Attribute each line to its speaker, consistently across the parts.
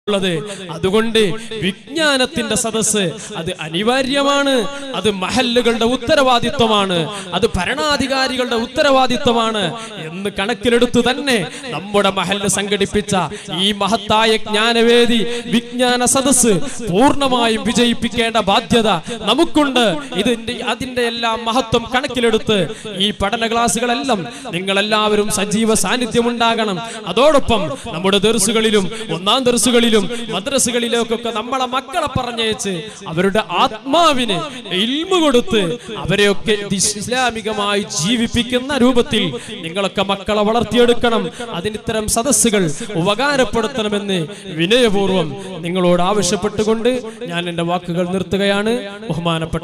Speaker 1: ഉള്ളത് അതുകൊണ്ട് വിജ്ഞാനത്തിന്റെ സദസ്സ് അത് അനിവാര്യമാണ് അത് മഹല്ലുകളുടെ ഉത്തരവാദിത്വമാണ് അത് ഭരണാധികാരികളുടെ ഉത്തരവാദിത്വമാണ് എന്ന് കണക്കിലെടുത്തു തന്നെ നമ്മുടെ മഹല്ല് സംഘടിപ്പിച്ച ഈ മഹത്തായ ജ്ഞാനവേദി വിജ്ഞാന സദസ്സ് പൂർണ്ണമായും വിജയിപ്പിക്കേണ്ട ബാധ്യത നമുക്കുണ്ട് ഇതിന്റെ അതിന്റെ എല്ലാം മഹത്വം കണക്കിലെടുത്ത് ഈ പഠന ക്ലാസ്സുകളെല്ലാം നിങ്ങളെല്ലാവരും സജീവ സാന്നിധ്യം ഉണ്ടാകണം അതോടൊപ്പം നമ്മുടെ ദർസുകളിലും ഒന്നാം ദർസുകളിലും മദ്രസുകളിലേക്കൊക്കെ നമ്മളെ മക്കളെ പറഞ്ഞയച്ച് അവരുടെ ആത്മാവിന് ഇൽമ കൊടുത്ത് അവരെയൊക്കെ ഇസ്ലാമികമായി ജീവിപ്പിക്കുന്ന രൂപത്തിൽ നിങ്ങളൊക്കെ മക്കളെ വളർത്തിയെടുക്കണം അതിന് ഇത്തരം സദസ്സുകൾ ഉപകാരപ്പെടുത്തണമെന്ന് വിനയപൂർവ്വം നിങ്ങളോട് ആവശ്യപ്പെട്ടുകൊണ്ട് ഞാൻ എന്റെ വാക്കുകൾ നിർത്തുകയാണ് ബഹുമാനപ്പെട്ട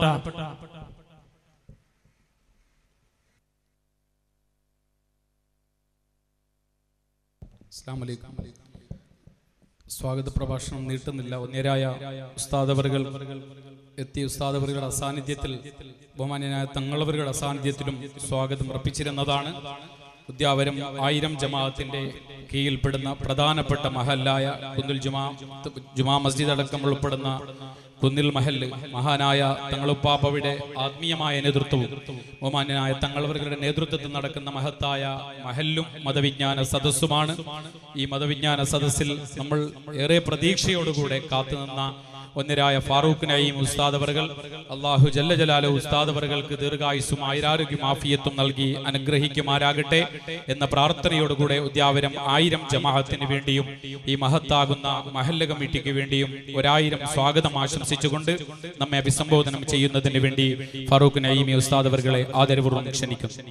Speaker 2: അസ്സാം വലൈക്കും സ്വാഗത പ്രഭാഷണം നീട്ടുന്നില്ല ഒന്നേരായ ഉസ്താദവറുകൾ എത്തിയ ഉസ്താദവറുകളുടെ അസാന്നിധ്യത്തിൽ ബഹുമാന്യനായ തങ്ങളവറുകളുടെ അസാന്നിധ്യത്തിലും സ്വാഗതം അർപ്പിച്ചിരുന്നതാണ് ഉദ്യാവരം ആയിരം ജമാഅത്തിന്റെ കീഴിൽപ്പെടുന്ന പ്രധാനപ്പെട്ട മഹല്ലായ കുന്നിൽ ജുമാ ജുമാ മസ്ജിദ് അടക്കം ഉൾപ്പെടുന്ന കുന്നിൽ മഹല്ല് മഹാനായ തങ്ങളുപ്പാപ്പയുടെ ആത്മീയമായ നേതൃത്വവും ബഹുമാന്യനായ തങ്ങളവരുടെ നേതൃത്വത്തിൽ നടക്കുന്ന മഹത്തായ മഹല്ലും മതവിജ്ഞാന സദസ്സുമാണ് ഈ മതവിജ്ഞാന സദസ്സിൽ നമ്മൾ ഏറെ പ്രതീക്ഷയോടുകൂടെ കാത്തുനിന്ന ഒന്നരായ ഫാറൂഖ് നയീം ഉസ്താദ് അവർകൾ അള്ളാഹു ജല്ല ജലാല ഉസ്താദ് അവർകൾക്ക് ദീർഘായുസും ആയിരാരോഗ്യം ആഫിയത്തും നൽകി അനുഗ്രഹിക്കുമാരാകട്ടെ എന്ന പ്രാർത്ഥനയോടുകൂടെ ഉദ്യാവരം ആയിരം ജമാഅത്തിന് വേണ്ടിയും ഈ മഹത്താകുന്ന മഹല്ല കമ്മിറ്റിക്ക് വേണ്ടിയും ഒരായിരം സ്വാഗതം ആശംസിച്ചുകൊണ്ട് നമ്മെ അഭിസംബോധനം ചെയ്യുന്നതിന് വേണ്ടി ഫാറൂഖ് നയീമി ഉസ്താദ് അവർകളെ ആദരപൂർവ്വം ക്ഷണിക്കുന്നു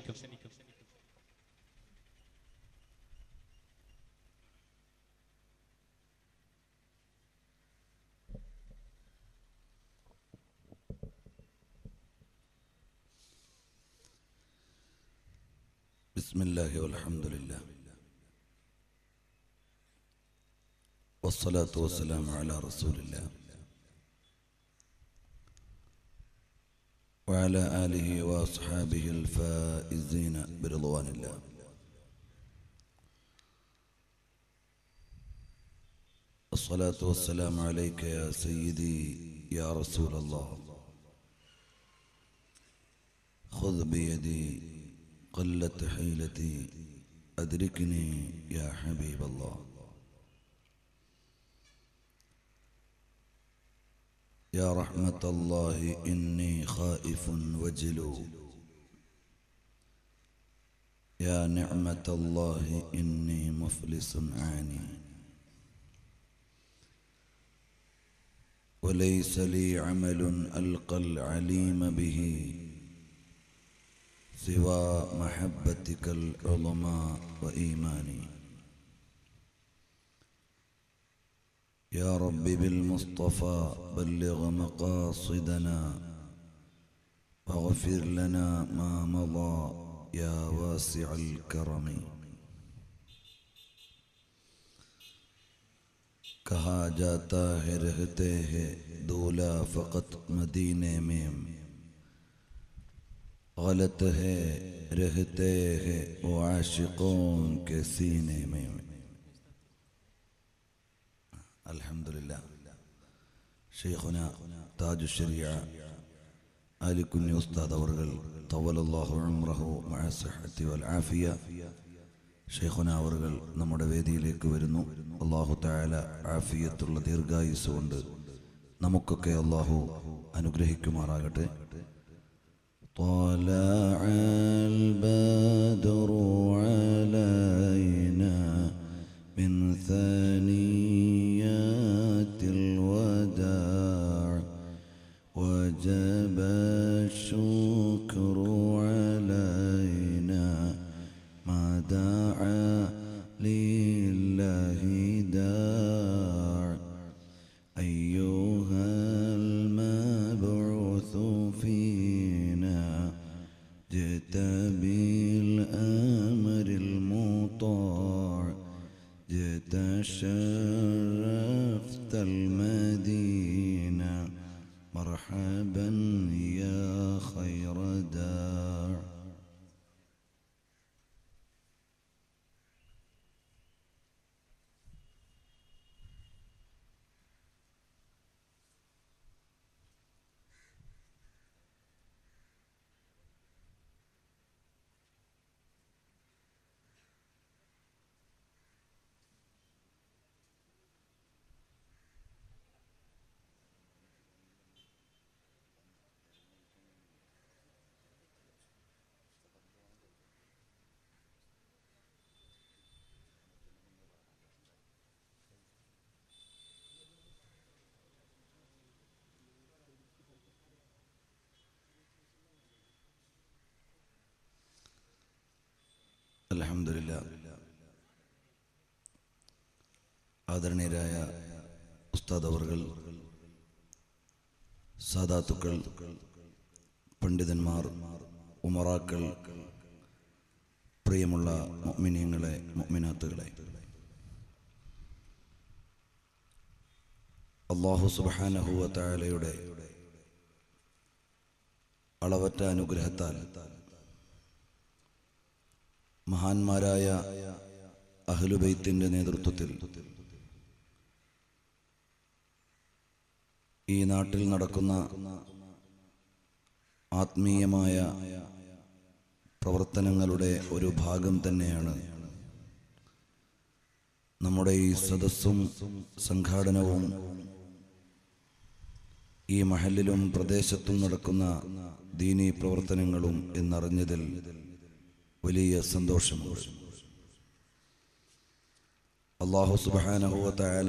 Speaker 3: بسم الله والحمد لله والصلاة والسلام على رسول الله وعلى آله وأصحابه الفائزين برضوان الله الصلاة والسلام عليك يا سيدي يا رسول الله خذ بيدي قلت حيلتي أدركني يا حبيب الله يا رحمة الله إني خائف وجلو يا نعمة الله إني مفلس عاني وليس لي عمل ألقى العليم به سوى محبتك العظمى وإيماني يا رب بالمصطفى بلغ مقاصدنا واغفر لنا ما مضى يا واسع الكرم कहा जाता है रहते हैं दूल्हा फकत मदीने में गलत है रहते हैं वो आशिकों के सीने में अल्हम्दुलिल्लाह शेखुना ताज शरिया आली कुन्नी उस्ताद अवर्गल طول الله عمره مع الصحة والعافية ഷെയ്ഖുന അവർകൾ നമ്മുടെ വേദിയിലേക്ക് വരുന്നു അള്ളാഹു തായാല ആഫിയത്തുള്ള ദീർഘായുസ് കൊണ്ട് നമുക്കൊക്കെ അള്ളാഹു അനുഗ്രഹിക്കുമാറാകട്ടെ طلع البدر علينا من ثنيات الوداع وجب الشكر علينا ما دعا لله داع أيها المبعوث فينا جئت بالأمر المطاع جئت شرفت المدينة مرحبا يا خير داع അലഹമില്ല ആദരണീയരായ ഉസ്താദ് അവർകൾ സാദാത്തുക്കൾ പണ്ഡിതന്മാർ ഉമറാക്കൾ പ്രിയമുള്ള മൊമിനിയങ്ങളെ മൊമിനാത്തുകളെ അള്ളാഹു സുബാനഹുവ തായാലയുടെ അളവറ്റ അനുഗ്രഹത്താൽ മഹാന്മാരായ അഹ്ലുബൈത്തിന്റെ നേതൃത്വത്തിൽ ഈ നാട്ടിൽ നടക്കുന്ന ആത്മീയമായ പ്രവർത്തനങ്ങളുടെ ഒരു ഭാഗം തന്നെയാണ് നമ്മുടെ ഈ സദസ്സും സംഘാടനവും ഈ മഹലിലും പ്രദേശത്തും നടക്കുന്ന ദീനീ പ്രവർത്തനങ്ങളും എന്നറിഞ്ഞതിൽ വലിയ സന്തോഷമുണ്ട് അള്ളാഹു സുബാനഹുവല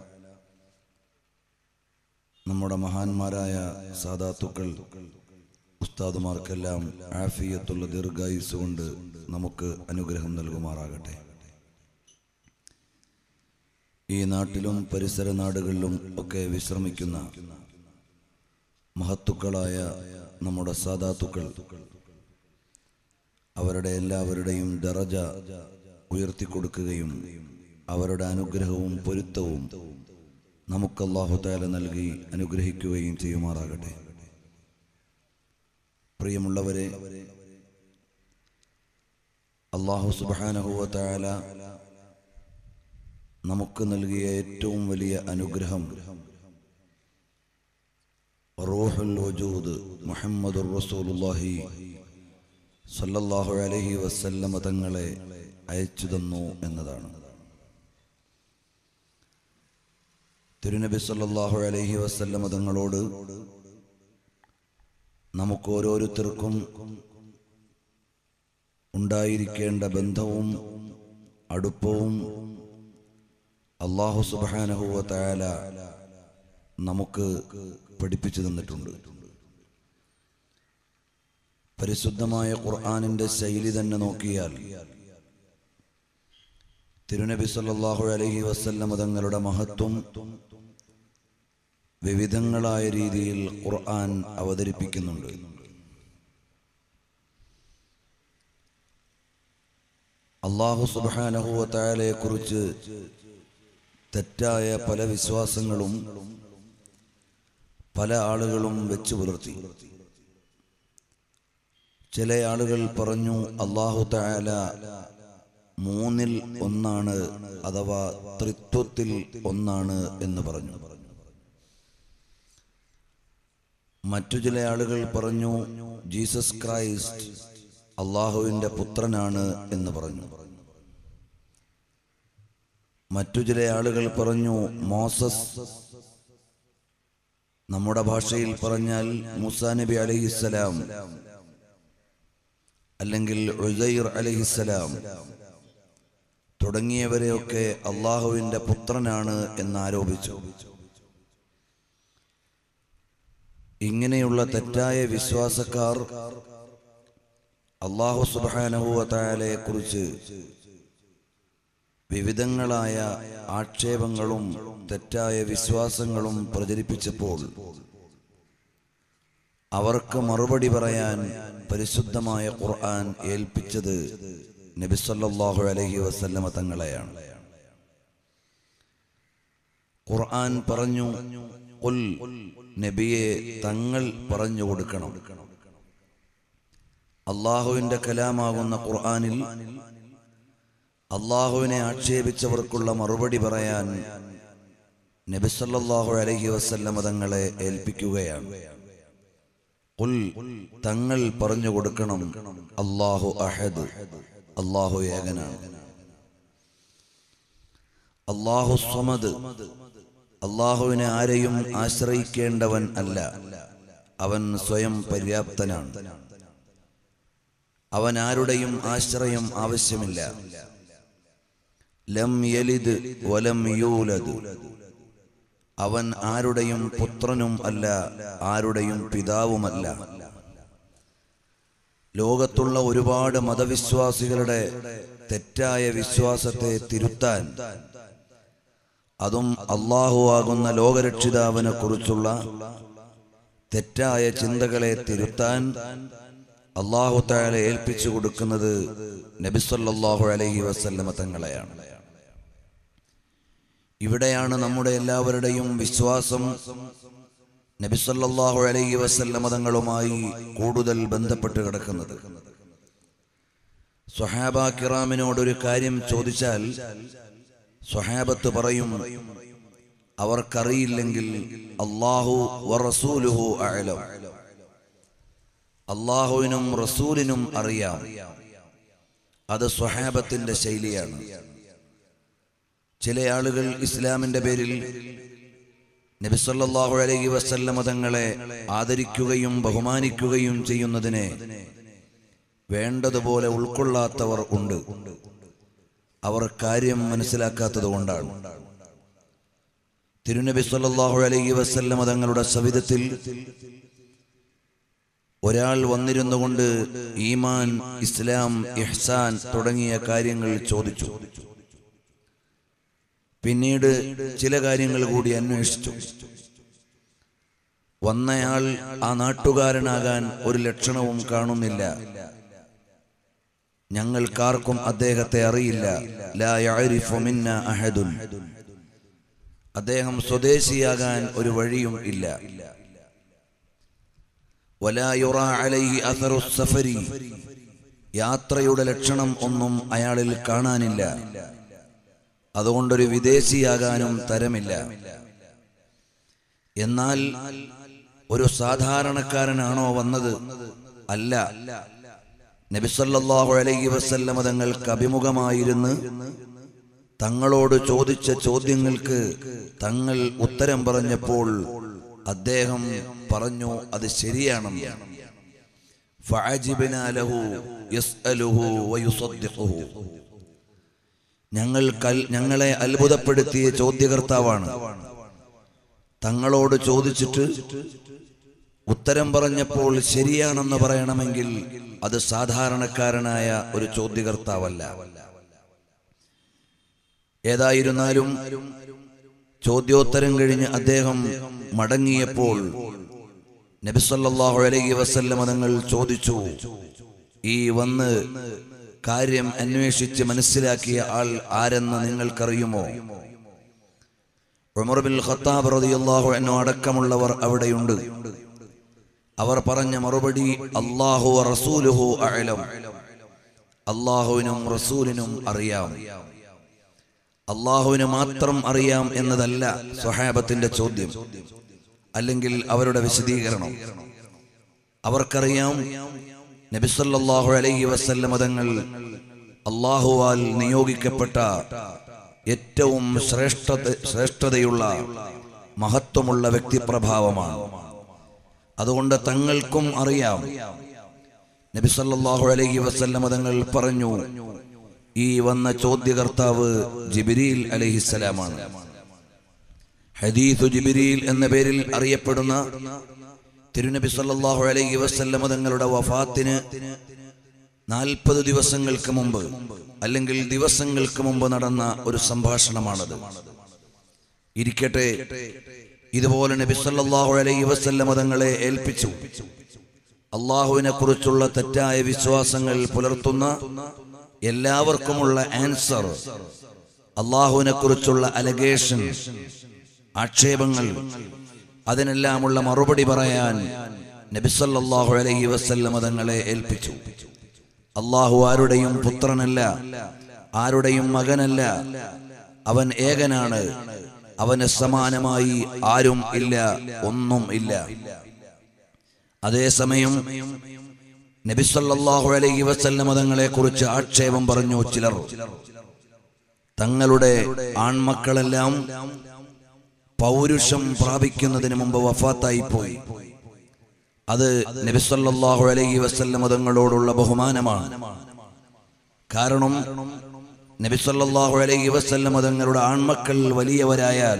Speaker 3: നമ്മുടെ മഹാന്മാരായ സാദാത്തുക്കൾ ഉസ്താദുമാർക്കെല്ലാം ആഫിയത്തുള്ള ദീർഘായുസ് കൊണ്ട് നമുക്ക് അനുഗ്രഹം നൽകുമാറാകട്ടെ ഈ നാട്ടിലും പരിസര നാടുകളിലും ഒക്കെ വിശ്രമിക്കുന്ന മഹത്തുക്കളായ നമ്മുടെ സാദാത്തുക്കൾ അവരുടെ എല്ലാവരുടെയും ദറജ ഉയർത്തിക്കൊടുക്കുകയും അവരുടെ അനുഗ്രഹവും പൊരുത്തവും നമുക്ക് അള്ളാഹുതാല നൽകി അനുഗ്രഹിക്കുകയും ചെയ്യുമാറാകട്ടെ പ്രിയമുള്ളവരെ അള്ളാഹു സുബാനഹുവല നമുക്ക് നൽകിയ ഏറ്റവും വലിയ അനുഗ്രഹം റൂഹുൽ വജൂദ് മുഹമ്മദുർ റസൂലുള്ളാഹി സല്ലല്ലാഹു അലൈഹി വസല്ലമ തങ്ങളെ അയച്ചു തന്നു എന്നതാണ് തിരുനബി സല്ലല്ലാഹു അലൈഹി വസല്ലമ തങ്ങളോട് നമുക്ക് ഓരോരുത്തർക്കും ഉണ്ടായിരിക്കേണ്ട ബന്ധവും അടുപ്പവും അള്ളാഹു സുബാനഹുവ തായാല നമുക്ക് പഠിപ്പിച്ചു തന്നിട്ടുണ്ട് പരിശുദ്ധമായ ഖുർആാനിന്റെ ശൈലി തന്നെ നോക്കിയാൽ തിരുനബി സല്ലല്ലാഹു അലൈഹി വസല്ലമ തങ്ങളുടെ മഹത്വം വിവിധങ്ങളായ രീതിയിൽ ഖുർആൻ അവതരിപ്പിക്കുന്നുണ്ട് അള്ളാഹു സുബാനഹുവത്തായാലയെ കുറിച്ച് തെറ്റായ പല വിശ്വാസങ്ങളും പല ആളുകളും വെച്ചു പുലർത്തി ചില ആളുകൾ പറഞ്ഞു അള്ളാഹു തായാല മൂന്നിൽ ഒന്നാണ് അഥവാ ത്രിത്വത്തിൽ ഒന്നാണ് എന്ന് പറഞ്ഞു മറ്റു ചില ആളുകൾ പറഞ്ഞു ജീസസ് ക്രൈസ്റ്റ് അള്ളാഹുവിന്റെ പുത്രനാണ് എന്ന് പറഞ്ഞു മറ്റു ചില ആളുകൾ പറഞ്ഞു മോസസ് നമ്മുടെ ഭാഷയിൽ പറഞ്ഞാൽ മുസാ നബി അലഹിസ്സലാം അല്ലെങ്കിൽ ഉസൈർ അലഹിസ്സലാം തുടങ്ങിയവരെയൊക്കെ അള്ളാഹുവിന്റെ പുത്രനാണ് എന്ന് ആരോപിച്ചു ഇങ്ങനെയുള്ള തെറ്റായ വിശ്വാസക്കാർ അള്ളാഹു സുബാനഹുവലയെ കുറിച്ച് വിവിധങ്ങളായ ആക്ഷേപങ്ങളും തെറ്റായ വിശ്വാസങ്ങളും പ്രചരിപ്പിച്ചപ്പോൾ അവർക്ക് മറുപടി പറയാൻ പരിശുദ്ധമായ ഖുർആൻ ഏൽപ്പിച്ചത് നബിസല്ലാഹു അലഹി വസല്ലമ തങ്ങളെയാണ് ഖുർആൻ പറഞ്ഞു "ഖുൽ നബിയെ തങ്ങൾ പറഞ്ഞു കൊടുക്കണം അള്ളാഹുവിന്റെ കലാമാകുന്ന ഖുർആനിൽ അള്ളാഹുവിനെ ആക്ഷേപിച്ചവർക്കുള്ള മറുപടി പറയാൻ നബിസല്ലാഹു അലഹി വസല്ലമ തങ്ങളെ ഏൽപ്പിക്കുകയാണ് ഖുൽ തങ്ങൾ പറഞ്ഞു കൊടുക്കണം അള്ളാഹു അഹദ് അള്ളാഹു ഏകനാണ് അള്ളാഹു സ്വമദ് അള്ളാഹുവിനെ ആരെയും ആശ്രയിക്കേണ്ടവൻ അല്ല അവൻ സ്വയം പര്യാപ്തനാണ് അവൻ ആരുടെയും ആശ്രയം ആവശ്യമില്ല ലം യലിദ് വലം യൂലദ് അവൻ ആരുടെയും പുത്രനും അല്ല ആരുടെയും പിതാവുമല്ല ലോകത്തുള്ള ഒരുപാട് മതവിശ്വാസികളുടെ തെറ്റായ വിശ്വാസത്തെ തിരുത്താൻ അതും അള്ളാഹു ആകുന്ന ലോകരക്ഷിതാവിനെ കുറിച്ചുള്ള തെറ്റായ ചിന്തകളെ തിരുത്താൻ അള്ളാഹു താല ഏൽപ്പിച്ചു കൊടുക്കുന്നത് നബിസല്ലാഹു അലൈഹി വസല്ലമ തങ്ങളെയാണ് ഇവിടെയാണ് നമ്മുടെ എല്ലാവരുടെയും വിശ്വാസം നബിസല്ലാഹു അലൈഹി വസല്ലമ തങ്ങളുമായി കൂടുതൽ ബന്ധപ്പെട്ട് കിടക്കുന്നത് സ്വഹാബ കിറാമിനോട് ഒരു കാര്യം ചോദിച്ചാൽ സ്വഹാബത്ത് പറയും അവർക്കറിയില്ലെങ്കിൽ അള്ളാഹു വറസൂലുഹു അഅലം അള്ളാഹുവിനും റസൂലിനും അറിയാം അത് സ്വഹാബത്തിന്റെ ശൈലിയാണ് ചില ആളുകൾ ഇസ്ലാമിന്റെ പേരിൽ നബിസല്ലാഹു അലൈഹി വസല്ലമ തങ്ങളെ ആദരിക്കുകയും ബഹുമാനിക്കുകയും ചെയ്യുന്നതിനെ വേണ്ടതുപോലെ ഉൾക്കൊള്ളാത്തവർ ഉണ്ട് അവർ കാര്യം മനസ്സിലാക്കാത്തത് കൊണ്ടാണ് തിരുനബി സല്ലല്ലാഹു അലൈഹി വസല്ലമ തങ്ങളുടെ സവിധത്തിൽ ഒരാൾ വന്നിരുന്നു കൊണ്ട് ഈമാൻ ഇസ്ലാം ഇഹ്സാൻ തുടങ്ങിയ കാര്യങ്ങൾ ചോദിച്ചു പിന്നീട് ചില കാര്യങ്ങൾ കൂടി അന്വേഷിച്ചു വന്നയാൾ ആ നാട്ടുകാരനാകാൻ ഒരു ലക്ഷണവും കാണുന്നില്ല ഞങ്ങൾക്കാർക്കും അദ്ദേഹത്തെ അറിയില്ല ലാ യഅരിഫു മിന്ന അഹദുൻ അദ്ദേഹം സ്വദേശിയാകാൻ ഒരു വഴിയും ഇല്ല വലാ യുറാ അലൈഹി അഥറു സഫരി യാത്രയുടെ ലക്ഷണം ഒന്നും അയാളിൽ കാണാനില്ല അതുകൊണ്ടൊരു വിദേശിയാകാനും തരമില്ല എന്നാൽ ഒരു സാധാരണക്കാരനാണോ വന്നത് അല്ല നബിസല്ലാഹു അലൈഹി വസല്ലമ തങ്ങൾക്ക് അഭിമുഖമായിരുന്ന് തങ്ങളോട് ചോദിച്ച ചോദ്യങ്ങൾക്ക് തങ്ങൾ ഉത്തരം പറഞ്ഞപ്പോൾ അദ്ദേഹം പറഞ്ഞു അത് ശരിയാണെന്ന് ഫഅജിബ്നാ ലഹു യസ്അലുഹു വയുസദ്ദിഖുഹു ഞങ്ങൾ കൽ- ഞങ്ങളെ അത്ഭുതപ്പെടുത്തിയ ചോദ്യകർത്താവാണ് തങ്ങളോട് ചോദിച്ചിട്ട് ഉത്തരം പറഞ്ഞപ്പോൾ ശരിയാണെന്ന് പറയണമെങ്കിൽ അത് സാധാരണക്കാരനായ ഒരു ചോദ്യകർത്താവല്ല ഏതായിരുന്നാലും ചോദ്യോത്തരം കഴിഞ്ഞ് അദ്ദേഹം മടങ്ങിയപ്പോൾ നബിസല്ലാഹു അലൈഹി വസല്ലമ തങ്ങൾ ചോദിച്ചു ഈ വന്ന് കാര്യം അന്വേഷിച്ച് മനസ്സിലാക്കിയ ആൾ ആരെന്ന് നിങ്ങൾക്കറിയുമോ ഉമർ ബിൻ ഖത്താബ് റളിയല്ലാഹു അൻഹു അടക്കമുള്ളവർ അവിടെയുണ്ട് അവർ പറഞ്ഞ മറുപടി അല്ലാഹു വ റസൂലുഹു അഅലം അള്ളാഹുവിനും റസൂലിനും അറിയാം അള്ളാഹുവിന് മാത്രം അറിയാം എന്നതല്ല സ്വഹാബത്തിന്റെ ചോദ്യം അല്ലെങ്കിൽ അവരുടെ വിശദീകരണം അവർക്കറിയാം നബിസല്ലാഹു അലൈഹി വസല്ലമ തങ്ങൾ അള്ളാഹുവാൽ നിയോഗിക്കപ്പെട്ട ഏറ്റവും ശ്രേഷ്ഠത ശ്രേഷ്ഠതയുള്ള മഹത്വമുള്ള വ്യക്തിപ്രഭാവമാണ് അതുകൊണ്ട് തങ്ങൾക്കും അറിയാം നബി സല്ലല്ലാഹു അലൈഹി വസല്ലമ തങ്ങൾ പറഞ്ഞു ഈ വന്ന ചോദ്യകർത്താവ് ജിബിരിൽ അലൈഹിസ്സലാമാണ് ഹദീസു ജിബിരിൽ എന്ന പേരിൽ അറിയപ്പെടുന്ന തിരുനബി സല്ലല്ലാഹു അലൈഹി വസല്ലമ തങ്ങളുടെ വഫാത്തിന് നാൽപ്പത് ദിവസങ്ങൾക്ക് മുമ്പ് അല്ലെങ്കിൽ ദിവസങ്ങൾക്ക് മുമ്പ് നടന്ന ഒരു സംഭാഷണമാണത് ഇരിക്കട്ടെ ഇതുപോലെ നബി സല്ലല്ലാഹു അലൈഹി വസല്ലമ തങ്ങളെ ഏൽപ്പിച്ചു അള്ളാഹുവിനെ കുറിച്ചുള്ള തെറ്റായ വിശ്വാസങ്ങൾ പുലർത്തുന്ന എല്ലാവർക്കുമുള്ള ആൻസർ അള്ളാഹുവിനെ കുറിച്ചുള്ള അലഗേഷൻ ആക്ഷേപങ്ങൾ അതിനെല്ലാമുള്ള മറുപടി പറയാൻ നബിസല്ലാഹു അലൈഹി വസല്ലമ തങ്ങളെ ഏൽപ്പിച്ചു അള്ളാഹു ആരുടെയും പുത്രനല്ല ആരുടെയും മകനല്ല അവൻ ഏകനാണ് അവന് സമാനമായി ആരും ഇല്ല ഒന്നും ഇല്ല അതേസമയം നബിസല്ലാഹു അലൈഹി വസല്ലമ തങ്ങളെ കുറിച്ച് ആക്ഷേപം പറഞ്ഞു ചിലർ തങ്ങളുടെ ആൺമക്കളെല്ലാം പൗരുഷം പ്രാപിക്കുന്നതിന് മുമ്പ് വഫാത്തായി പോയി അത് നബിസല്ലാഹു അലൈഹി വസല്ലമ തങ്ങളോടുള്ള ബഹുമാനമാണ് കാരണം നബിസല്ലാഹു അലൈഹി വസല്ലമ തങ്ങളുടെ ആൺമക്കൾ വലിയവരായാൽ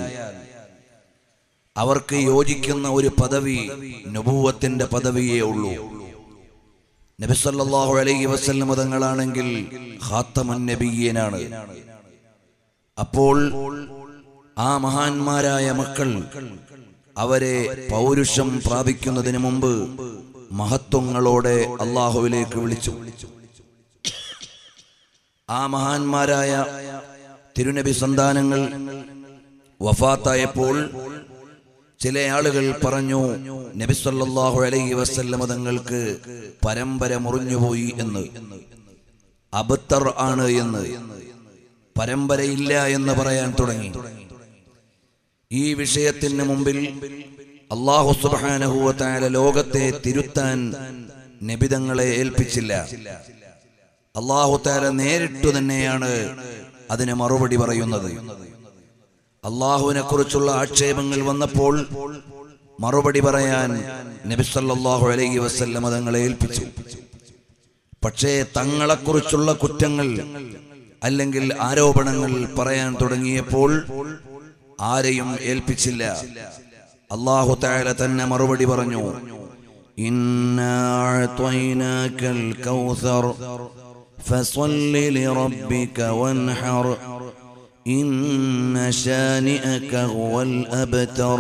Speaker 3: അവർക്ക് യോജിക്കുന്ന ഒരു പദവി നുപൂവത്തിന്റെ പദവിയേ ഉള്ളൂ നബിസല്ലാഹു അലൈഹി വസല്ലം തങ്ങളാണെങ്കിൽ ഖാത്തമുൻ നബിയ്യനാണ് അപ്പോൾ ആ മഹാന്മാരായ മക്കൾ അവരെ പൗരുഷം പ്രാപിക്കുന്നതിന് മുമ്പ് മഹത്വങ്ങളോടെ അള്ളാഹുവിലേക്ക് വിളിച്ചു ആ മഹാന്മാരായ തിരുനബി സന്താനങ്ങൾ വഫാത്തായപ്പോൾ ചില ആളുകൾ പറഞ്ഞു നബി സല്ലല്ലാഹു അലൈഹി വസല്ലമ തങ്ങൾക്ക് പരമ്പര മുറിഞ്ഞുപോയി എന്ന് അബത്തർ ആണ് എന്ന് പരമ്പരയില്ല എന്ന് പറയാൻ തുടങ്ങി ഈ വിഷയത്തിന് മുമ്പിൽ അള്ളാഹു സുബ്ഹാനഹു വ തആല ലോകത്തെ തിരുത്താൻ നബിതങ്ങളെ ഏൽപ്പിച്ചില്ല അള്ളാഹു താല നേരിട്ടു തന്നെയാണ് അതിന് മറുപടി പറയുന്നത് അള്ളാഹുവിനെ കുറിച്ചുള്ള ആക്ഷേപങ്ങൾ വന്നപ്പോൾ മറുപടി പറയാൻ നബിസല്ലാഹു അലൈഹി വസല്ലം തങ്ങളെ ഏൽപ്പിച്ചു പക്ഷേ തങ്ങളെക്കുറിച്ചുള്ള കുറ്റങ്ങൾ അല്ലെങ്കിൽ ആരോപണങ്ങൾ പറയാൻ തുടങ്ങിയപ്പോൾ ആരെയും ഏൽപ്പിച്ചില്ല അള്ളാഹു താല തന്നെ മറുപടി പറഞ്ഞു ഇന്നാ അഅ്തൈനാക്കൽ കൗസർ فصل لربك وانحر إن شانئك هو الأبتر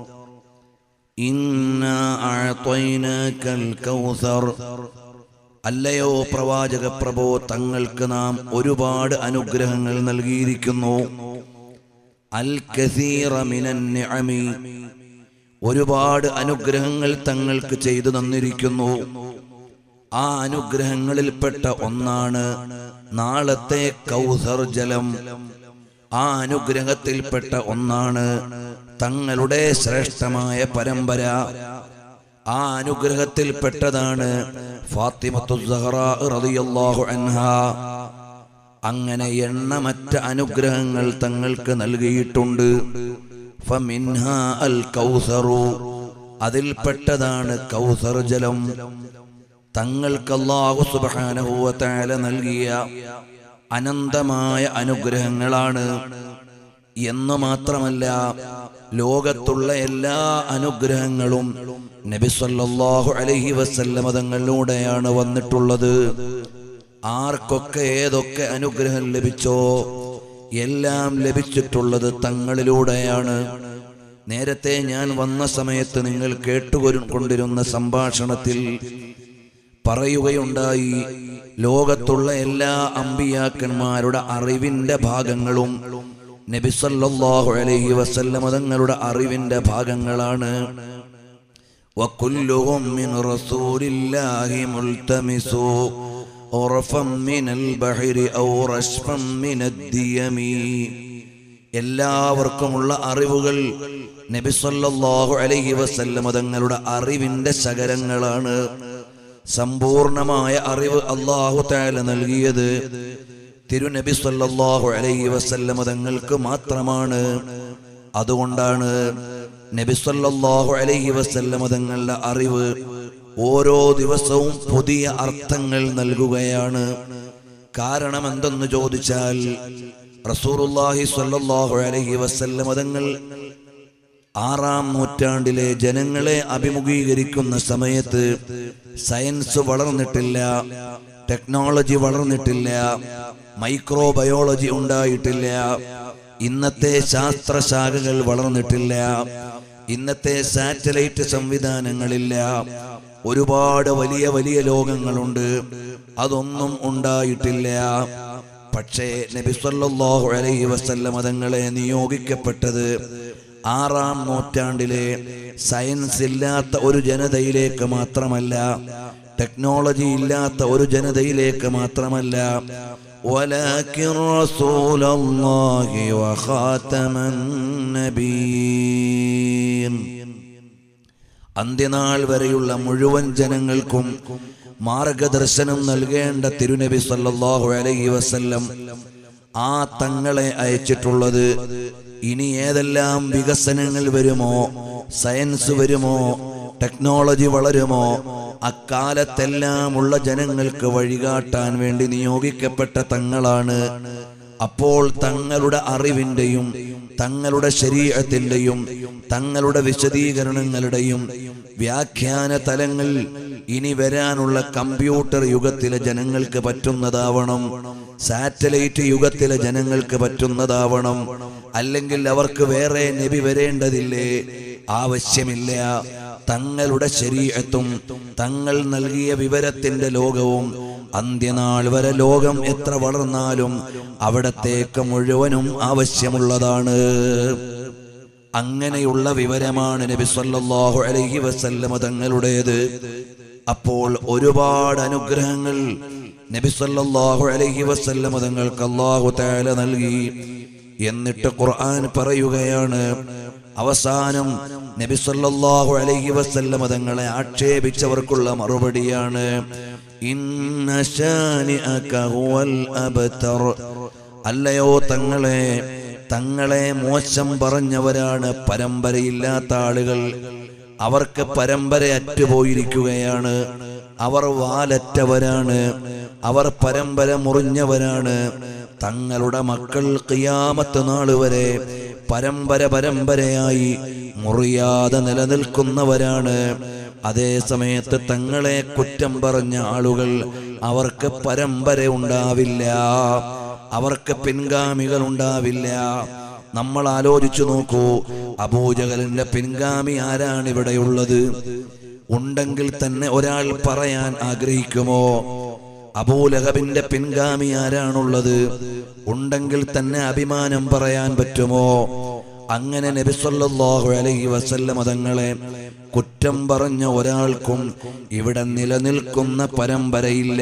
Speaker 3: إنا أعطيناك الكوثر അല്ലയോ പ്രവാചക പ്രഭോ തങ്ങൾക്ക് നാം ഒരുപാട് അനുഗ്രഹങ്ങൾ നൽകിയിരിക്കുന്നു അൽ കസീറ മിനൻ നിഅമി ഒരുപാട് അനുഗ്രഹങ്ങൾ തങ്ങൾക്ക് ചെയ്തു തന്നിരിക്കുന്നു ആ അനുഗ്രഹങ്ങളിൽപ്പെട്ട ഒന്നാണ് നാളത്തെ കൗസർ ജലം ആ അനുഗ്രഹത്തിൽപ്പെട്ട ഒന്നാണ് തങ്ങളുടെ ശ്രേഷ്ഠമായ പരമ്പര ആ അനുഗ്രഹത്തിൽപ്പെട്ടതാണ് ഫാത്തിമത്തു സഹറാ റളിയല്ലാഹു അൻഹാ അങ്ങനെ എണ്ണമറ്റ അനുഗ്രഹങ്ങൾ തങ്ങൾക്ക് നൽകിയിട്ടുണ്ട് ഫമിൻഹ അൽ കൗസറു അതിൽപ്പെട്ടതാണ് കൗസർ ജലം തങ്ങൾക്ക് അല്ലാഹു സുബ്ഹാനഹു വ തആല നൽകിയ അനന്തമായ അനുഗ്രഹങ്ങളാണ് എന്ന് മാത്രമല്ല ലോകത്തുള്ള എല്ലാ അനുഗ്രഹങ്ങളും നബി സല്ലല്ലാഹു അലൈഹി വസല്ലമ തങ്ങളിലൂടെയാണ് വന്നിട്ടുള്ളത് ആർക്കൊക്കെ ഏതൊക്കെ അനുഗ്രഹം ലഭിച്ചോ എല്ലാം ലഭിച്ചിട്ടുള്ളത് തങ്ങളിലൂടെയാണ് നേരത്തെ ഞാൻ വന്ന സമയത്ത് നിങ്ങൾ കേട്ടുകൊണ്ടിരുന്ന സംഭാഷണത്തിൽ പറയുകയുണ്ടായി ലോകത്തുള്ള എല്ലാ അമ്പിയാക്കന്മാരുടെ അറിവിന്റെ ഭാഗങ്ങളും നബിസല്ലാഹു അലൈഹി വസല്ലമ തങ്ങളുടെ അറിവിന്റെ ഭാഗങ്ങളാണ് وكلهم من رسول الله ملتمس عرفا من البحر أو رشفا من الديم എല്ലാവർക്കുമുള്ള അറിവുകൾ നബി സല്ലല്ലാഹു അലൈഹി വസല്ലമ തങ്ങളുടെ അറിവിന്റെ ശകരങ്ങളാണ് സമ്പൂർണമായ അറിവ് അള്ളാഹു താല നൽകിയത് തിരുനബി സല്ലല്ലാഹു അലൈഹി വസല്ലമ തങ്ങൾക്ക് മാത്രമാണ് അതുകൊണ്ടാണ് നബി സല്ലല്ലാഹു അലൈഹി വസല്ലമ തങ്ങളുടെ അറിവ് ഓരോ ദിവസവും പുതിയ അർത്ഥങ്ങൾ നൽകുകയാണ് കാരണം എന്തെന്ന് ചോദിച്ചാൽ റസൂറുല്ലാഹി സ്വല്ലല്ലാഹു അലൈഹി വസല്ലമ തങ്ങൾ ആറാം നൂറ്റാണ്ടിലെ ജനങ്ങളെ അഭിമുഖീകരിക്കുന്ന സമയത്ത് സയൻസ് വളർന്നിട്ടില്ല ടെക്നോളജി വളർന്നിട്ടില്ല മൈക്രോബയോളജി ഉണ്ടായിട്ടില്ല ഇന്നത്തെ ശാസ്ത്രശാഖകൾ വളർന്നിട്ടില്ല ഇന്നത്തെ സാറ്റലൈറ്റ് സംവിധാനങ്ങളില്ല ഒരുപാട് വലിയ വലിയ ലോകങ്ങളുണ്ട് അതൊന്നും ഉണ്ടായിട്ടില്ല പക്ഷേ നബി സല്ലല്ലാഹു അലൈഹി വസല്ലമ തങ്ങളെ നിയോഗിക്കപ്പെട്ടത് ആറാം നൂറ്റാണ്ടിലെ സയൻസ് ഇല്ലാത്ത ഒരു ജനതയിലേക്ക് മാത്രമല്ല ടെക്നോളജി ഇല്ലാത്ത ഒരു ജനതയിലേക്ക് മാത്രമല്ല ولكن رسول الله وخاتم النبيين അന്ത്യനാൾ വരെയുള്ള മുഴുവൻ ജനങ്ങൾക്കും മാർഗദർശനം നൽകേണ്ട തിരുനബി സല്ലല്ലാഹു അലൈഹി വസല്ലം ആ തങ്ങളെ അയച്ചിട്ടുള്ളത് ഇനി ഏതെല്ലാം വികസനങ്ങൾ വരുമോ സയൻസ് വരുമോ ടെക്നോളജി വളരുമോ അക്കാലത്തെല്ലാമുള്ള ജനങ്ങൾക്ക് വഴികാട്ടാൻ വേണ്ടി നിയോഗിക്കപ്പെട്ട തങ്ങളാണ് അപ്പോൾ തങ്ങളുടെ അറിവിന്റെയും തങ്ങളുടെ ശരീരത്തിന്റെയും തങ്ങളുടെ വിശദീകരണങ്ങളുടെയും വ്യാഖ്യാന തലങ്ങൾ ഇനി വരാനുള്ള കമ്പ്യൂട്ടർ യുഗത്തിലെ ജനങ്ങൾക്ക് പറ്റുന്നതാവണം സാറ്റലൈറ്റ് യുഗത്തിലെ ജനങ്ങൾക്ക് പറ്റുന്നതാവണം അല്ലെങ്കിൽ അവർക്ക് വേറെ നബി വരേണ്ടതില്ലേ ആവശ്യമില്ല തങ്ങളുടെ ശരീരത്തും തങ്ങൾ നൽകിയ വിവരത്തിന്റെ ലോകവും അന്ത്യനാൾ വരെ ലോകം എത്ര വളർന്നാലും അവിടത്തേക്ക് മുഴുവനും ആവശ്യമുള്ളതാണ് അങ്ങനെയുള്ള വിവരമാണ് നബി സല്ലല്ലാഹു അലൈഹി വസല്ലമ തങ്ങളുടേത് അപ്പോൾ ഒരുപാട് അനുഗ്രഹങ്ങൾ നബി സല്ലല്ലാഹു അലൈഹി വസല്ലമ തങ്ങൾക്ക് അല്ലാഹു തആല നൽകി എന്നിട്ട് ഖുർആൻ പറയുകയാണ് അവസാനം നബി സല്ലല്ലാഹു അലൈഹി വസല്ലമ തങ്ങളെ ആക്ഷേപിച്ചവർക്കുള്ള മറുപടിയാണ് ഇന്ന ശാനിഅക ഹുവൽ അബ്തർ അല്ലയോ തങ്ങളെ തങ്ങളെ മോശം പറഞ്ഞവരാണ് പരമ്പരയില്ലാത്ത ആളുകൾ അവർക്ക് പരമ്പര അറ്റുപോയിരിക്കുകയാണ് അവർ വാലറ്റവരാണ് അവർ പരമ്പര മുറിഞ്ഞവരാണ് തങ്ങളുടെ മക്കൾ കിയാമത്ത് നാൾ വരെ പരമ്പര പരമ്പരയായി മുറിയാതെ നിലനിൽക്കുന്നവരാണ് അതേ സമയത്ത് തങ്ങളെ കുറ്റം പറഞ്ഞ ആളുകൾ അവർക്ക് പരമ്പര ഉണ്ടാവില്ല അവർക്ക് പിൻഗാമികൾ ഉണ്ടാവില്ല നമ്മൾ ആലോചിച്ചു നോക്കൂ അബൂജഹലിന്റെ പിൻഗാമി ആരാണ് ഇവിടെയുള്ളത് ഉണ്ടെങ്കിൽ തന്നെ ഒരാൾ പറയാൻ ആഗ്രഹിക്കുമോ അബൂലഹബിന്റെ പിൻഗാമി ആരാണുള്ളത് ഉണ്ടെങ്കിൽ തന്നെ അഭിമാനം പറയാൻ പറ്റുമോ അങ്ങനെ നബിസല്ലാഹു അലൈഹി വസല്ലമ തങ്ങളെ കുറ്റം പറഞ്ഞ ഒരാൾക്കും ഇവിടെ നിലനിൽക്കുന്ന പരമ്പരയില്ല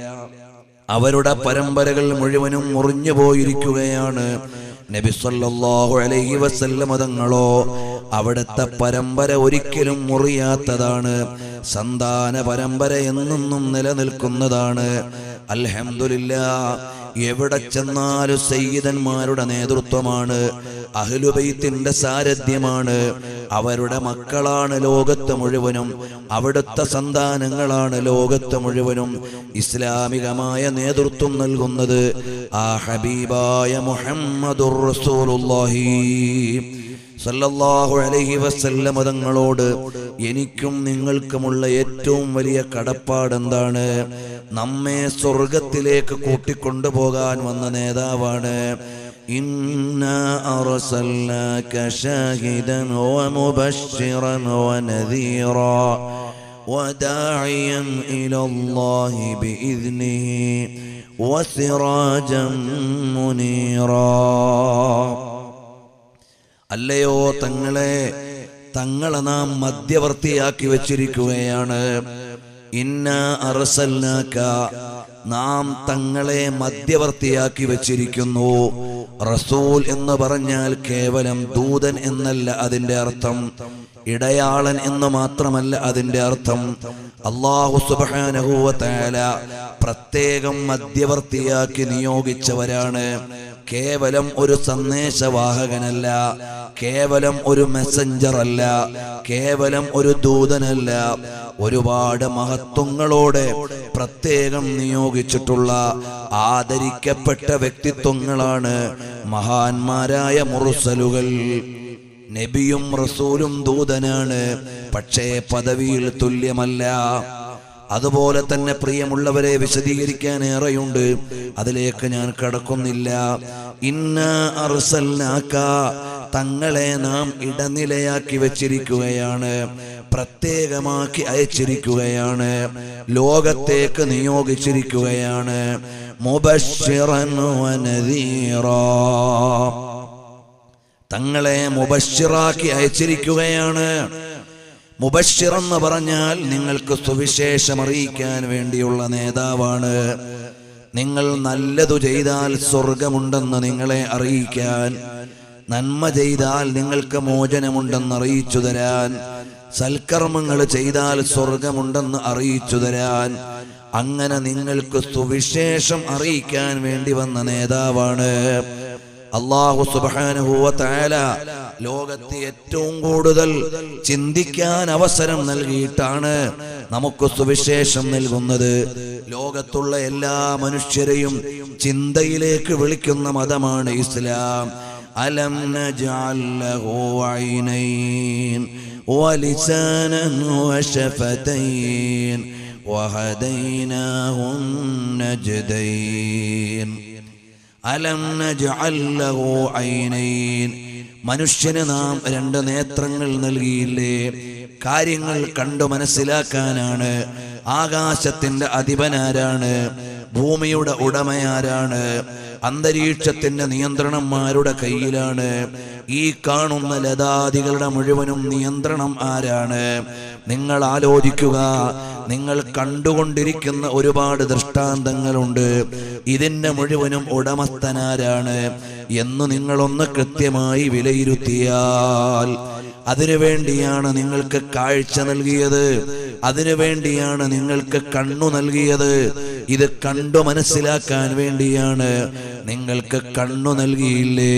Speaker 3: അവരുടെ പരമ്പരകൾ മുഴുവനും മുറിഞ്ഞു പോയിരിക്കുകയാണ് നബി സല്ലല്ലാഹു അലൈഹി വസല്ലമ തങ്ങളോ അവിടുത്തെ പരമ്പര ഒരിക്കലും മുറിയാത്തതാണ് സന്താന പരമ്പര എന്നെന്നും നിലനിൽക്കുന്നതാണ് അൽഹംദുലില്ലാ എവിടെ ചെന്നാലും സയ്യിദന്മാരുടെ നേതൃത്വമാണ് അഹ്ലുബൈത്തിന്റെ സാരഥ്യമാണ് അവരുടെ മക്കളാണ് ലോകത്ത് മുഴുവനും അവിടുത്തെ സന്താനങ്ങളാണ് ലോകത്ത് മുഴുവനും ഇസ്ലാമികമായ നേതൃത്വം നൽകുന്നത് ആ ഹബീബായ മുഹമ്മദുർ റസൂലുള്ളാഹി സല്ലല്ലാഹു അലൈഹി വസല്ലമ തങ്ങളോട് എനിക്കും നിങ്ങൾക്കുമുള്ള ഏറ്റവും വലിയ കടപ്പാട് എന്താണ് നമ്മെ സ്വർഗത്തിലേക്ക് കൂട്ടിക്കൊണ്ടുപോകാൻ വന്ന നേതാവാണ് إنا أرسلناك شاهدا ومبشرا ونذيرا وداعيا إلى الله بإذنه وسراجا منيرا അല്ലയോ തങ്ങളെ തങ്ങളെ നാം മധ്യവർത്തിയാക്കി വെച്ചിരിക്കുകയാണ് ഇന്ന അറസൽനാക്ക നാം തങ്ങളെ മധ്യവർത്തിയാക്കി വെച്ചിരിക്കുന്നു റസൂൽ എന്ന് പറഞ്ഞാൽ കേവലം ദൂതൻ എന്നല്ല അതിന്റെ അർത്ഥം ഇടയാളൻ എന്ന് മാത്രമല്ല അതിന്റെ അർത്ഥം അള്ളാഹു സുബാനഹുവ തആല പ്രത്യേകം മധ്യവർത്തിയാക്കി നിയോഗിച്ചവരാണ് കേവലം ഒരു സന്ദേശവാഹകനല്ല കേവലം ഒരു മെസ്സഞ്ചർ അല്ല കേവലം ഒരു ദൂതനല്ല ഒരുപാട് മഹത്വങ്ങളോടെ പ്രത്യേകം നിയോഗിച്ചിട്ടുള്ള ആദരിക്കപ്പെട്ട വ്യക്തിത്വങ്ങളാണ് മഹാന്മാരായ മുറുസലുകൾ നബിയും റസൂലും ദൂതനാണ് പക്ഷേ പദവിയിൽ തുല്യമല്ല അതുപോലെ തന്നെ പ്രിയമുള്ളവരെ വിശദീകരിക്കാൻ ഏറെയുണ്ട് അതിലേക്ക് ഞാൻ കടക്കുന്നില്ല ഇന്ന അർസൽനാക്ക തങ്ങളെ നാം ഇടനിലയാക്കി വെച്ചിരിക്കുകയാണ് പ്രത്യേകമാക്കി അയച്ചിരിക്കുകയാണ് ലോകത്തേക്ക് നിയോഗിച്ചിരിക്കുകയാണ് മുബശ്ശിറൻ വനദീറാ തങ്ങളെ മുബശ്ശിറാക്കി അയച്ചിരിക്കുകയാണ് മുബശ്ശിർ എന്ന് പറഞ്ഞാൽ നിങ്ങൾക്ക് സുവിശേഷം അറിയിക്കാൻ വേണ്ടിയുള്ള നേതാവാണ് നിങ്ങൾ നല്ലതു ചെയ്താൽ സ്വർഗമുണ്ടെന്ന് നിങ്ങളെ അറിയിക്കാൻ നന്മ ചെയ്താൽ നിങ്ങൾക്ക് മോചനമുണ്ടെന്ന് അറിയിച്ചു തരാൻ സൽക്കർമ്മങ്ങൾ ചെയ്താൽ സ്വർഗമുണ്ടെന്ന് അറിയിച്ചു തരാൻ അങ്ങനെ നിങ്ങൾക്ക് സുവിശേഷം അറിയിക്കാൻ വേണ്ടി വന്ന നേതാവാണ് അള്ളാഹു സുബാനുഭൂവ താല ലോകത്ത് ഏറ്റവും കൂടുതൽ ചിന്തിക്കാൻ അവസരം നൽകിയിട്ടാണ് നമുക്ക് സുവിശേഷം നൽകുന്നത് ലോകത്തുള്ള എല്ലാ മനുഷ്യരെയും ചിന്തയിലേക്ക് വിളിക്കുന്ന മതമാണ് ഇസ്ലാം അലം നജഅൽ ലഹു ഐനൈൻ ولسانا وشفتين وهديناه النجدين അലം നജ്അൽ ലഹു ഐനൈൻ മനുഷ്യന് നാം രണ്ട് നേത്രങ്ങൾ നൽകിയില്ലേ കാര്യങ്ങൾ കണ്ടു മനസ്സിലാക്കാനാണ് ആകാശത്തിന്റെ അധിപനാരാണ് ഭൂമിയുടെ ഉടമയാരാണ് അന്തരീക്ഷത്തിന്റെ നിയന്ത്രണന്മാരുടെ കയ്യിലാണ് ഈ കാണുന്ന ലതാദികളുടെ മുഴുവനും നിയന്ത്രണം ആരാണ് നിങ്ങൾ ആലോചിക്കുക നിങ്ങൾ കണ്ടുകൊണ്ടിരിക്കുന്ന ഒരുപാട് ദൃഷ്ടാന്തങ്ങളുണ്ട് ഇതിന്റെ മുഴുവനും ഉടമസ്ഥനാരാണ് എന്ന് നിങ്ങളൊന്ന് കൃത്യമായി വിലയിരുത്തിയാൽ അതിനു വേണ്ടിയാണ് നിങ്ങൾക്ക് കാഴ്ച നൽകിയത് അതിനു വേണ്ടിയാണ് നിങ്ങൾക്ക് കണ്ണു നൽകിയത് ഇത് കണ്ടു മനസ്സിലാക്കാൻ വേണ്ടിയാണ് നിങ്ങൾക്ക് കണ്ണു നൽകിയില്ലേ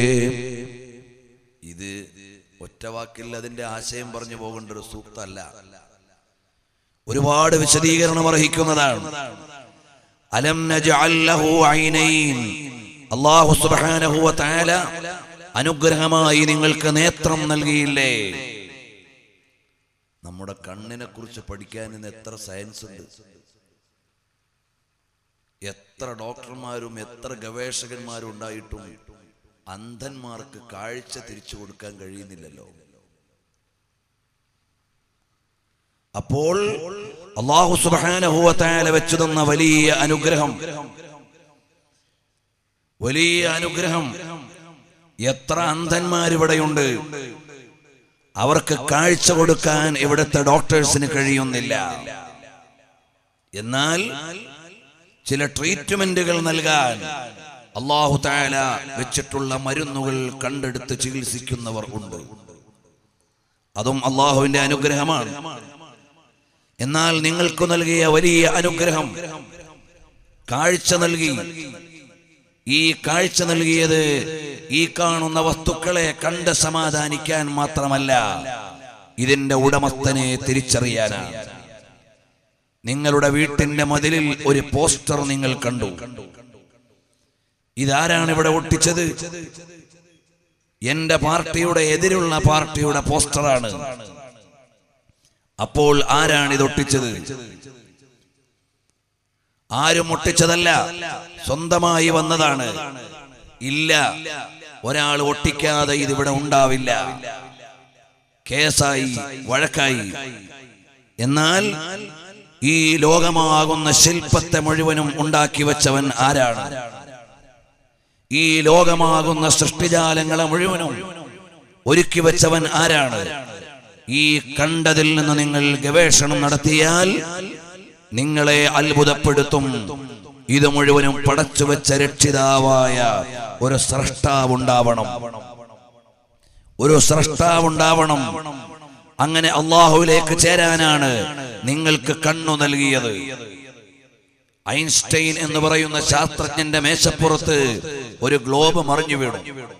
Speaker 3: ഇത് ഒറ്റ വാക്കിൽ അതിന്റെ ആശയം പറഞ്ഞു പോകേണ്ട ഒരു സൂക്തല്ല ഒരുപാട് വിശദീകരണം അർഹിക്കുന്നതാണ് അലം നജ്അൽ ലഹു ഐനൈൻ അല്ലാഹു സുബ്ഹാനഹു വ തആല അനുഗ്രഹമായി നിങ്ങൾക്ക് നേത്രം നൽകിയില്ലേ നമ്മുടെ കണ്ണിനെ കുറിച്ച് പഠിക്കാൻ ഇന്ന് എത്ര സയൻസ് ഉണ്ട് എത്ര ഡോക്ടർമാരും എത്ര ഗവേഷകന്മാരും ഉണ്ടായിട്ടും അന്ധന്മാർക്ക് കാഴ്ച തിരിച്ചു കൊടുക്കാൻ കഴിയുന്നില്ലല്ലോ അപ്പോൾ അള്ളാഹു സുബാനഹുവത്തായാല വെച്ചു തന്ന വലിയ അനുഗ്രഹം വലിയ അനുഗ്രഹം എത്ര അന്ധന്മാരിവിടെയുണ്ട് അവർക്ക് കാഴ്ച കൊടുക്കാൻ ഇവിടുത്തെ ഡോക്ടേഴ്സിന് കഴിയുന്നില്ല എന്നാൽ ചില ട്രീറ്റ്മെന്റുകൾ നൽകാൻ അള്ളാഹു താല വെച്ചിട്ടുള്ള മരുന്നുകൾ കണ്ടെടുത്ത് ചികിത്സിക്കുന്നവർ ഉണ്ട് അതും അള്ളാഹുവിന്റെ അനുഗ്രഹമാണ് എന്നാൽ നിങ്ങൾക്ക് നൽകിയ വലിയ അനുഗ്രഹം കാഴ്ച നൽകി ഈ കാഴ്ച നൽകിയത് ഈ കാണുന്ന വസ്തുക്കളെ കണ്ട് സമാധാനിക്കാൻ മാത്രമല്ല ഇതിന്റെ ഉടമസ്ഥനെ തിരിച്ചറിയാനാണ് നിങ്ങളുടെ വീട്ടിന്റെ മതിലിൽ ഒരു പോസ്റ്റർ നിങ്ങൾ കണ്ടു ഇതാരാണ് ഇവിടെ ഒട്ടിച്ചത് എന്റെ പാർട്ടിയുടെ എതിരുള്ള പാർട്ടിയുടെ പോസ്റ്ററാണ് അപ്പോൾ ആരാണ് ഇത് ഒട്ടിച്ചത് ആരും ഒട്ടിച്ചതല്ല സ്വന്തമായി വന്നതാണ് ഇല്ല ഒരാൾ ഒട്ടിക്കാതെ ഇതിവിടെ ഉണ്ടാവില്ല കേസായി വഴക്കായി എന്നാൽ ഈ ലോകമാകുന്ന ശില്പത്തെ മുഴുവനും ഉണ്ടാക്കി വെച്ചവൻ ആരാണ് ഈ ലോകമാകുന്ന സൃഷ്ടിജാലങ്ങളെ മുഴുവനും ഒരുക്കി വെച്ചവൻ ആരാണ് ഈ കണ്ടതിൽ നിന്ന് നിങ്ങൾ ഗവേഷണം നടത്തിയാൽ നിങ്ങളെ അത്ഭുതപ്പെടുത്തും ഇത് മുഴുവനും പടച്ചു വെച്ച രക്ഷിതാവായ ഒരു സ്രഷ്ടാവുണ്ടാവണം ഒരു സ്രഷ്ടാവുണ്ടാവണം അങ്ങനെ അള്ളാഹുവിലേക്ക് ചേരാനാണ് നിങ്ങൾക്ക് കണ്ണു നൽകിയത് ഐൻസ്റ്റൈൻ എന്ന് പറയുന്ന ശാസ്ത്രജ്ഞന്റെ മേശപ്പുറത്ത് ഒരു ഗ്ലോബ് മറിഞ്ഞു വീണു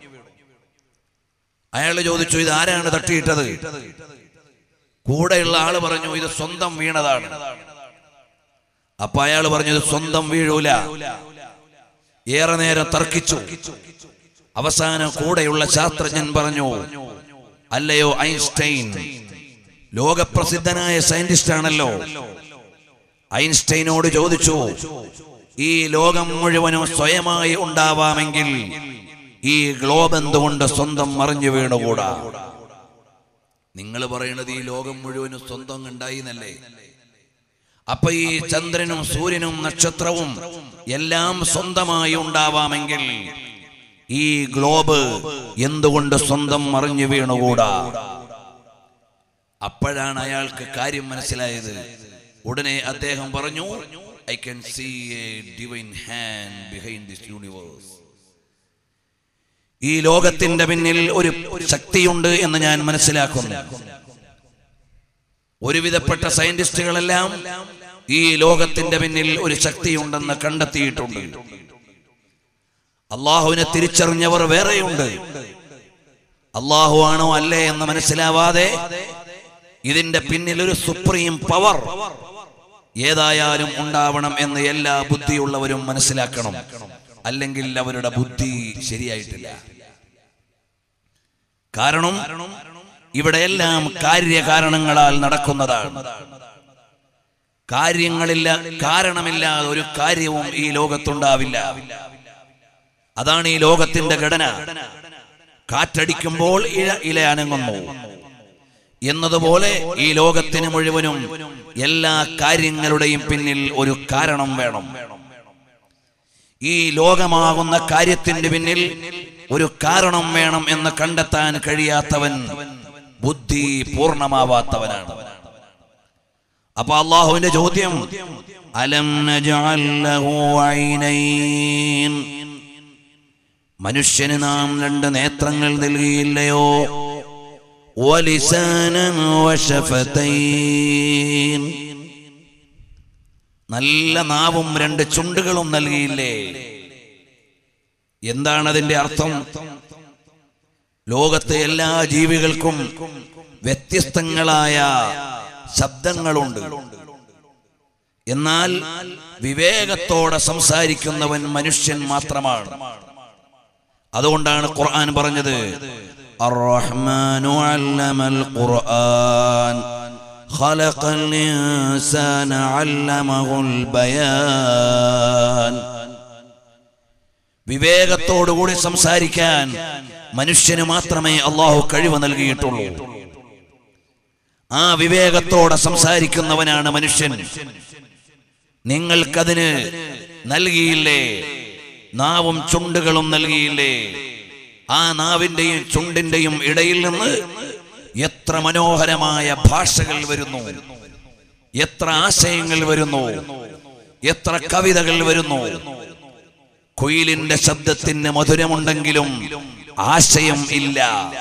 Speaker 3: അയാൾ ചോദിച്ചു ഇത് ആരാണ് തട്ടിയിട്ടത് കൂടെയുള്ള ആള് പറഞ്ഞു ഇത് സ്വന്തം വീണതാണ് അപ്പൊ അയാൾ പറഞ്ഞു ഇത് സ്വന്തം വീഴൂല ഏറെ നേരം തർക്കിച്ചു അവസാനം കൂടെയുള്ള ശാസ്ത്രജ്ഞൻ പറഞ്ഞു അല്ലയോ ഐൻസ്റ്റൈൻ ലോകപ്രസിദ്ധനായ സയന്റിസ്റ്റ് ആണല്ലോ ഐൻസ്റ്റൈനോട് ചോദിച്ചു ഈ ലോകം മുഴുവനും സ്വയമായി ഉണ്ടാവാമെങ്കിൽ ഈ ഗ്ലോബ് എന്തുകൊണ്ട് സ്വന്തം മറിഞ്ഞു വീണുകൂടാ നിങ്ങൾ പറയുന്നത് ഈ ലോകം മുഴുവനും സ്വന്തം ഉണ്ടായി എന്നല്ലേ അപ്പൊ ഈ ചന്ദ്രനും സൂര്യനും നക്ഷത്രവും എല്ലാം സ്വന്തമായി ഉണ്ടാവാമെങ്കിൽ ഈ ഗ്ലോബ് എന്തുകൊണ്ട് സ്വന്തം മറിഞ്ഞു വീണുകൂടാ അപ്പോഴാണ് അയാൾക്ക് കാര്യം മനസ്സിലായത് ഉടനെ അദ്ദേഹം പറഞ്ഞു I can see a divine hand behind this universe ഈ ലോകത്തിന്റെ പിന്നിൽ ഒരു ശക്തിയുണ്ട് എന്ന് ഞാൻ മനസ്സിലാക്കുന്നു ഒരുവിധപ്പെട്ട സയന്റിസ്റ്റുകളെല്ലാം ഈ ലോകത്തിന്റെ പിന്നിൽ ഒരു ശക്തിയുണ്ടെന്ന് കണ്ടെത്തിയിട്ടുണ്ട് അള്ളാഹുവിനെ തിരിച്ചറിഞ്ഞവർ വേറെയുണ്ട് അള്ളാഹു ആണോ അല്ലേ എന്ന് മനസ്സിലാവാതെ ഇതിന്റെ പിന്നിൽ ഒരു സുപ്രീം പവർ ഏതായാലും ഉണ്ടാവണം എന്ന് എല്ലാ ബുദ്ധിയുള്ളവരും മനസ്സിലാക്കണം അല്ലെങ്കിൽ അവരുടെ ബുദ്ധി ശരിയായിട്ടില്ല കാരണം ഇവിടെയെല്ലാം കാര്യകാരണങ്ങളാൽ നടക്കുന്നതാണ് കാര്യങ്ങളില്ല കാരണമില്ലാതെ ഒരു കാര്യവും ഈ ലോകത്തുണ്ടാവില്ല അതാണ് ഈ ലോകത്തിന്റെ ഘടന കാറ്റടിക്കുമ്പോൾ ഇല ഇല അനങ്ങുന്നു എന്നതുപോലെ ഈ ലോകത്തിന് മുഴുവനും എല്ലാ കാര്യങ്ങളുടെയും പിന്നിൽ ഒരു കാരണം വേണം ഈ ലോകമാകുന്ന കാര്യത്തിന്റെ പിന്നിൽ ഒരു കാരണം വേണം എന്ന് കണ്ടെത്താൻ കഴിയാത്തവൻ ബുദ്ധി പൂർണ്ണമാവാത്തവനാണ് അപ്പൊ അള്ളാഹുവിന്റെ ചോദ്യം അലം നജഅൽ ലഹു ഐനൈൻ മനുഷ്യന് നാം രണ്ട് നേത്രങ്ങൾ നൽകിയില്ലയോ വലിസാനൻ വശഫതൈൻ നല്ല നാവും രണ്ട് ചുണ്ടുകളും നൽകിയില്ലേ എന്താണ് അതിന്റെ അർത്ഥം ലോകത്തെ എല്ലാ ജീവികൾക്കും വ്യത്യസ്തങ്ങളായ ശബ്ദങ്ങളുണ്ട് എന്നാൽ വിവേകത്തോടെ സംസാരിക്കുന്നവൻ മനുഷ്യൻ മാത്രമാണ് അതുകൊണ്ടാണ് ഖുർആൻ പറഞ്ഞത് الرحمن علم القرآن خلق الإنسان علمه البيان വിവേകത്തോടുകൂടി സംസാരിക്കാൻ മനുഷ്യന് മാത്രമേ അള്ളാഹു കഴിവ് നൽകിയിട്ടുള്ളൂ ആ വിവേകത്തോടെ സംസാരിക്കുന്നവനാണ് മനുഷ്യൻ നിങ്ങൾക്കതിന് നൽകിയില്ലേ നാവും ചുണ്ടുകളും നൽകിയില്ലേ ആ നാവിന്റെയും ചുണ്ടിന്റെയും ഇടയിൽ നിന്ന് എത്ര മനോഹരമായ ഭാഷകൾ വരുന്നു എത്ര ആശയങ്ങൾ വരുന്നു എത്ര കവിതകൾ വരുന്നു കുയിലിന്റെ ശബ്ദത്തിന് മധുരമുണ്ടെങ്കിലും ആശയം ഇല്ല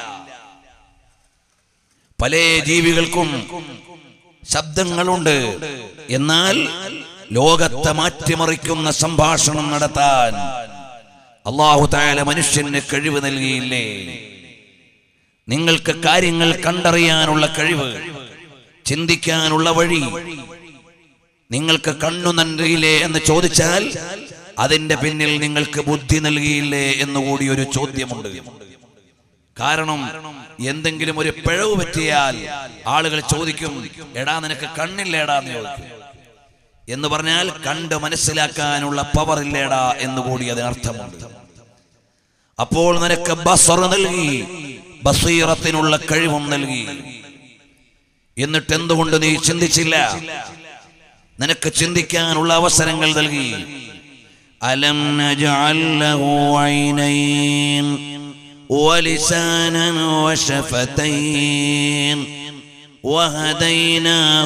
Speaker 3: പല ജീവികൾക്കും ശബ്ദങ്ങളുണ്ട് എന്നാൽ ലോകത്തെ മാറ്റിമറിക്കുന്ന സംഭാഷണം നടത്താൻ അള്ളാഹു താല മനുഷ്യന് കഴിവ് നൽകിയില്ലേ നിങ്ങൾക്ക് കാര്യങ്ങൾ കണ്ടറിയാനുള്ള കഴിവ് ചിന്തിക്കാനുള്ള വഴി നിങ്ങൾക്ക് കണ്ണു നൽകിയില്ലേ എന്ന് ചോദിച്ചാൽ അതിന്റെ പിന്നിൽ നിങ്ങൾക്ക് ബുദ്ധി നൽകിയില്ലേ എന്നുകൂടി ഒരു ചോദ്യമുണ്ട് കാരണം എന്തെങ്കിലും ഒരു പിഴവ് പറ്റിയാൽ ആളുകൾ ചോദിക്കും എടാ നിനക്ക് കണ്ണില്ലേടാ എന്ന് ചോദിക്കും എന്ന് പറഞ്ഞാൽ കണ്ട് മനസ്സിലാക്കാനുള്ള പവർ ഇല്ലേടാ എന്നുകൂടി അതിനർത്ഥമുണ്ട് അപ്പോൾ നിനക്ക് ബസർ നൽകി ബസീറത്തിനുള്ള കഴിവും നൽകി എന്നിട്ട് എന്തുകൊണ്ട് നീ ചിന്തിച്ചില്ല നിനക്ക് ചിന്തിക്കാനുള്ള അവസരങ്ങൾ നൽകി അലം നജഅൽ ലഹു ഐനൈൻ ولسانا وشفتين وهديناه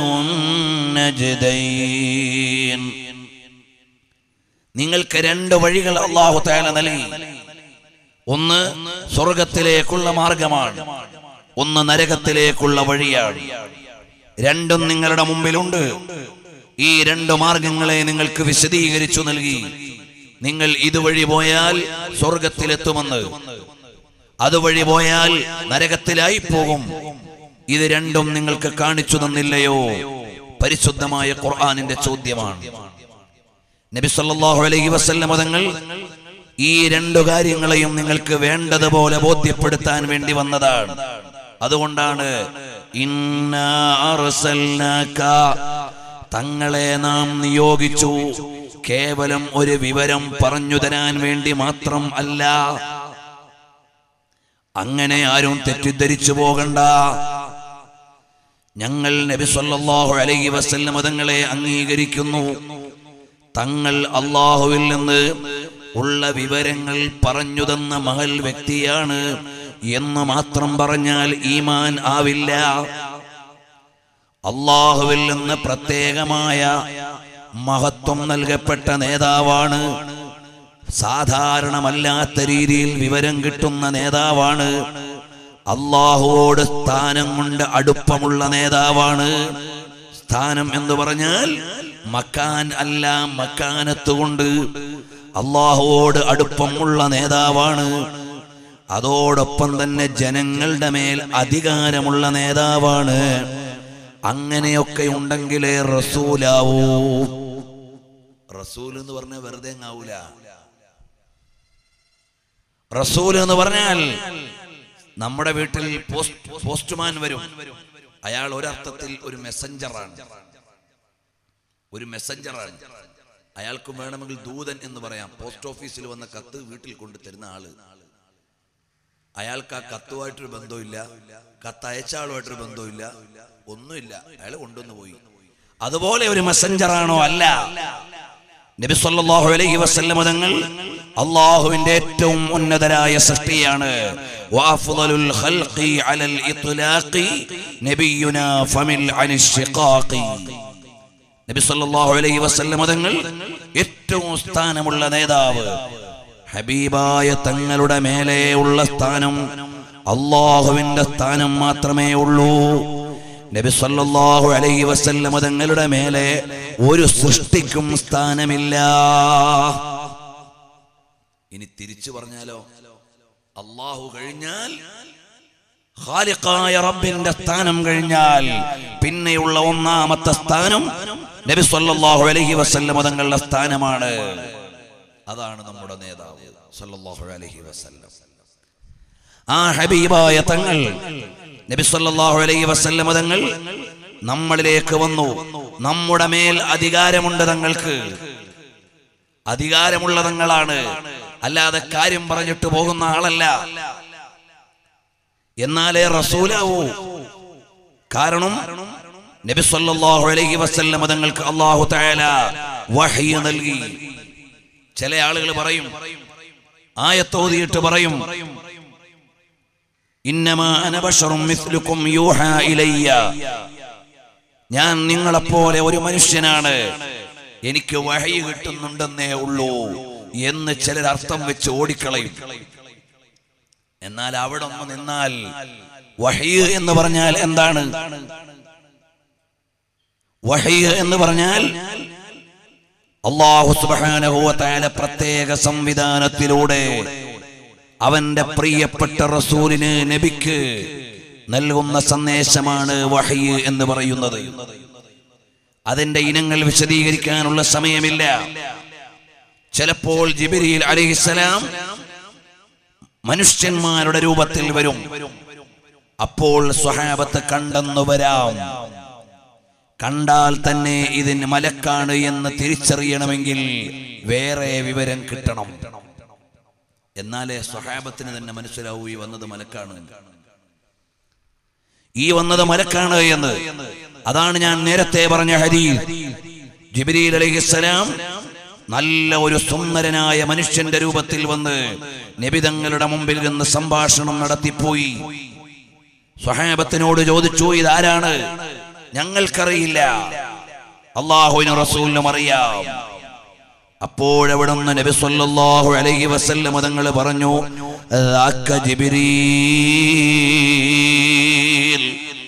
Speaker 3: النجدين നിങ്ങൾക്ക് രണ്ട് വഴികൾ അള്ളാഹു തആല നൽകി ഒന്ന് സ്വർഗത്തിലേക്കുള്ള മാർഗമാണ് ഒന്ന് നരകത്തിലേക്കുള്ള വഴിയാണ് രണ്ടും നിങ്ങളുടെ മുമ്പിലുണ്ട് ഈ രണ്ട് മാർഗങ്ങളെ നിങ്ങൾക്ക് വിശദീകരിച്ചു നൽകി നിങ്ങൾ ഇതുവഴി പോയാൽ സ്വർഗത്തിലെത്തുമെന്ന് അതുവഴി പോയാൽ നരകത്തിലായി പോകും ഇത് രണ്ടും നിങ്ങൾക്ക് കാണിച്ചു തന്നില്ലയോ പരിശുദ്ധമായ ഖുർആാനിന്റെ ചോദ്യമാണ് നബി സല്ലല്ലാഹു അലൈഹി വസല്ലം തങ്ങൾ ഈ രണ്ടു കാര്യങ്ങളെയും നിങ്ങൾക്ക് വേണ്ടതുപോലെ ബോധ്യപ്പെടുത്താൻ വേണ്ടി വന്നതാണ് അതുകൊണ്ടാണ് ഇന്നാ അർസൽനാക തങ്ങളെ നാം നിയോഗിച്ചു കേവലം ഒരു വിവരം പറഞ്ഞു തരാൻ വേണ്ടി മാത്രം അല്ല അങ്ങനെ ആരും തെറ്റിദ്ധരിച്ചു പോകണ്ട ഞങ്ങൾ നബി സല്ലല്ലാഹു അലൈഹി വസല്ലം തങ്ങളെ അംഗീകരിക്കുന്നു തങ്ങൾ അള്ളാഹുവിൽ നിന്ന് ഉള്ള വിവരങ്ങൾ പറഞ്ഞു തന്ന മഹൽ വ്യക്തിയാണ് എന്ന് മാത്രം പറഞ്ഞാൽ ഈമാൻ ആവില്ല അള്ളാഹുവിൽ നിന്ന് പ്രത്യേകമായ മഹത്വം നൽകപ്പെട്ട നേതാവാണ് സാധാരണമല്ലാത്ത രീതിയിൽ വിവരം കിട്ടുന്ന നേതാവാണ് അള്ളാഹുവോട് സ്ഥാനം കൊണ്ട് അടുപ്പമുള്ള നേതാവാണ് സ്ഥാനം എന്ന് പറഞ്ഞാൽ മക്കാൻ അല്ല മക്കാനത്ത് കൊണ്ട് അള്ളാഹുവോട് അടുപ്പമുള്ള നേതാവാണ് അതോടൊപ്പം തന്നെ ജനങ്ങളുടെ മേൽ അധികാരമുള്ള നേതാവാണ് അങ്ങനെയൊക്കെ ഉണ്ടെങ്കിലേ റസൂലാവൂ റസൂൽ എന്ന് പറഞ്ഞാൽ വെറുതെ ആവൂല റസൂൽ എന്ന് പറഞ്ഞാൽ നമ്മുടെ വീട്ടിൽ പോസ്റ്റ് പോസ്റ്റ്മാൻ വരും അയാൾ ഒരർത്ഥത്തിൽ ഒരു മെസ്സഞ്ചറാണ് ഒരു മെസ്സഞ്ചറാണ് അയാൾക്കും വേണമെങ്കിൽ ദൂതൻ എന്ന് പറയാം പോസ്റ്റ് ഓഫീസിൽ വന്ന കത്ത് വീട്ടിൽ കൊണ്ട് തരുന്ന ആള് അയാൾക്ക് ആ കത്തുമായിട്ടൊരു ബന്ധമില്ല കത്ത് അയച്ച ആളുമായിട്ടൊരു ബന്ധമില്ല ഒന്നുമില്ല അയാൾ കൊണ്ടുവന്ന് പോയി അതുപോലെ ഒരു മെസ്സഞ്ചറാണോ അല്ല നബി സല്ലല്ലാഹു അലൈഹി വസല്ലം തങ്ങൾ അള്ളാഹുവിന്റെ ഏറ്റവും ഉന്നതരായ സൃഷ്ടിയാണ് വഅഫ്ളലുൽ ഖൽഖി അലൽ ഇത്ലാഖി നബിയുനാ ഫമിൽ അനിൽ ശിഖാഖി നബി സല്ലല്ലാഹു അലൈഹി വസല്ലം തങ്ങൾ ഏറ്റവും സ്ഥാനമുള്ള നേതാവ് ഹബീബായ തങ്ങളുടെ മേലെ ഉള്ള സ്ഥാനം അള്ളാഹുവിന്റെ സ്ഥാനം മാത്രമേ ഉള്ളൂ നബി സല്ലല്ലാഹു അലൈഹി വസല്ലം തങ്ങളുടെ മേലെ ഒരു സൃഷ്ടിക്കും സ്ഥാനമില്ല ഇനി തിരിച്ചു പറഞ്ഞാലോ അള്ളാഹു കഴിഞ്ഞാൽ ഖാലിഖായ റബ്ബിന്റെ സ്ഥാനം കഴിഞ്ഞാൽ പിന്നെയുള്ള ഒന്നാമത്തെ സ്ഥാനം നബി സല്ലല്ലാഹു അലൈഹി വസല്ലം തങ്ങളുടെ സ്ഥാനമാണ് അതാണ് നമ്മുടെ നേതാവ് സല്ലല്ലാഹു അലൈഹി വസല്ലം ആ ഹബീബായ തങ്ങൾ നബി സല്ലല്ലാഹു അലൈഹി വസല്ലം തങ്ങൾ നമ്മളിലേക്ക് വന്നു നമ്മുടെ മേൽ അധികാരമുണ്ട് തങ്ങൾക്ക് അധികാരമുള്ള തങ്ങളാണ് അല്ലാതെ കാര്യം പറഞ്ഞിട്ട് പോകുന്ന ആളല്ല എന്നാലേ റസൂലാവൂ കാരണം നബി സല്ലല്ലാഹു അലൈഹി വസല്ലം തങ്ങൾക്ക് അല്ലാഹു തആല വഹ്യ് നൽകി ചില ആളുകൾ പറയും ആയത്തോതിയിട്ട് പറയും ഇന്നമാ അന ബശറും മിസ്ലുക്കും യൂഹാ ഇലയ്യ ഞാൻ നിങ്ങളെപ്പോലെ ഒരു മനുഷ്യനാണ് എനിക്ക് വഹയി കിട്ടുന്നുണ്ടെന്നേ ഉള്ളൂ എന്ന് ചിലർ അർത്ഥം വെച്ച് ഓടിക്കളയും എന്നാൽ അവിടെ ഒന്ന് നിന്നാൽ വഹീ എന്ന് പറഞ്ഞാൽ എന്താണ് വഹീ എന്ന് പറഞ്ഞാൽ അള്ളാഹു സുബ്ഹാനഹു വ തആല പ്രത്യേക സംവിധാനത്തിലൂടെ അവന്റെ പ്രിയപ്പെട്ട റസൂലിന് നബിക്ക് നൽകുന്ന സന്ദേശമാണ് വഹീ എന്ന് പറയുന്നത് അതിന്റെ ഇനങ്ങൾ വിശദീകരിക്കാനുള്ള സമയമില്ല ചിലപ്പോൾ ജിബിരിയിൽ അലൈഹിസ്സലാം മനുഷ്യന്മാരുടെ രൂപത്തിൽ വരും അപ്പോൾ സ്വഹാബത്ത് കണ്ടെന്നു വരാം കണ്ടാൽ തന്നെ ഇതിന് മലക്കാണ് എന്ന് തിരിച്ചറിയണമെങ്കിൽ വേറെ വിവരം കിട്ടണം എന്നാലേ സ്വഹാബത്തിന് തന്നെ മനസ്സിലാവൂ ഈ വന്നത് മലക്കാണ് ഈ വന്നത് മലക്കാണ് എന്ന് അതാണ് ഞാൻ നേരത്തെ പറഞ്ഞ ഹരീൽ ജിബിരിൽ അലൈഹിസ്സലാം നല്ല ഒരു സുന്ദരനായ മനുഷ്യന്റെ രൂപത്തിൽ വന്ന് നബിതങ്ങളുടെ മുമ്പിൽ നിന്ന് സംഭാഷണം നടത്തിപ്പോയി സ്വഹാബത്തിനോട് ചോദിച്ചു ഇതാരാണ് ഞങ്ങൾക്കറിയില്ല അള്ളാഹുവിനും റസൂലിനും അറിയാം അപ്പോഴവിടുന്ന് നബി സല്ലല്ലാഹു അലൈഹി വസല്ലം തങ്ങൾ പറഞ്ഞു "ദാക്ക ജിബ്രീൽ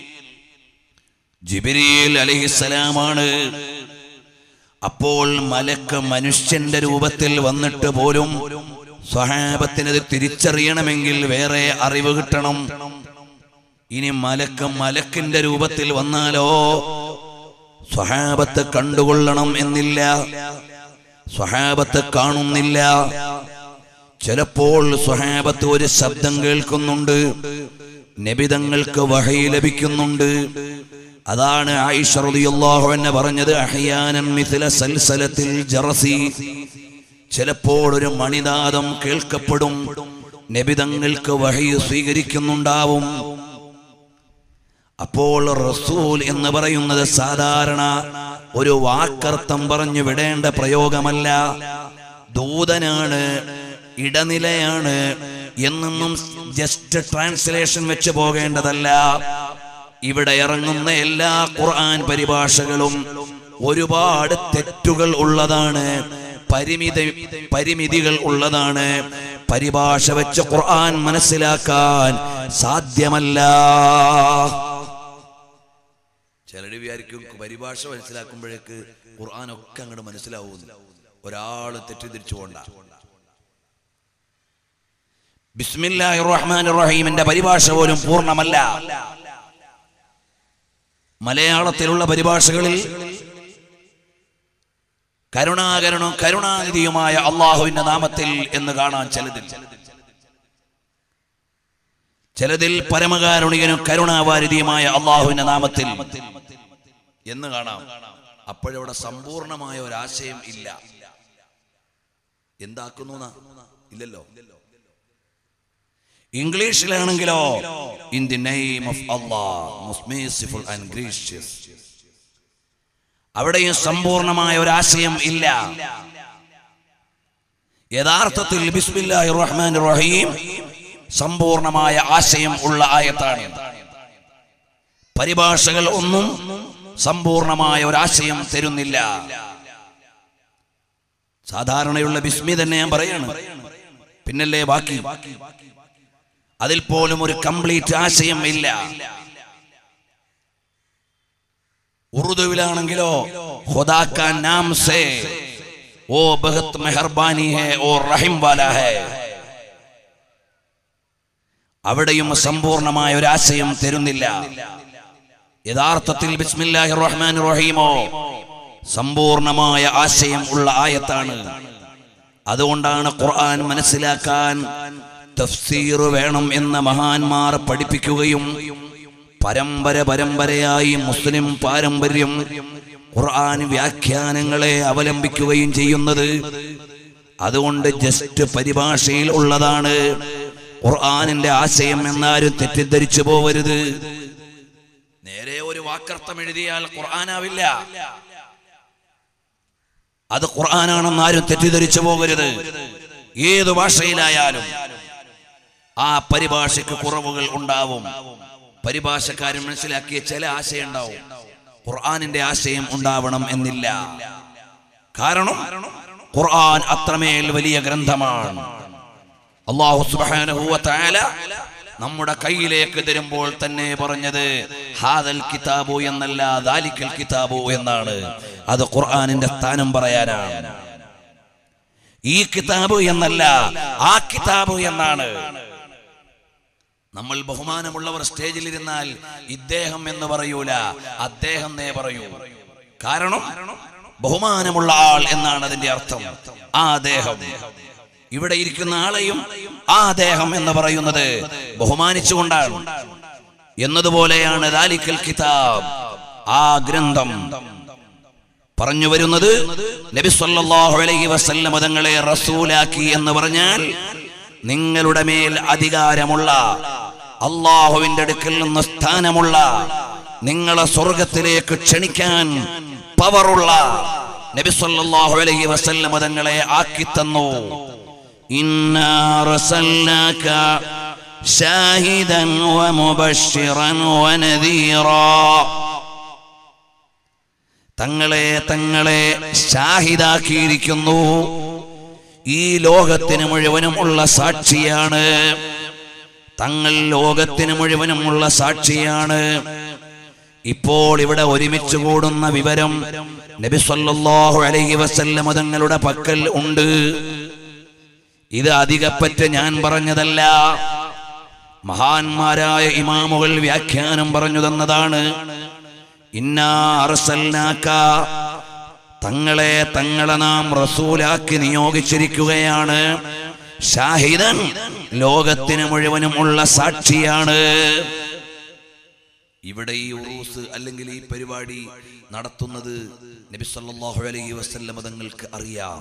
Speaker 3: ജിബ്രീൽ അലൈഹിസ്സലാമാണ് അപ്പോൾ മലക്ക് മനുഷ്യന്റെ രൂപത്തിൽ വന്നിട്ട് പോലും സ്വഹാബത്തിനത് തിരിച്ചറിയണമെങ്കിൽ വേറെ അറിവ് കിട്ടണം ഇനി മലക്ക് മലക്കിന്റെ രൂപത്തിൽ വന്നാലോ സ്വഹാബത്ത് കണ്ടുകൊള്ളണം എന്നില്ല സ്വഹാബത്ത് കാണുന്നില്ല ചിലപ്പോൾ സ്വഹാബത്ത് ഒരു ശബ്ദം കേൾക്കുന്നുണ്ട് നബിതങ്ങൾക്ക് വഹയി ലഭിക്കുന്നുണ്ട് അതാണ് ആയിഷ റളിയല്ലാഹു അൻഹ പറഞ്ഞത് അഹ്യാനൻ മിഥില സൽസലത്തിൽ ജറസി ചിലപ്പോൾ ഒരു മണിനാദം കേൾക്കപ്പെടും നബിതങ്ങൾക്ക് വഹി സ്വീകരിക്കുന്നുണ്ടാവും അപ്പോൾ റസൂൽ എന്ന് പറയുന്നത് സാധാരണ ഒരു വാക്കർത്ഥം പറഞ്ഞു വിടേണ്ട പ്രയോഗമല്ല ദൂതനാണ് ഇടനിലയാണ് എന്നൊന്നും ജസ്റ്റ് ട്രാൻസ്ലേഷൻ വെച്ച് പോകേണ്ടതല്ല ഇവിടെ ഇറങ്ങുന്ന എല്ലാ ഖുർആൻ പരിഭാഷകളും ഒരുപാട് തെറ്റുകൾ ഉള്ളതാണ് പരിമിതി പരിമിതികൾ ഉള്ളതാണ് പരിഭാഷ വെച്ച് ഖുർആൻ മനസ്സിലാക്കാൻ സാധ്യമല്ല ചിലര് വിചാരിക്കും പരിഭാഷ മനസ്സിലാക്കുമ്പോഴേക്ക് ഖുർആൻ ഒക്കെ അങ്ങോട്ട് മനസ്സിലാവുന്നു ഒരാള് തെറ്റിദ്ധരിച്ചു കൊണ്ട ബിസ്മില്ലാഹിർ റഹ്മാനിർ റഹീമിന്റെ പരിഭാഷ പോലും പൂർണ്ണമല്ല മലയാളത്തിലുള്ള പരിഭാഷകളിൽ കരുണാകരണവും കരുണാനിധിയുമായ അള്ളാഹുവിന്റെ നാമത്തിൽ എന്ന് കാണാൻ ചിലതിൽ ചിലതിൽ പരമകാരുണികനും കരുണാവാരിധിയുമായ അള്ളാഹുവിന്റെ നാമത്തിൽ എന്ന് കാണാം അപ്പോഴവിടെ സമ്പൂർണമായ ഒരാശയം ഇല്ല എന്താക്കുന്നു എന്നാ? ഇല്ലല്ലോ ഇംഗ്ലീഷിലാണെങ്കിലോ in the name of Allah and gracious അവിടെയും സമ്പൂർണമായ ഒരാശയം ഇല്ല യഥാർത്ഥത്തിൽ ബിസ്മില്ലാഹി റഹ്മാൻ റഹീം സമ്പൂർണമായ ആശയം ഉള്ള ആയത്താണ് പരിഭാഷകൾ ഒന്നും സമ്പൂർണമായ ഒരാശയം തരുന്നില്ല സാധാരണയുള്ള ബിസ്മി തന്നെ ഞാൻ പറയാണ് പിന്നല്ലേ ബാക്കി അതിൽ പോലും ഒരു കംപ്ലീറ്റ് ആശയം ഇല്ല ഉറുദുവിലാണെങ്കിലോ ഖുദാ കാ നാം സേ ഓ ബഹത് മെഹർബാനി ഹേ ഓ റഹിം വാല ഹേ അവിടെയും സമ്പൂർണമായ ഒരു ആശയം തരുന്നില്ല യഥാർത്ഥത്തിൽ ബിസ്മില്ലാഹി റഹ്മാൻ റഹീമോ സമ്പൂർണമായ ആശയം ഉള്ള ആയത്താണ് അതുകൊണ്ടാണ് ഖുർആൻ മനസ്സിലാക്കാൻ തഫ്സീർ വേണം എന്ന് മഹാന്മാർ പഠിപ്പിക്കുകയും പരമ്പര പരമ്പരയായി മുസ്ലിം പാരമ്പര്യം ഖുർആൻ വ്യാഖ്യാനങ്ങളെ അവലംബിക്കുകയും ചെയ്യുന്നത് അതുകൊണ്ട് ജസ്റ്റ് പരിഭാഷയിൽ ഉള്ളതാണ് ഖുർആനിന്റെ ആശയം എന്നാരും തെറ്റിദ്ധരിച്ചു പോവരുത് നേരെ ഒരു വാക്കർത്ഥം എഴുതിയാൽ ഖുർആനാവില്ല അത് ഖുർആനാണെന്ന് ആരും തെറ്റിദ്ധരിച്ചു പോകരുത് ഏത് ഭാഷയിലായാലും ആ പരിഭാഷയ്ക്ക് കുറവുകൾ ഉണ്ടാവും പരിഭാഷക്കാരൻ മനസ്സിലാക്കിയ ചില ആശയം ഉണ്ടാവും ഖുർആനിന്റെ ആശയം ഉണ്ടാവണം എന്നില്ല കാരണം ഖുർആൻ അത്രമേൽ വലിയ ഗ്രന്ഥമാണ് അള്ളാഹു സുബ്ഹാനഹു വ തആല നമ്മുടെ കയ്യിലേക്ക് തരുമ്പോൾ തന്നെ പറഞ്ഞത് ഹാദൽ കിതാബു എന്നല്ല ദാലിക്കൽ കിതാബു എന്നാണ് അത് ഖുർആനിന്റെ സ്ഥാനം പറയാനാണ് ഈ കിതാബ് എന്നല്ല ആ കിതാബ് എന്നാണ് നമ്മൾ ബഹുമാനമുള്ളവർ സ്റ്റേജിലിരുന്നാൽ ഇദ്ദേഹം എന്ന് പറയൂല അദ്ദേഹം നേ പറയൂ കാരണം ബഹുമാനമുള്ള ആൾ എന്നാണ് അതിന്റെ അർത്ഥം ആ ദേഹം ഇവിടെ ഇരിക്കുന്ന ആളെയും ആ ദേഹം എന്ന് പറയുന്നത് ബഹുമാനിച്ചുകൊണ്ടാണ് എന്നതുപോലെയാണ് ദാലിക്കൽ കിതാബ് ആ ഗ്രന്ഥം പറഞ്ഞു വരുന്നത് നബി സല്ലല്ലാഹു അലൈഹി വസല്ലം തങ്ങളെ റസൂലാക്കി എന്ന് പറഞ്ഞാൽ നിങ്ങളുടെ മേൽ അധികാരമുള്ള അള്ളാഹുവിന്റെ അടുക്കൽ നിന്ന് സ്ഥാനമുള്ള നിങ്ങളെ സ്വർഗത്തിലേക്ക് ക്ഷണിക്കാൻ പവറുള്ള നബി സല്ലല്ലാഹു അലൈഹി വസല്ലം തങ്ങളെ ആക്കി തന്നു ഇന്നാ അർസൽനാക ഷാഹിദൻ വമുബശ്ശിറൻ വനദീറാ തങ്ങളെ തങ്ങളെ ഷാഹിദാക്കിയിരിക്കുന്നു ഈ ലോകത്തിന് മുഴുവനും ഉള്ള സാക്ഷിയാണ് തങ്ങൾ ലോകത്തിന് മുഴുവനും ഉള്ള സാക്ഷിയാണ് ഇപ്പോൾ ഇവിടെ ഒരുമിച്ച് കൂടുന്ന വിവരം നബി സല്ലല്ലാഹു അലൈഹി വസല്ലം തങ്ങളുടെ പക്കൽ ഉണ്ട് ഇത് അധികപ്പറ്റ് ഞാൻ പറഞ്ഞതല്ല മഹാന്മാരായ ഇമാമുകൾ വ്യാഖ്യാനം പറഞ്ഞു തന്നതാണ് ഇന്നാ അർസൽനാക്ക തങ്ങളെ തങ്ങളെ നാം റസൂലാക്കി നിയോഗിച്ചിരിക്കുകയാണ് ഷാഹിദൻ ലോകത്തിന് മുഴുവനും ഉള്ള സാക്ഷിയാണ് ഇവിടെ ഈ ഉറൂസ് അല്ലെങ്കിൽ ഈ പരിപാടി നടത്തുന്നത് നബി സല്ലല്ലാഹു അലൈഹി വസല്ലം തങ്ങൾക്ക് അറിയാം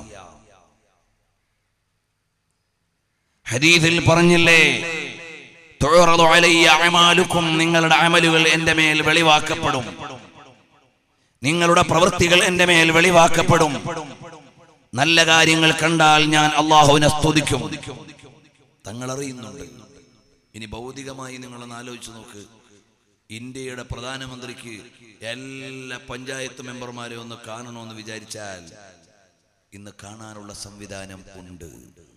Speaker 3: ഹദീസിൽ പറഞ്ഞില്ലേ തുഅറദു അലയ്യ അഅമാലുക്കും നിങ്ങളുടെ അമലുകൾ എൻ്റെ മേൽ വെളിവാക്കപ്പെടും നിങ്ങളുടെ പ്രവൃത്തികൾ എൻ്റെ മേൽ വെളിവാക്കപ്പെടും നല്ല കാര്യങ്ങൾ കണ്ടാൽ ഞാൻ അള്ളാഹുവിനെ സ്തുതിക്കും തങ്ങൾ അറിയുന്നുണ്ട് ഇനി ഭൗതികമായി നിങ്ങളൊന്ന് ആലോചിച്ച് നോക്ക് ഇന്ത്യയുടെ പ്രധാനമന്ത്രിക്ക് എല്ലാ പഞ്ചായത്ത് മെമ്പർമാരെ ഒന്ന് കാണണമെന്ന് വിചാരിച്ചാൽ ഇന്ന് കാണാനുള്ള സംവിധാനം ഉണ്ട്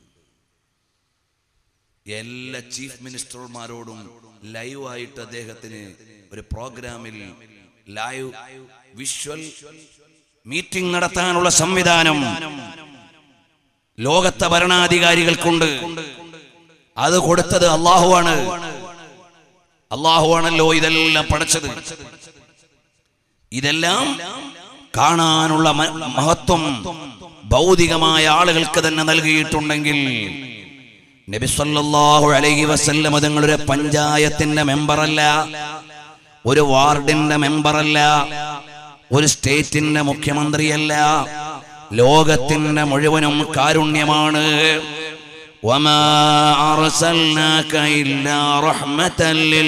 Speaker 3: എല്ലാ ചീഫ് മിനിസ്റ്റർമാരോടും ലൈവ് ആയിട്ട് അദ്ദേഹത്തിന് ഒരു പ്രോഗ്രാമിൽ ലൈവ് വിഷ്വൽ മീറ്റിംഗ് നടത്താനുള്ള സംവിധാനം ലോകത്തെ ഭരണാധികാരികൾക്കുണ്ട് അത് കൊടുത്തത് അള്ളാഹുവാണ് അള്ളാഹുവാണല്ലോ ഇതെല്ലാം പഠിച്ചത് ഇതെല്ലാം കാണാനുള്ള മ- മഹത്വം ഭൗതികമായ ആളുകൾക്ക് തന്നെ നൽകിയിട്ടുണ്ടെങ്കിൽ നബി സല്ലല്ലാഹു അലൈഹി വസല്ലം തങ്ങളുടെ പഞ്ചായത്തിന്റെ മെമ്പറല്ല ഒരു വാർഡിന്റെ മെമ്പറല്ല ഒരു സ്റ്റേറ്റിന്റെ മുഖ്യമന്ത്രിയല്ല ലോകത്തിന്റെ മുഴുവനും കാരുണ്യമാണ് وما أرسلناك إلا رحمة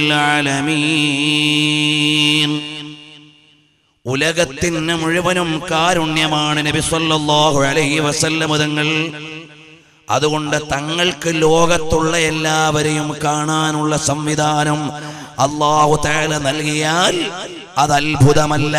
Speaker 3: للعالمين ഉലകത്തിന് മുഴുവനും കാരുണ്യമാണ് നബി സല്ലല്ലാഹു അലൈഹി വസല്ലം തങ്ങൾ അതുകൊണ്ട് തങ്ങൾക്ക് ലോകത്തുള്ള എല്ലാവരെയും കാണാനുള്ള സംവിധാനം അള്ളാഹു തആല നൽകിയാൽ അത് അത്ഭുതമല്ല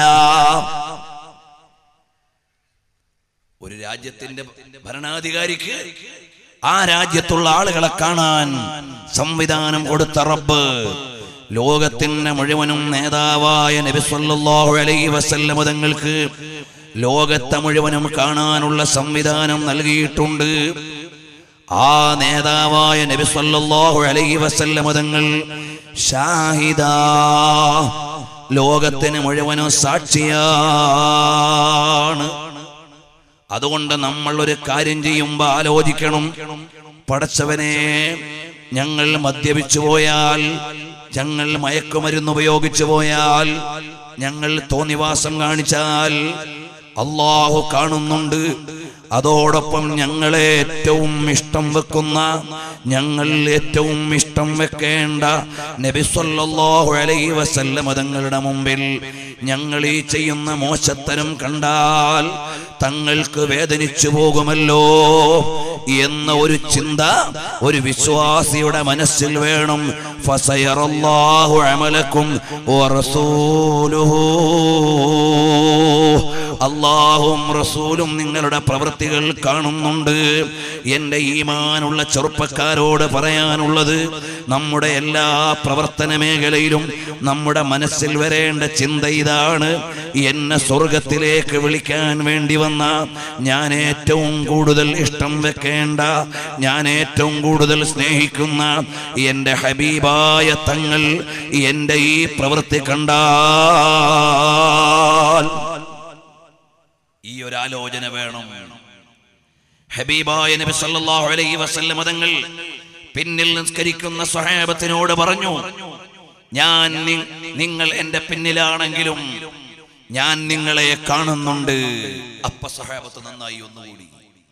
Speaker 3: ഒരു രാജ്യത്തിന്റെ ഭരണാധികാരിക്ക് ആ രാജ്യത്തുള്ള ആളുകളെ കാണാൻ സംവിധാനം കൊടുത്ത റബ്ബ് ലോകത്തിന്റെ മുഴുവനും നേതാവായ നബി സല്ലല്ലാഹു അലൈഹി വസല്ലം തങ്ങൾക്ക് ലോകത്തെ മുഴുവനും കാണാനുള്ള സംവിധാനം നൽകിയിട്ടുണ്ട് ആ നേതാവായ നബി സല്ലല്ലാഹു അലൈഹി വസല്ലം തങ്ങൾ ഷാഹിദാ ലോകത്തിന് മുഴുവനും സാക്ഷിയാണ് അതുകൊണ്ട് നമ്മൾ ഒരു കാര്യം ചെയ്യുമ്പോൾ ആലോചിക്കണം പടച്ചവനെ ഞങ്ങൾ മദ്യപിച്ചു പോയാൽ ഞങ്ങൾ മയക്കുമരുന്ന് ഉപയോഗിച്ചു പോയാൽ ഞങ്ങൾ തോന്നിവാസം കാണിച്ചാൽ അള്ളാഹു കാണുന്നുണ്ട് അതോടൊപ്പം ഞങ്ങളെ ഏറ്റവും ഇഷ്ടം വെക്കുന്ന ഞങ്ങൾ ഏറ്റവും ഇഷ്ടം വെക്കേണ്ട നബി സല്ലല്ലാഹു അലൈഹി വസല്ലം തങ്ങളുടെ മുമ്പിൽ ഞങ്ങൾ ഈ ചെയ്യുന്ന മോശത്തരം കണ്ടാൽ തങ്ങൾക്ക് വേദനിച്ചു പോകുമല്ലോ എന്ന ഒരു ചിന്ത ഒരു വിശ്വാസിയുടെ മനസ്സിൽ വേണം ഫസയറല്ലാഹു അമലക്കും അള്ളാഹും റസൂലും നിങ്ങളുടെ പ്രവൃത്തികൾ കാണുന്നുണ്ട് എൻ്റെ ഈമാനുള്ള ചെറുപ്പക്കാരോട് പറയാനുള്ളത് നമ്മുടെ എല്ലാ പ്രവർത്തന മേഖലയിലും നമ്മുടെ മനസ്സിൽ വരേണ്ട ചിന്ത ഇതാണ് എന്നെ സ്വർഗത്തിലേക്ക് വിളിക്കാൻ വേണ്ടി വന്ന ഞാൻ ഏറ്റവും കൂടുതൽ ഇഷ്ടം വെക്കേണ്ട ഞാൻ ഏറ്റവും കൂടുതൽ സ്നേഹിക്കുന്ന എൻ്റെ ഹബീബായ തങ്ങൾ എൻ്റെ ഈ പ്രവൃത്തി കണ്ടാൽ ഈ ഒരു ആലോചന വേണം ഹബീബായ നബി സല്ലല്ലാഹു അലൈഹി വസല്ലം തങ്ങൾ പിന്നിൽ നിസ്കരിക്കുന്ന സ്വഹാബത്തിനോട് പറഞ്ഞു ഞാൻ നി- നിങ്ങൾ എന്റെ പിന്നിലാണെങ്കിലും ഞാൻ നിങ്ങളെ കാണുന്നുണ്ട് അപ്പ സഹാബത്ത് നന്നായി ഒന്നുകൂടി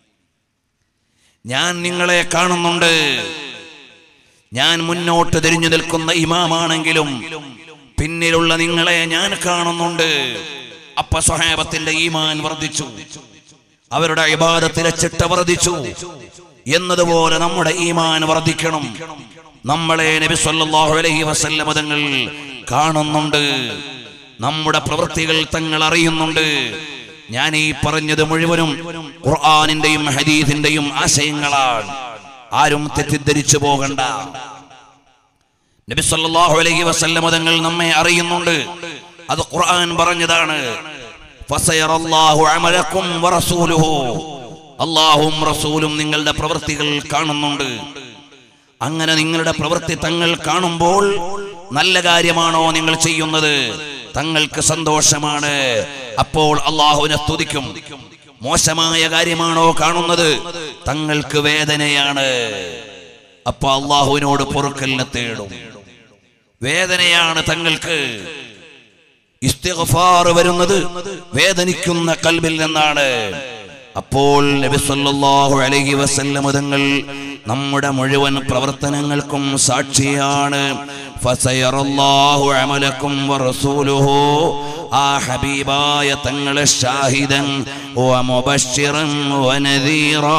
Speaker 3: ഞാൻ നിങ്ങളെ കാണുന്നുണ്ട് ഞാൻ മുന്നോട്ട് തിരിഞ്ഞു നിൽക്കുന്ന ഇമാമാണെങ്കിലും പിന്നിലുള്ള നിങ്ങളെ ഞാൻ കാണുന്നുണ്ട് അപ്പ സ്വഹാബത്തിന്റെ ഈമാൻ വർദ്ധിച്ചു അവരുടെ ഇബാദത്തിലെ ചിട്ട വർദ്ധിച്ചു എന്നതുപോലെ നമ്മുടെ ഈമാൻ വർദ്ധിക്കണം നമ്മളെ നബി സല്ലല്ലാഹു അലൈഹി വസല്ലം തങ്ങൾ കാണുന്നുണ്ട് നമ്മുടെ പ്രവൃത്തികൾ തങ്ങൾ അറിയുന്നുണ്ട് ഞാൻ ഈ പറഞ്ഞത് മുഴുവനും ഖുർആനിന്റെയും ഹദീസിന്റെയും ആശയങ്ങളാണ് ആരും തെറ്റിദ്ധരിച്ചു പോകണ്ട നബി സല്ലല്ലാഹു അലൈഹി വസല്ലം തങ്ങൾ നമ്മെ അറിയുന്നുണ്ട് അത് ഖുർആൻ പറഞ്ഞതാണ് ഫസയറല്ലാഹു അമലക്കും വറസൂലുഹു അല്ലാഹും റസൂലും നിങ്ങളുടെ പ്രവൃത്തികൾ കാണുന്നുണ്ട് അങ്ങനെ നിങ്ങളുടെ പ്രവൃത്തി തങ്ങൾ കാണുമ്പോൾ നല്ല കാര്യമാണോ നിങ്ങൾ ചെയ്യുന്നത് തങ്ങൾക്ക് സന്തോഷമാണ് അപ്പോൾ അള്ളാഹുവിനെ സ്തുതിക്കും മോശമായ കാര്യമാണോ കാണുന്നത് തങ്ങൾക്ക് വേദനയാണ് അപ്പൊ അള്ളാഹുവിനോട് പൊറുക്കലിനെ തേടും വേദനയാണ് തങ്ങൾക്ക് ഇസ്തിഗ്ഫാർ വരുന്നത് വേദനിക്കുന്ന കൽബിൽ നിന്നാണ് അപ്പോൾ നബി സല്ലല്ലാഹു അലൈഹി വസല്ലം തങ്ങൾ നമ്മുടെ മുഴുവൻ പ്രവർത്തനങ്ങൾക്കും സാക്ഷിയാണ് ഫസയറല്ലാഹു അമലക്കും വറസൂലുഹു ആ ഹബീബായ തങ്ങളെ ഷാഹിദൻ വമുബശ്ശിറൻ വനദീറാ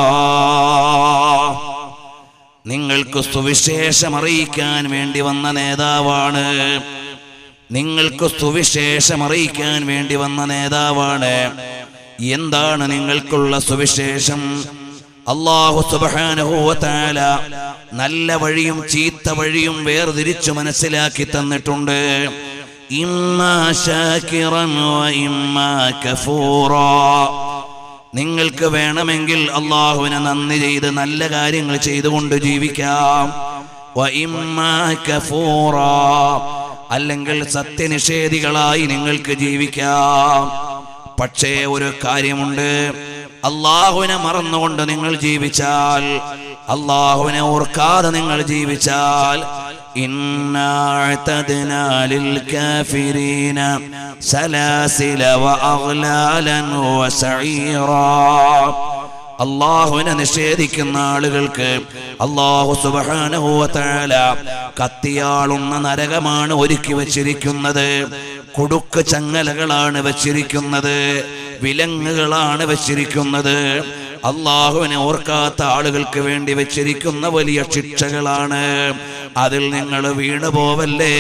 Speaker 3: നിങ്ങൾക്ക് സുവിശേഷം അറിയിക്കാൻ വേണ്ടി വന്ന നേതാവാണ് നിങ്ങൾക്ക് സുവിശേഷം അറിയിക്കാൻ വേണ്ടി വന്ന നേതാവാണ് എന്താണ് നിങ്ങൾക്കുള്ള സുവിശേഷം അള്ളാഹു സുബാനുഭവത്താല നല്ല വഴിയും ചീത്ത വഴിയും വേർതിരിച്ചു മനസ്സിലാക്കി തന്നിട്ടുണ്ട് ഇമ്മാ ശാകിറൻ വ ഇമ്മാ കഫൂറാ നിങ്ങൾക്ക് വേണമെങ്കിൽ അള്ളാഹുവിനെ നന്ദി ചെയ്ത് നല്ല കാര്യങ്ങൾ ചെയ്തുകൊണ്ട് ജീവിക്കാം വ ഇമ്മാ കഫൂറാ. അല്ലെങ്കിൽ സത്യനിഷേധികളായി നിങ്ങൾക്ക് ജീവിക്കാം പക്ഷേ ഒരു കാര്യമുണ്ട് അള്ളാഹുവിനെ മറന്നുകൊണ്ട് നിങ്ങൾ ജീവിച്ചാൽ അള്ളാഹുവിനെ ഓർക്കാതെ നിങ്ങൾ ജീവിച്ചാൽ إنا اعتدنا للكافرين سلاسل وأغلالا وسعيرا അള്ളാഹുവിനെ നിഷേധിക്കുന്ന ആളുകൾക്ക് അള്ളാഹു സുബാനുഭവത്താല കത്തിയാളുന്ന നരകമാണ് ഒരുക്കി വച്ചിരിക്കുന്നത് കുടുക്ക് ചങ്ങലകളാണ് വച്ചിരിക്കുന്നത് വിലങ്ങുകളാണ് വച്ചിരിക്കുന്നത് അള്ളാഹുവിനെ ഓർക്കാത്ത ആളുകൾക്ക് വേണ്ടി വെച്ചിരിക്കുന്ന വലിയ ശിക്ഷകളാണ് അതിൽ നിങ്ങൾ വീണു പോവല്ലേ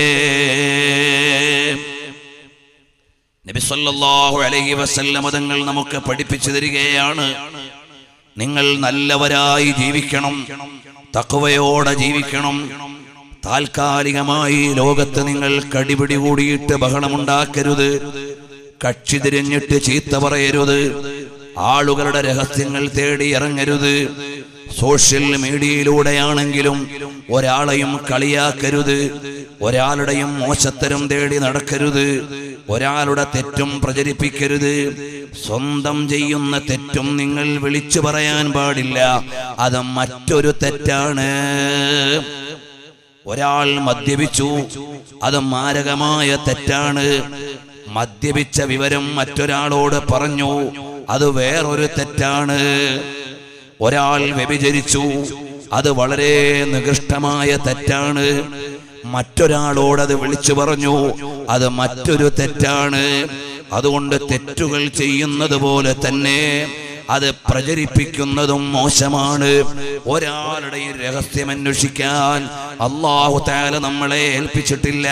Speaker 3: നബി സല്ലല്ലാഹു അലൈഹി വസല്ലമ തങ്ങൾ നമുക്ക് പഠിപ്പിച്ചു തരികയാണ് നിങ്ങൾ നല്ലവരായി ജീവിക്കണം തക്കവയോടെ ജീവിക്കണം താൽക്കാലികമായി ലോകത്ത് നിങ്ങൾ കടിപിടി കൂടിയിട്ട് ബഹളമുണ്ടാക്കരുത് കക്ഷി തിരിഞ്ഞിട്ട് ചീത്ത പറയരുത് ആളുകളുടെ രഹസ്യങ്ങൾ തേടി ഇറങ്ങരുത് സോഷ്യൽ മീഡിയയിലൂടെയാണെങ്കിലും ഒരാളെയും കളിയാക്കരുത് ഒരാളുടെയും മോശത്തരം തേടി നടക്കരുത് ഒരാളുടെ തെറ്റും പ്രചരിപ്പിക്കരുത് സ്വന്തം ചെയ്യുന്ന തെറ്റും നിങ്ങൾ വിളിച്ചു പറയാൻ പാടില്ല അത് മറ്റൊരു തെറ്റാണ് ഒരാൾ മദ്യപിച്ചു അത് മാരകമായ തെറ്റാണ് മദ്യപിച്ച വിവരം മറ്റൊരാളോട് പറഞ്ഞു അത് വേറൊരു തെറ്റാണ് ഒരാൾ വ്യഭിചരിച്ചു അത് വളരെ നികൃഷ്ടമായ തെറ്റാണ് മറ്റൊരാളോട് അത് വിളിച്ചു പറഞ്ഞു അത് മറ്റൊരു തെറ്റാണ് അതുകൊണ്ട് തെറ്റുകൾ ചെയ്യുന്നത് പോലെ തന്നെ അത് പ്രചരിപ്പിക്കുന്നതും മോശമാണ് ഒരാളുടെയും രഹസ്യം അന്വേഷിക്കാൻ അള്ളാഹു താല നമ്മളെ ഏൽപ്പിച്ചിട്ടില്ല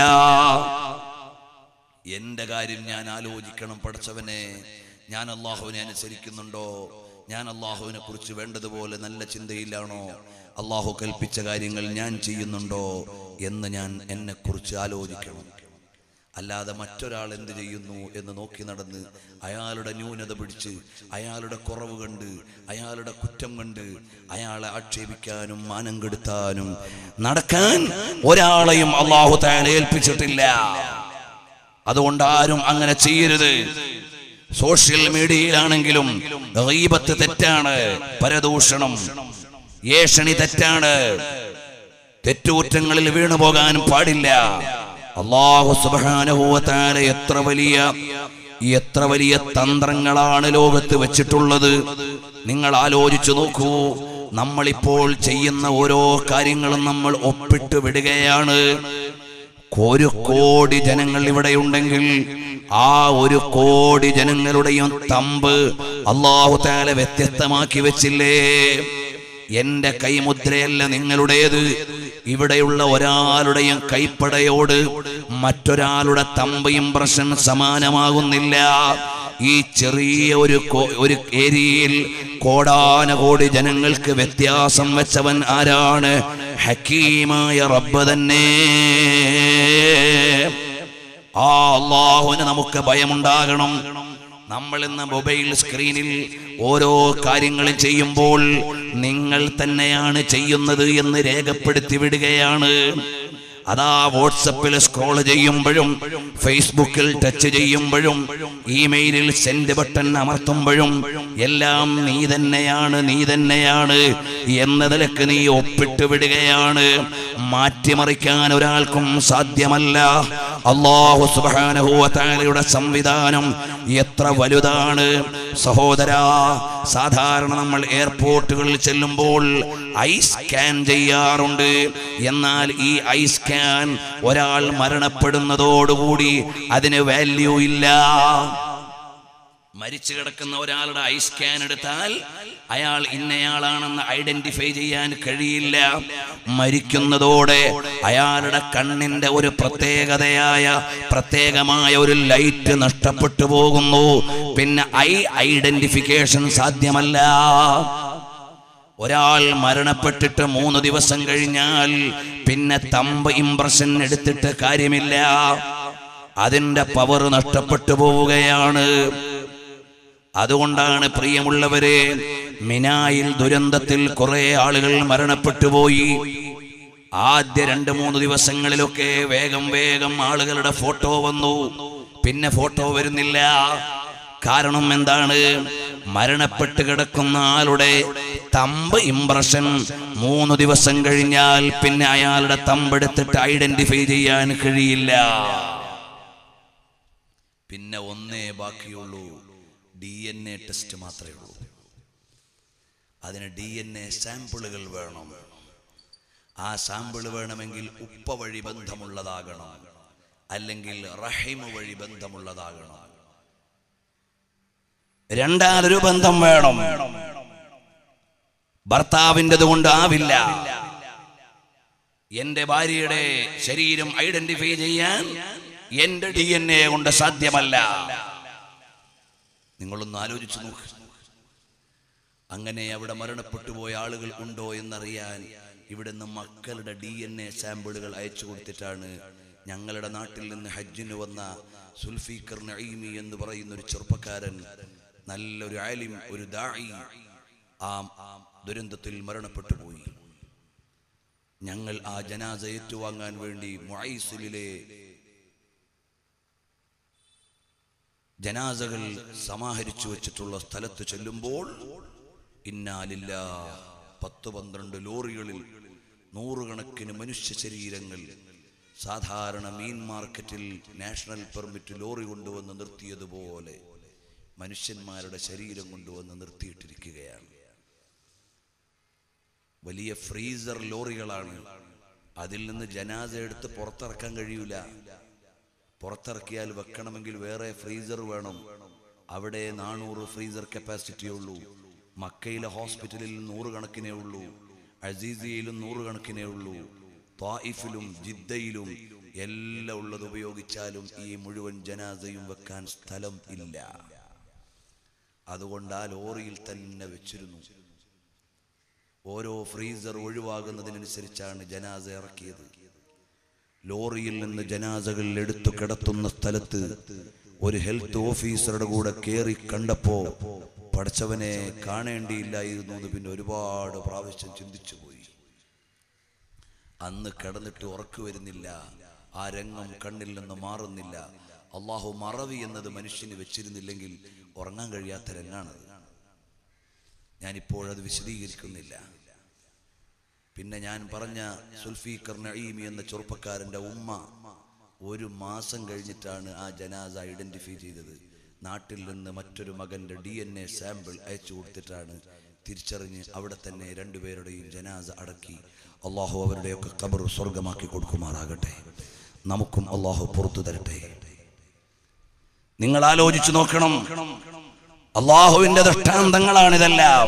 Speaker 3: എന്റെ കാര്യം ഞാൻ ആലോചിക്കണം പഠിച്ചവനെ ഞാൻ അള്ളാഹുവിനെ അനുസരിക്കുന്നുണ്ടോ ഞാൻ അള്ളാഹുവിനെ കുറിച്ച് വേണ്ടതുപോലെ നല്ല ചിന്തയിലാണോ അള്ളാഹു കൽപ്പിച്ച കാര്യങ്ങൾ ഞാൻ ചെയ്യുന്നുണ്ടോ എന്ന് ഞാൻ എന്നെ കുറിച്ച് ആലോചിക്കണം അല്ലാതെ മറ്റൊരാൾ എന്ത് ചെയ്യുന്നു എന്ന് നോക്കി നടന്ന് അയാളുടെ ന്യൂനത പിടിച്ച് അയാളുടെ കുറവ് കണ്ട് അയാളുടെ കുറ്റം കണ്ട് അയാളെ ആക്ഷേപിക്കാനും മാനം കെടുത്താനും നടക്കാൻ ഒരാളെയും അള്ളാഹു താൻ ഏൽപ്പിച്ചിട്ടില്ല അതുകൊണ്ട് ആരും അങ്ങനെ ചെയ്യരുത് സോഷ്യൽ മീഡിയയിലാണെങ്കിലും ഗീബത്ത് തെറ്റാണ് പരദൂഷണം ഏഷണി തെറ്റാണ് തെറ്റുകുറ്റങ്ങളിൽ വീണു പോകാൻ പാടില്ല അള്ളാഹു സുബാനുഭവത്താല എത്ര വലിയ എത്ര വലിയ തന്ത്രങ്ങളാണ് ലോകത്ത് വെച്ചിട്ടുള്ളത് നിങ്ങൾ ആലോചിച്ചു നോക്കൂ നമ്മളിപ്പോൾ ചെയ്യുന്ന ഓരോ കാര്യങ്ങളും നമ്മൾ ഒപ്പിട്ട് വിടുകയാണ് ഒരു കോടി ജനങ്ങൾ ഇവിടെയുണ്ടെങ്കിൽ ആ ഒരു കോടി ജനങ്ങളുടെയും തമ്പ് അള്ളാഹു താല വ്യത്യസ്തമാക്കി വെച്ചില്ലേ എന്റെ കൈമുദ്രയല്ല നിങ്ങളുടേത് ഇവിടെയുള്ള ഒരാളുടെയും കൈപ്പടയോട് മറ്റൊരാളുടെ തമ്പ് ഇംപ്രഷൻ സമാനമാകുന്നില്ല ഈ ചെറിയ ഒരു കോ- ഒരു ഏരിയയിൽ കോടാനകോടി ജനങ്ങൾക്ക് വ്യത്യാസം വെച്ചവൻ ആരാണ് ഹക്കീമായ റബ്ബ് തന്നെ ആ അള്ളാഹുവിന് നമുക്ക് ഭയമുണ്ടാകണം നമ്മൾ ഇന്ന് മൊബൈൽ സ്ക്രീനിൽ ഓരോ കാര്യങ്ങളും ചെയ്യുമ്പോൾ നിങ്ങൾ തന്നെയാണ് ചെയ്യുന്നത് എന്ന് രേഖപ്പെടുത്തി വിടുകയാണ് അതാ വാട്സപ്പിൽ സ്ക്രോൾ ചെയ്യുമ്പോഴും ഫേസ്ബുക്കിൽ ടച്ച് ചെയ്യുമ്പോഴും ഇമെയിലിൽ സെൻഡ് ബട്ടൺ അമർത്തുമ്പോഴും എല്ലാം നീ തന്നെയാണ് നീ തന്നെയാണ് എന്ന നിലക്ക് നീ ഒപ്പിട്ട് വിടുകയാണ് മാറ്റിമറിക്കാൻ ഒരാൾക്കും സാധ്യമല്ല അള്ളാഹു സുബാനഹുവത്താലയുടെ സംവിധാനം എത്ര വലുതാണ് സഹോദരാ സാധാരണ നമ്മൾ എയർപോർട്ടുകളിൽ ചെല്ലുമ്പോൾ ഐ സ്കാൻ ചെയ്യാറുണ്ട് എന്നാൽ ഈ ഐ സ്കാൻ ഒരാൾ മരണപ്പെടുന്നതോടുകൂടി അതിന് വാല്യൂ ഇല്ല മരിച്ചു കിടക്കുന്ന ഒരാളുടെ ഐ സ്കാൻ എടുത്താൽ അയാൾ ഇന്നയാളാണെന്ന് ഐഡന്റിഫൈ ചെയ്യാൻ കഴിയില്ല മരിക്കുന്നതോടെ അയാളുടെ കണ്ണിന്റെ ഒരു പ്രത്യേകതയായ പ്രത്യേകമായ ഒരു ലൈറ്റ് നഷ്ടപ്പെട്ടു പോകുന്നു പിന്നെ ഐ ഐഡന്റിഫിക്കേഷൻ സാധ്യമല്ല ഒരാൾ മരണപ്പെട്ടിട്ട് മൂന്ന് ദിവസം കഴിഞ്ഞാൽ പിന്നെ തമ്പ് ഇംപ്രഷൻ എടുത്തിട്ട് കാര്യമില്ല അതിന്റെ പവർ നഷ്ടപ്പെട്ടു പോവുകയാണ് അതുകൊണ്ടാണ് പ്രിയമുള്ളവരെ മിനായിൽ ദുരന്തത്തിൽ കുറെ ആളുകൾ മരണപ്പെട്ടു പോയി ആദ്യ രണ്ട് മൂന്ന് ദിവസങ്ങളിലൊക്കെ വേഗം വേഗം ആളുകളുടെ ഫോട്ടോ വന്നു പിന്നെ ഫോട്ടോ വരുന്നില്ല കാരണം എന്താണ് മരണപ്പെട്ട് കിടക്കുന്ന ആളുടെ തമ്പ് ഇംപ്രഷൻ മൂന്ന് ദിവസം കഴിഞ്ഞാൽ പിന്നെ അയാളുടെ തമ്പെടുത്തിട്ട് ഐഡന്റിഫൈ ചെയ്യാൻ കഴിയില്ല പിന്നെ ഒന്നേ ബാക്കിയുള്ളൂ ഡി എൻ എ ടെസ്റ്റ് മാത്രമേ ഉള്ളൂ അതിന് ഡി എൻ എ സാമ്പിളുകൾ വേണം ആ സാമ്പിൾ വേണമെങ്കിൽ ഉപ്പ വഴി ബന്ധമുള്ളതാകണം അല്ലെങ്കിൽ റഹിമ വഴി ബന്ധമുള്ളതാകണം രണ്ടാലൊരു ബന്ധം വേണം ഭർത്താവിൻ്റെത് കൊണ്ട് ആവില്ല എന്റെ ഭാര്യയുടെ ശരീരം ഐഡന്റിഫൈ ചെയ്യാൻ എന്റെ ഡി എൻ എ കൊണ്ട് സാധ്യമല്ല നിങ്ങളൊന്ന് ആലോചിച്ചു നോക്ക് അങ്ങനെ അവിടെ മരണപ്പെട്ടു പോയ ആളുകൾ ഉണ്ടോ എന്നറിയാൻ ഇവിടുന്ന് മക്കളുടെ ഡി എൻ എ സാമ്പിളുകൾ അയച്ചു കൊടുത്തിട്ടാണ് ഞങ്ങളുടെ നാട്ടിൽ നിന്ന് ഹജ്ജിന് വന്ന സുൽഫീഖർ നഈമി എന്ന് പറയുന്ന ഒരു ചെറുപ്പക്കാരൻ നല്ലൊരു ആലിം ഒരു ദായി ആ ദുരന്തത്തിൽ മരണപ്പെട്ടു പോയി ഞങ്ങൾ ആ ജനാസ ഏറ്റുവാങ്ങാൻ വേണ്ടി മുഐസിലെ ജനാസകൾ സമാഹരിച്ചു വെച്ചിട്ടുള്ള സ്ഥലത്ത് ചെല്ലുമ്പോൾ ഇന്നാലില്ല പത്ത് പന്ത്രണ്ട് ലോറികളിൽ നൂറുകണക്കിന് മനുഷ്യ ശരീരങ്ങൾ സാധാരണ മീൻ മാർക്കറ്റിൽ നാഷണൽ പെർമിറ്റ് ലോറി കൊണ്ടുവന്ന് നിർത്തിയതുപോലെ മനുഷ്യന്മാരുടെ ശരീരം കൊണ്ടുവന്ന് നിർത്തിയിട്ടിരിക്കുകയാണ് വലിയ ഫ്രീസർ ലോറികളാണ് അതിൽ നിന്ന് ജനാസ എടുത്ത് പുറത്തിറക്കാൻ കഴിയൂല പുറത്തിറക്കിയാൽ വെക്കണമെങ്കിൽ വേറെ ഫ്രീസർ വേണം അവിടെ നാനൂറ് ഫ്രീസർ കപ്പാസിറ്റി ഉള്ളൂ മക്കയിലെ ഹോസ്പിറ്റലിൽ നൂറുകണക്കിനേ ഉള്ളൂ അസീസിയയിലും നൂറുകണക്കിനേ ഉള്ളൂ തായിഫിലും ജിദ്ദയിലും എല്ലാം ഉള്ളത് ഉപയോഗിച്ചാലും ഈ മുഴുവൻ ജനാസയും വെക്കാൻ സ്ഥലം ഇല്ല അതുകൊണ്ട് ആ ലോറിയിൽ തന്നെ വെച്ചിരുന്നു ഓരോ ഫ്രീസർ ഒഴിവാകുന്നതിനനുസരിച്ചാണ് ജനാസ ഇറക്കിയത് ലോറിയിൽ നിന്ന് ജനാസകൾ എടുത്തു കിടത്തുന്ന സ്ഥലത്ത് ഒരു ഹെൽത്ത് ഓഫീസറുടെ കൂടെ കയറി കണ്ടപ്പോ പഠിച്ചവനെ കാണേണ്ടിയില്ലായിരുന്നു എന്ന് പിന്നെ ഒരുപാട് പ്രാവശ്യം ചിന്തിച്ചു പോയി അന്ന് കിടന്നിട്ട് ഉറക്കു വരുന്നില്ല ആ രംഗം കണ്ണിൽ നിന്ന് മാറുന്നില്ല അള്ളാഹു മറവി എന്നത് മനുഷ്യന് വെച്ചിരുന്നില്ലെങ്കിൽ ഉറങ്ങാൻ കഴിയാത്ത രംഗാണത് ഞാനിപ്പോഴത് വിശദീകരിക്കുന്നില്ല പിന്നെ ഞാൻ പറഞ്ഞ സുൽഫീഖർ നഈമി എന്ന ചെറുപ്പക്കാരന്റെ ഉമ്മ ഒരു മാസം കഴിഞ്ഞിട്ടാണ് ആ ജനാസ ഐഡന്റിഫൈ ചെയ്തത് നാട്ടിൽ നിന്ന് മറ്റൊരു മകന്റെ ഡി എൻ എ സാമ്പിൾ അയച്ചു കൊടുത്തിട്ടാണ് തിരിച്ചറിഞ്ഞ് അവിടെ തന്നെ രണ്ടുപേരുടെയും ജനാസ അടക്കി അള്ളാഹു അവരുടെയൊക്കെ കബർ സ്വർഗമാക്കി കൊടുക്കുമാറാകട്ടെ നമുക്കും അള്ളാഹു പുറത്തു തരട്ടെ നിങ്ങൾ ആലോചിച്ചു നോക്കണം അള്ളാഹുവിന്റെ ദൃഷ്ടാന്തങ്ങളാണിതെല്ലാം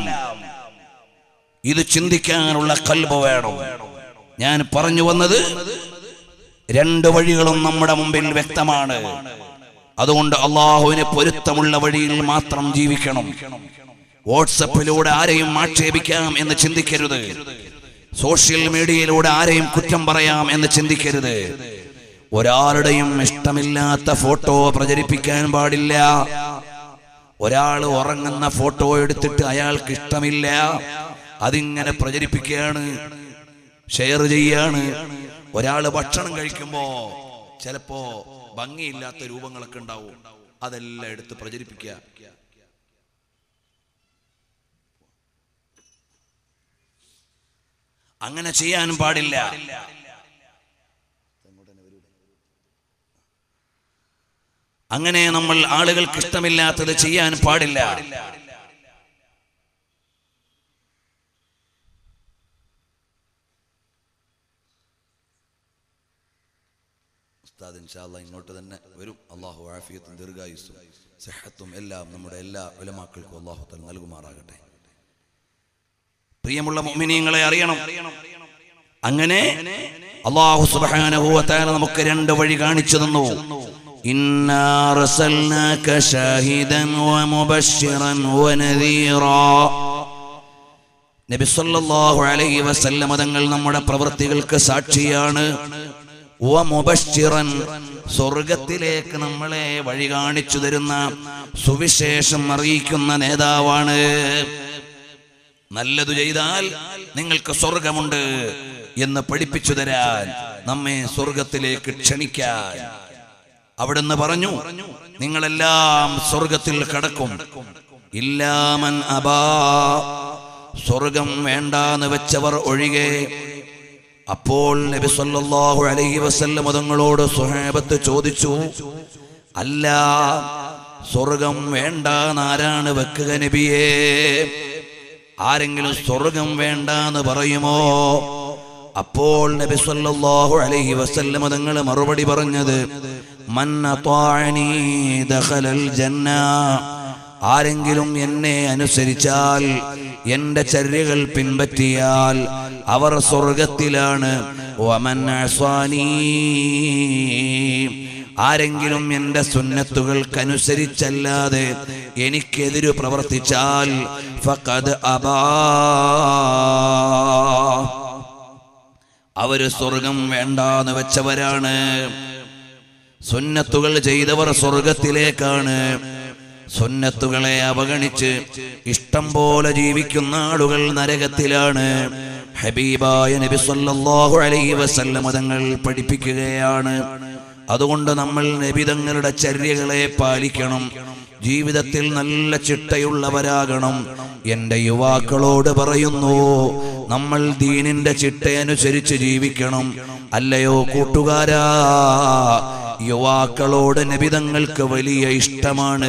Speaker 3: ഇത് ചിന്തിക്കാനുള്ള കൽബ് വേണം ഞാൻ പറഞ്ഞു വന്നത് രണ്ട് വഴികളും നമ്മുടെ മുമ്പിൽ വ്യക്തമാണ് അതുകൊണ്ട് അള്ളാഹുവിന് പൊരുത്തമുള്ള വഴിയിൽ മാത്രം ജീവിക്കണം വാട്സപ്പിലൂടെ ആരെയും ആക്ഷേപിക്കാം എന്ന് ചിന്തിക്കരുത് സോഷ്യൽ മീഡിയയിലൂടെ ആരെയും കുറ്റം പറയാം എന്ന് ചിന്തിക്കരുത് ഒരാളുടെയും ഇഷ്ടമില്ലാത്ത ഫോട്ടോ പ്രചരിപ്പിക്കാൻ പാടില്ല ഒരാൾ ഉറങ്ങുന്ന ഫോട്ടോ എടുത്തിട്ട് അയാൾക്ക് ഇഷ്ടമില്ല അതിങ്ങനെ പ്രചരിപ്പിക്കുകയാണ് ഷെയർ ചെയ്യാണ് ഒരാൾ ഭക്ഷണം കഴിക്കുമ്പോ ചിലപ്പോ ഭംഗിയില്ലാത്ത രൂപങ്ങളൊക്കെ ഉണ്ടാവും അതെല്ലാം എടുത്ത് പ്രചരിപ്പിക്കുക അങ്ങനെ ചെയ്യാൻ പാടില്ല അങ്ങനെ നമ്മൾ ആളുകൾക്ക് ഇഷ്ടമില്ലാത്തത് ചെയ്യാൻ പാടില്ല ഉസ്താദ് ഇൻഷാല്ല ഇങ്ങോട്ട് തന്നെ വരും അള്ളാഹു ആഫിയത്തും ദീർഘായുസ്സും സെഹത്തും എല്ലാം നമ്മുടെ എല്ലാ ഉലമാക്കൾക്കും അള്ളാഹു തല നൽകുമാറാകട്ടെ പ്രിയമുള്ള മോമിനിയങ്ങളെ അറിയണം അങ്ങനെ അള്ളാഹു സുബ്ഹാനഹു വ തആല നമുക്ക് രണ്ട് വഴി കാണിച്ചു തന്നു ഇന്നാ അർസൽനാക ഷാഹിദൻ വമുബശ്ശിറൻ വനദീറാ നബി സല്ലല്ലാഹു അലൈഹി വസല്ലം തങ്ങൾ നമ്മുടെ പ്രവൃത്തികൾക്ക് സാക്ഷിയാണ് വമുബശ്ശിറൻ സ്വർഗത്തിലേക്ക് നമ്മളെ വഴി കാണിച്ചു തരുന്ന സുവിശേഷം അറിയിക്കുന്ന നേതാവാണ് നല്ലതു ചെയ്താൽ നിങ്ങൾക്ക് സ്വർഗമുണ്ട് എന്ന് പഠിപ്പിച്ചു തരാൻ നമ്മെ സ്വർഗത്തിലേക്ക് ക്ഷണിക്കാൻ അവിടുന്ന് പറഞ്ഞു നിങ്ങളെല്ലാം സ്വർഗത്തിൽ കടക്കും ഇല്ലാമൻ അബാ സ്വർഗം വേണ്ടാന്ന് വെച്ചവർ ഒഴികെ അപ്പോൾ നബി സല്ലല്ലാഹു അലൈഹി വസല്ലം തങ്ങളോട് സുഹേബത്ത് ചോദിച്ചു അല്ല സ്വർഗം വേണ്ടാന്നാരാണ് വെക്കുക നബിയേ ആരെങ്കിലും സ്വർഗം വേണ്ടാന്ന് പറയുമോ അപ്പോൾ നബി സല്ലല്ലാഹു അലൈഹി വസല്ലം തങ്ങൾ മറുപടി പറഞ്ഞത് മൻ അത്വാഅനി ദഖലൽ ജന്ന ആരെങ്കിലും എന്നെ അനുസരിച്ചാൽ എന്റെ ചര്യകൾ പിൻപറ്റിയാൽ അവർ സ്വർഗത്തിലാണ് വമൻ അസ്വാനീ ആരെങ്കിലും എന്റെ സുന്നത്തുകൾക്കനുസരിച്ചല്ലാതെ എനിക്കെതിരു പ്രവർത്തിച്ചാൽ ഫഖദ് അബാ അവര് സ്വർഗം വേണ്ടാന്ന് വെച്ചവരാണ് സുന്നത്തുകൾ ചെയ്തവർ സ്വർഗത്തിലേക്കാണ് സുന്നത്തുകളെ അവഗണിച്ച് ഇഷ്ടം പോലെ ജീവിക്കുന്ന ആളുകൾ നരകത്തിലാണ് ഹബീബായ നബി സല്ലല്ലാഹു അലൈഹി വസല്ലം തങ്ങൾ പഠിപ്പിക്കുകയാണ് അതുകൊണ്ട് നമ്മൾ നബിതങ്ങളുടെ ചര്യകളെ പാലിക്കണം ജീവിതത്തിൽ നല്ല ചിട്ടയുള്ളവരാകണം എന്റെ യുവാക്കളോട് പറയുന്നു നമ്മൾ ദീനിന്റെ ചിട്ടയനുസരിച്ച് ജീവിക്കണം അല്ലയോ കൂട്ടുകാരാ യുവാക്കളോട് നബിതങ്ങൾക്ക് വലിയ ഇഷ്ടമാണ്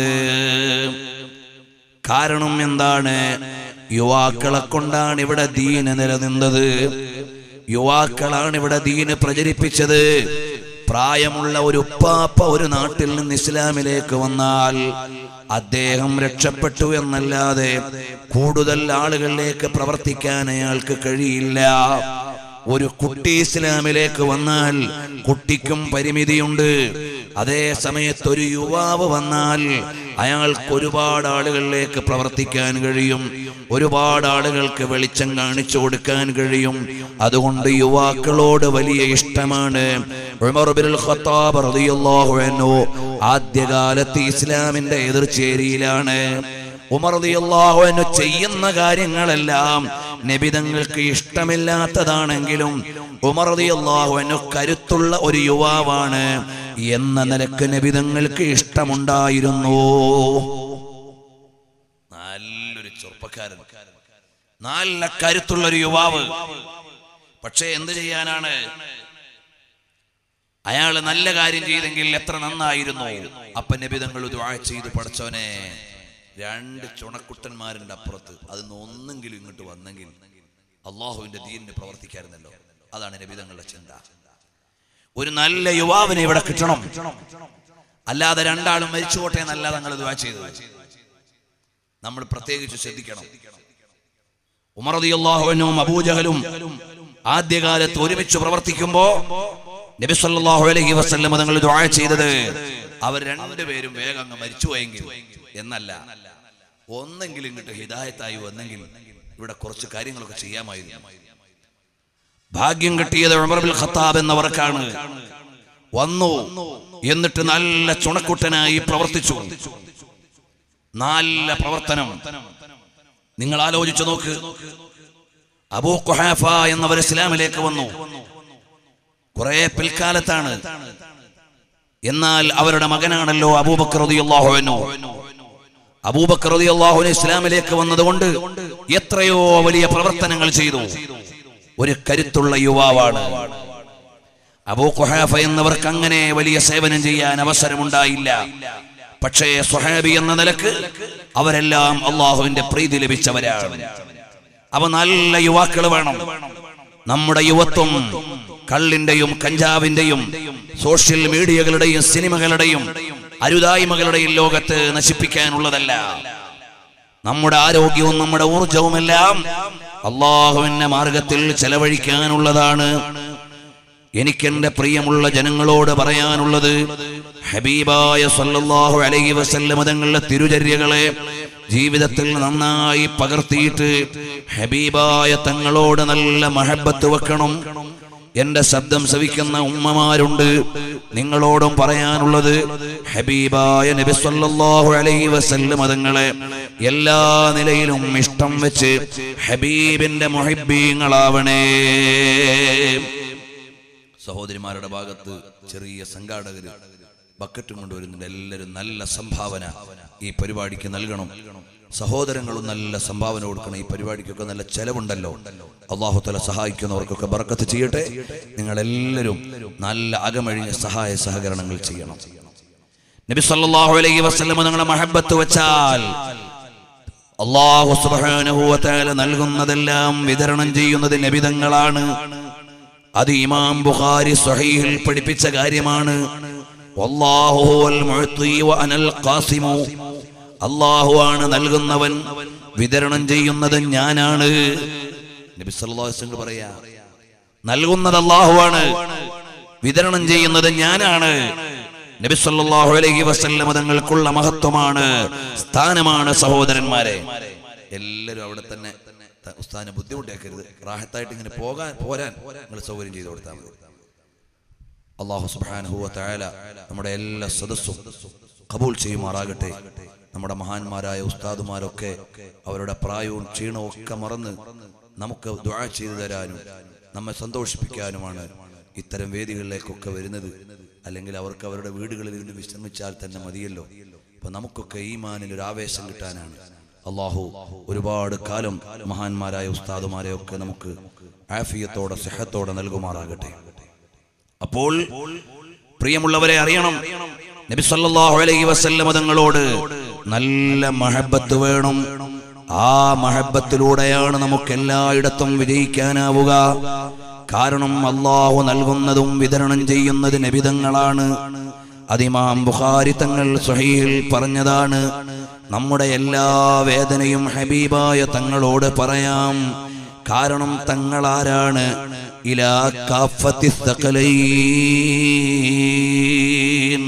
Speaker 3: കാരണം എന്താണ് യുവാക്കളെ കൊണ്ടാണ് ഇവിടെ ദീന് നിലനിന്നത് യുവാക്കളാണ് ഇവിടെ ദീന് പ്രചരിപ്പിച്ചത് പ്രായമുള്ള ഒരു ഉപ്പാപ്പ ഒരു നാട്ടിൽ നിന്ന് ഇസ്ലാമിലേക്ക് വന്നാൽ അദ്ദേഹം രക്ഷപ്പെട്ടു എന്നല്ലാതെ കൂടുതൽ ആളുകളിലേക്ക് പ്രവർത്തിക്കാൻ അയാൾക്ക് കഴിയില്ല ഒരു കുട്ടി ഇസ്ലാമിലേക്ക് വന്നാൽ കുട്ടിക്കും പരിമിതിയുണ്ട് അതേ സമയത്ത് ഒരു യുവാവ് വന്നാൽ അയാൾക്ക് ഒരുപാട് ആളുകളിലേക്ക് പ്രവർത്തിക്കാൻ കഴിയും ഒരുപാട് ആളുകൾക്ക് വെളിച്ചം കാണിച്ചു കൊടുക്കാൻ കഴിയും അതുകൊണ്ട് യുവാക്കളോട് വലിയ ഇഷ്ടമാണ് ഉമർ ബിനുൽ ഖത്താബ് റളിയല്ലാഹു അൻഹു ആദ്യകാലത്ത് ഇസ്ലാമിന്റെ എതിർചേരിയിലാണ് ഉമർ റളിയല്ലാഹു അൻഹു ചെയ്യുന്ന കാര്യങ്ങളെല്ലാം നബിതങ്ങൾക്ക് ഇഷ്ടമില്ലാത്തതാണെങ്കിലും ഉമർ റളിയല്ലാഹു അൻഹു കരുത്തുള്ള ഒരു യുവാവാണ് എന്ന നിലക്ക് നബിതങ്ങൾക്ക് ഇഷ്ടമുണ്ടായിരുന്നു നല്ലൊരു ചെറുപ്പക്കാരൻ നല്ല കരുത്തുള്ള ഒരു യുവാവ് പക്ഷേ എന്ത് ചെയ്യാനാണ് അയാൾ നല്ല കാര്യം ചെയ്തെങ്കിൽ എത്ര നന്നായിരുന്നു അപ്പൊ നബിതങ്ങൾ ദുആ ചെയ്ത് പഠിച്ചവനെ രണ്ട് ചുണക്കുട്ടന്മാരുടെ അപ്പുറത്ത് അതിന്ന് ഒന്നെങ്കിലും ഇങ്ങോട്ട് വന്നെങ്കിൽ അള്ളാഹുവിന്റെ ദീനിന് പ്രവർത്തിക്കായിരുന്നല്ലോ അതാണ് നബിതങ്ങളുടെ ചിന്ത ഒരു നല്ല യുവാവിനെ ഇവിടെ കിട്ടണം അല്ലാതെ രണ്ടാളും മരിച്ചുപോട്ടെ എന്നല്ല തങ്ങൾ ദുആ ചെയ്തത് നമ്മൾ പ്രത്യേകിച്ച് ശ്രദ്ധിക്കണം ഉമറദിയല്ലാഹുവിനും അബൂജഹലും ആദ്യകാലത്ത് ഒരുമിച്ച് പ്രവർത്തിക്കുമ്പോ നബി സല്ലല്ലാഹു അലൈഹി വസല്ലം തങ്ങൾ ദുആ ചെയ്തത് അവർ രണ്ടുപേരും വേഗം അങ്ങ് മരിച്ചുപോയെങ്കിൽ എന്നല്ല ഒന്നെങ്കിലും ഇങ്ങോട്ട് ഹിദായത്തായി വന്നെങ്കിൽ ഇവിടെ കുറച്ച് കാര്യങ്ങളൊക്കെ ചെയ്യാമായിരുന്നു ഭാഗ്യം കിട്ടിയത് ഉമർ ബിൻ ഖത്താബ് എന്നവർക്കാണ് വന്നു എന്നിട്ട് നല്ല ചുണക്കുട്ടനായി പ്രവർത്തിച്ചു നല്ല പ്രവർത്തനം നിങ്ങൾ ആലോചിച്ചു നോക്ക് അബൂ ഖുഹാഫ എന്നവർ ഇസ്ലാമിലേക്ക് വന്നു കുറെ പിൽക്കാലത്താണ് എന്നാൽ അവരുടെ മകനാണല്ലോ അബൂബക്കർ റളിയല്ലാഹു അൻഹു അബൂബക്കർ റളിയല്ലാഹു അൻഹു ഇസ്ലാമിലേക്ക് വന്നതുകൊണ്ട് എത്രയോ വലിയ പ്രവർത്തനങ്ങൾ ചെയ്തു ഒരു കരുത്തുള്ള യുവാവാണ് അബൂ ഖുഹാഫ എന്നവർക്ക് അങ്ങനെ വലിയ സേവനം ചെയ്യാൻ അവസരമുണ്ടായില്ല പക്ഷേ സുഹാബി എന്ന നിലക്ക് അവരെല്ലാം അള്ളാഹുവിന്റെ പ്രീതി ലഭിച്ചവരാണ് അവ നല്ല യുവാക്കൾ വേണം നമ്മുടെ യുവത്വം കള്ളിന്റെയും കഞ്ചാവിന്റെയും സോഷ്യൽ മീഡിയകളുടെയും സിനിമകളുടെയും അരുതായ്മകളുടെയും ലോകത്ത് നശിപ്പിക്കാനുള്ളതല്ല നമ്മുടെ ആരോഗ്യവും നമ്മുടെ ഊർജവുമെല്ലാം അള്ളാഹുവിന്റെ മാർഗത്തിൽ ചെലവഴിക്കാനുള്ളതാണ് എനിക്കെന്റെ പ്രിയമുള്ള ജനങ്ങളോട് പറയാനുള്ളത് ഹബീബായ സല്ലല്ലാഹു അലൈഹി വസല്ലമ തങ്ങളുടെ തിരുചര്യകളെ ജീവിതത്തിൽ നന്നായി പകർത്തിയിട്ട് ഹബീബായ തങ്ങളോട് നല്ല മഹബത്ത് വെക്കണം എന്റെ ശബ്ദം ശ്രവിക്കുന്ന ഉമ്മമാരുണ്ട് നിങ്ങളോടും പറയാനുള്ളത് ഹബീബായ നബി സല്ലല്ലാഹു അലൈഹി വസല്ലം തങ്ങളെ എല്ലാ നിലയിലും ഇഷ്ടം വെച്ച് ഹബീബിന്റെ മുഹിബീങ്ങളാവണേ സഹോദരിമാരുടെ ഭാഗത്ത് ചെറിയ സംഘാടകര് ബക്കറ്റും കൊണ്ടുവരുന്നുണ്ട് എല്ലാവരും നല്ല സംഭാവന ഈ പരിപാടിക്ക് നൽകണം സഹോദരങ്ങളും നല്ല സംഭാവന കൊടുക്കണം ഈ പരിപാടിക്കൊക്കെ നല്ല ചെലവുണ്ടല്ലോ അള്ളാഹു തല സഹായിക്കുന്നവർക്കൊക്കെ ബർക്കത്ത് ചെയ്യട്ടെ നിങ്ങളെല്ലാവരും നല്ല അകമഴിഞ്ഞ സഹായ സഹകരണങ്ങൾ ചെയ്യണം നബി സല്ലല്ലാഹു അലൈഹി വസല്ലം നിങ്ങളെ മഹബത്ത് വെച്ചാൽ അള്ളാഹു സുബ്ഹാനഹു വ തആല നൽകുന്നതെല്ലാം വിതരണം ചെയ്യുന്നത് നബിതങ്ങളാണ് അത് ഇമാം ബുഖാരി സ്വഹീഹിൽ പഠിപ്പിച്ച കാര്യമാണ് വല്ലാഹു ഹുവൽ മുഅ്തി വ അനൽ ഖാസിമു അള്ളാഹു ആണ് നൽകുന്നവൻ വിതരണം ചെയ്യുന്നത് ഞാനാണ് നബി സല്ലല്ലാഹു അലൈഹി വസല്ലം പറയാ നൽകുന്നത് അള്ളാഹുവാണ് വിതരണം ചെയ്യുന്നത് ഞാനാണ് നബി സല്ലല്ലാഹു അലൈഹി വസല്ലം തങ്ങൾക്കുള്ള മഹത്വമാണ് സ്ഥാനമാണ് സഹോദരന്മാരെ എല്ലാവരും അവിടെ തന്നെ ത- ഉസ്താദിനെ ബുദ്ധിമുട്ടാക്കരുത് റാഹത്തായിട്ട് ഇങ്ങനെ പോകാൻ പോരാൻ നിങ്ങൾ സൗകര്യം ചെയ്തു കൊടുത്താൽ മതി അള്ളാഹു സുബ്ഹാനഹു വ തആല നമ്മുടെ എല്ലാ സദസ്സും കബൂൽ ചെയ്യുമാറാകട്ടെ നമ്മുടെ മഹാന്മാരായ ഉസ്താദുമാരൊക്കെ അവരുടെ പ്രായവും ക്ഷീണവും ഒക്കെ മറന്ന് നമുക്ക് ദുആ ചെയ്തു തരാനും നമ്മെ സന്തോഷിപ്പിക്കാനുമാണ് ഇത്തരം വേദികളിലേക്കൊക്കെ വരുന്നത് അല്ലെങ്കിൽ അവർക്ക് അവരുടെ വീടുകളിൽ ഇരുന്ന് വിശ്രമിച്ചാൽ തന്നെ മതിയല്ലോ അപ്പൊ നമുക്കൊക്കെ ഈമാനിൽ ഒരു ആവേശം കിട്ടാനാണ് അള്ളാഹു ഒരുപാട് കാലം മഹാന്മാരായ ഉസ്താദുമാരെ ഒക്കെ നമുക്ക് ആഫിയത്തോടെ സെഹത്തോടെ നൽകുമാറാകട്ടെ അപ്പോൾ പ്രിയമുള്ളവരെ അറിയണം നബി സല്ലല്ലാഹു അലൈഹി വസല്ലം തങ്ങളോട് നല്ല മഹബത്ത് വേണം ആ മഹബത്തിലൂടെയാണ് നമുക്ക് എല്ലായിടത്തും വിജയിക്കാനാവുക കാരണം അള്ളാഹു നൽകുന്നതും വിതരണം ചെയ്യുന്നത് നബിതങ്ങളാണ് അതിമാം ബുഖാരി തങ്ങൾ സ്വഹീഹിൽ പറഞ്ഞതാണ് നമ്മുടെ എല്ലാ വേദനയും ഹബീബായ തങ്ങളോട് പറയാം കാരണം തങ്ങളാരാണ് ഇലാ കാഫത്തി സകലൈൻ.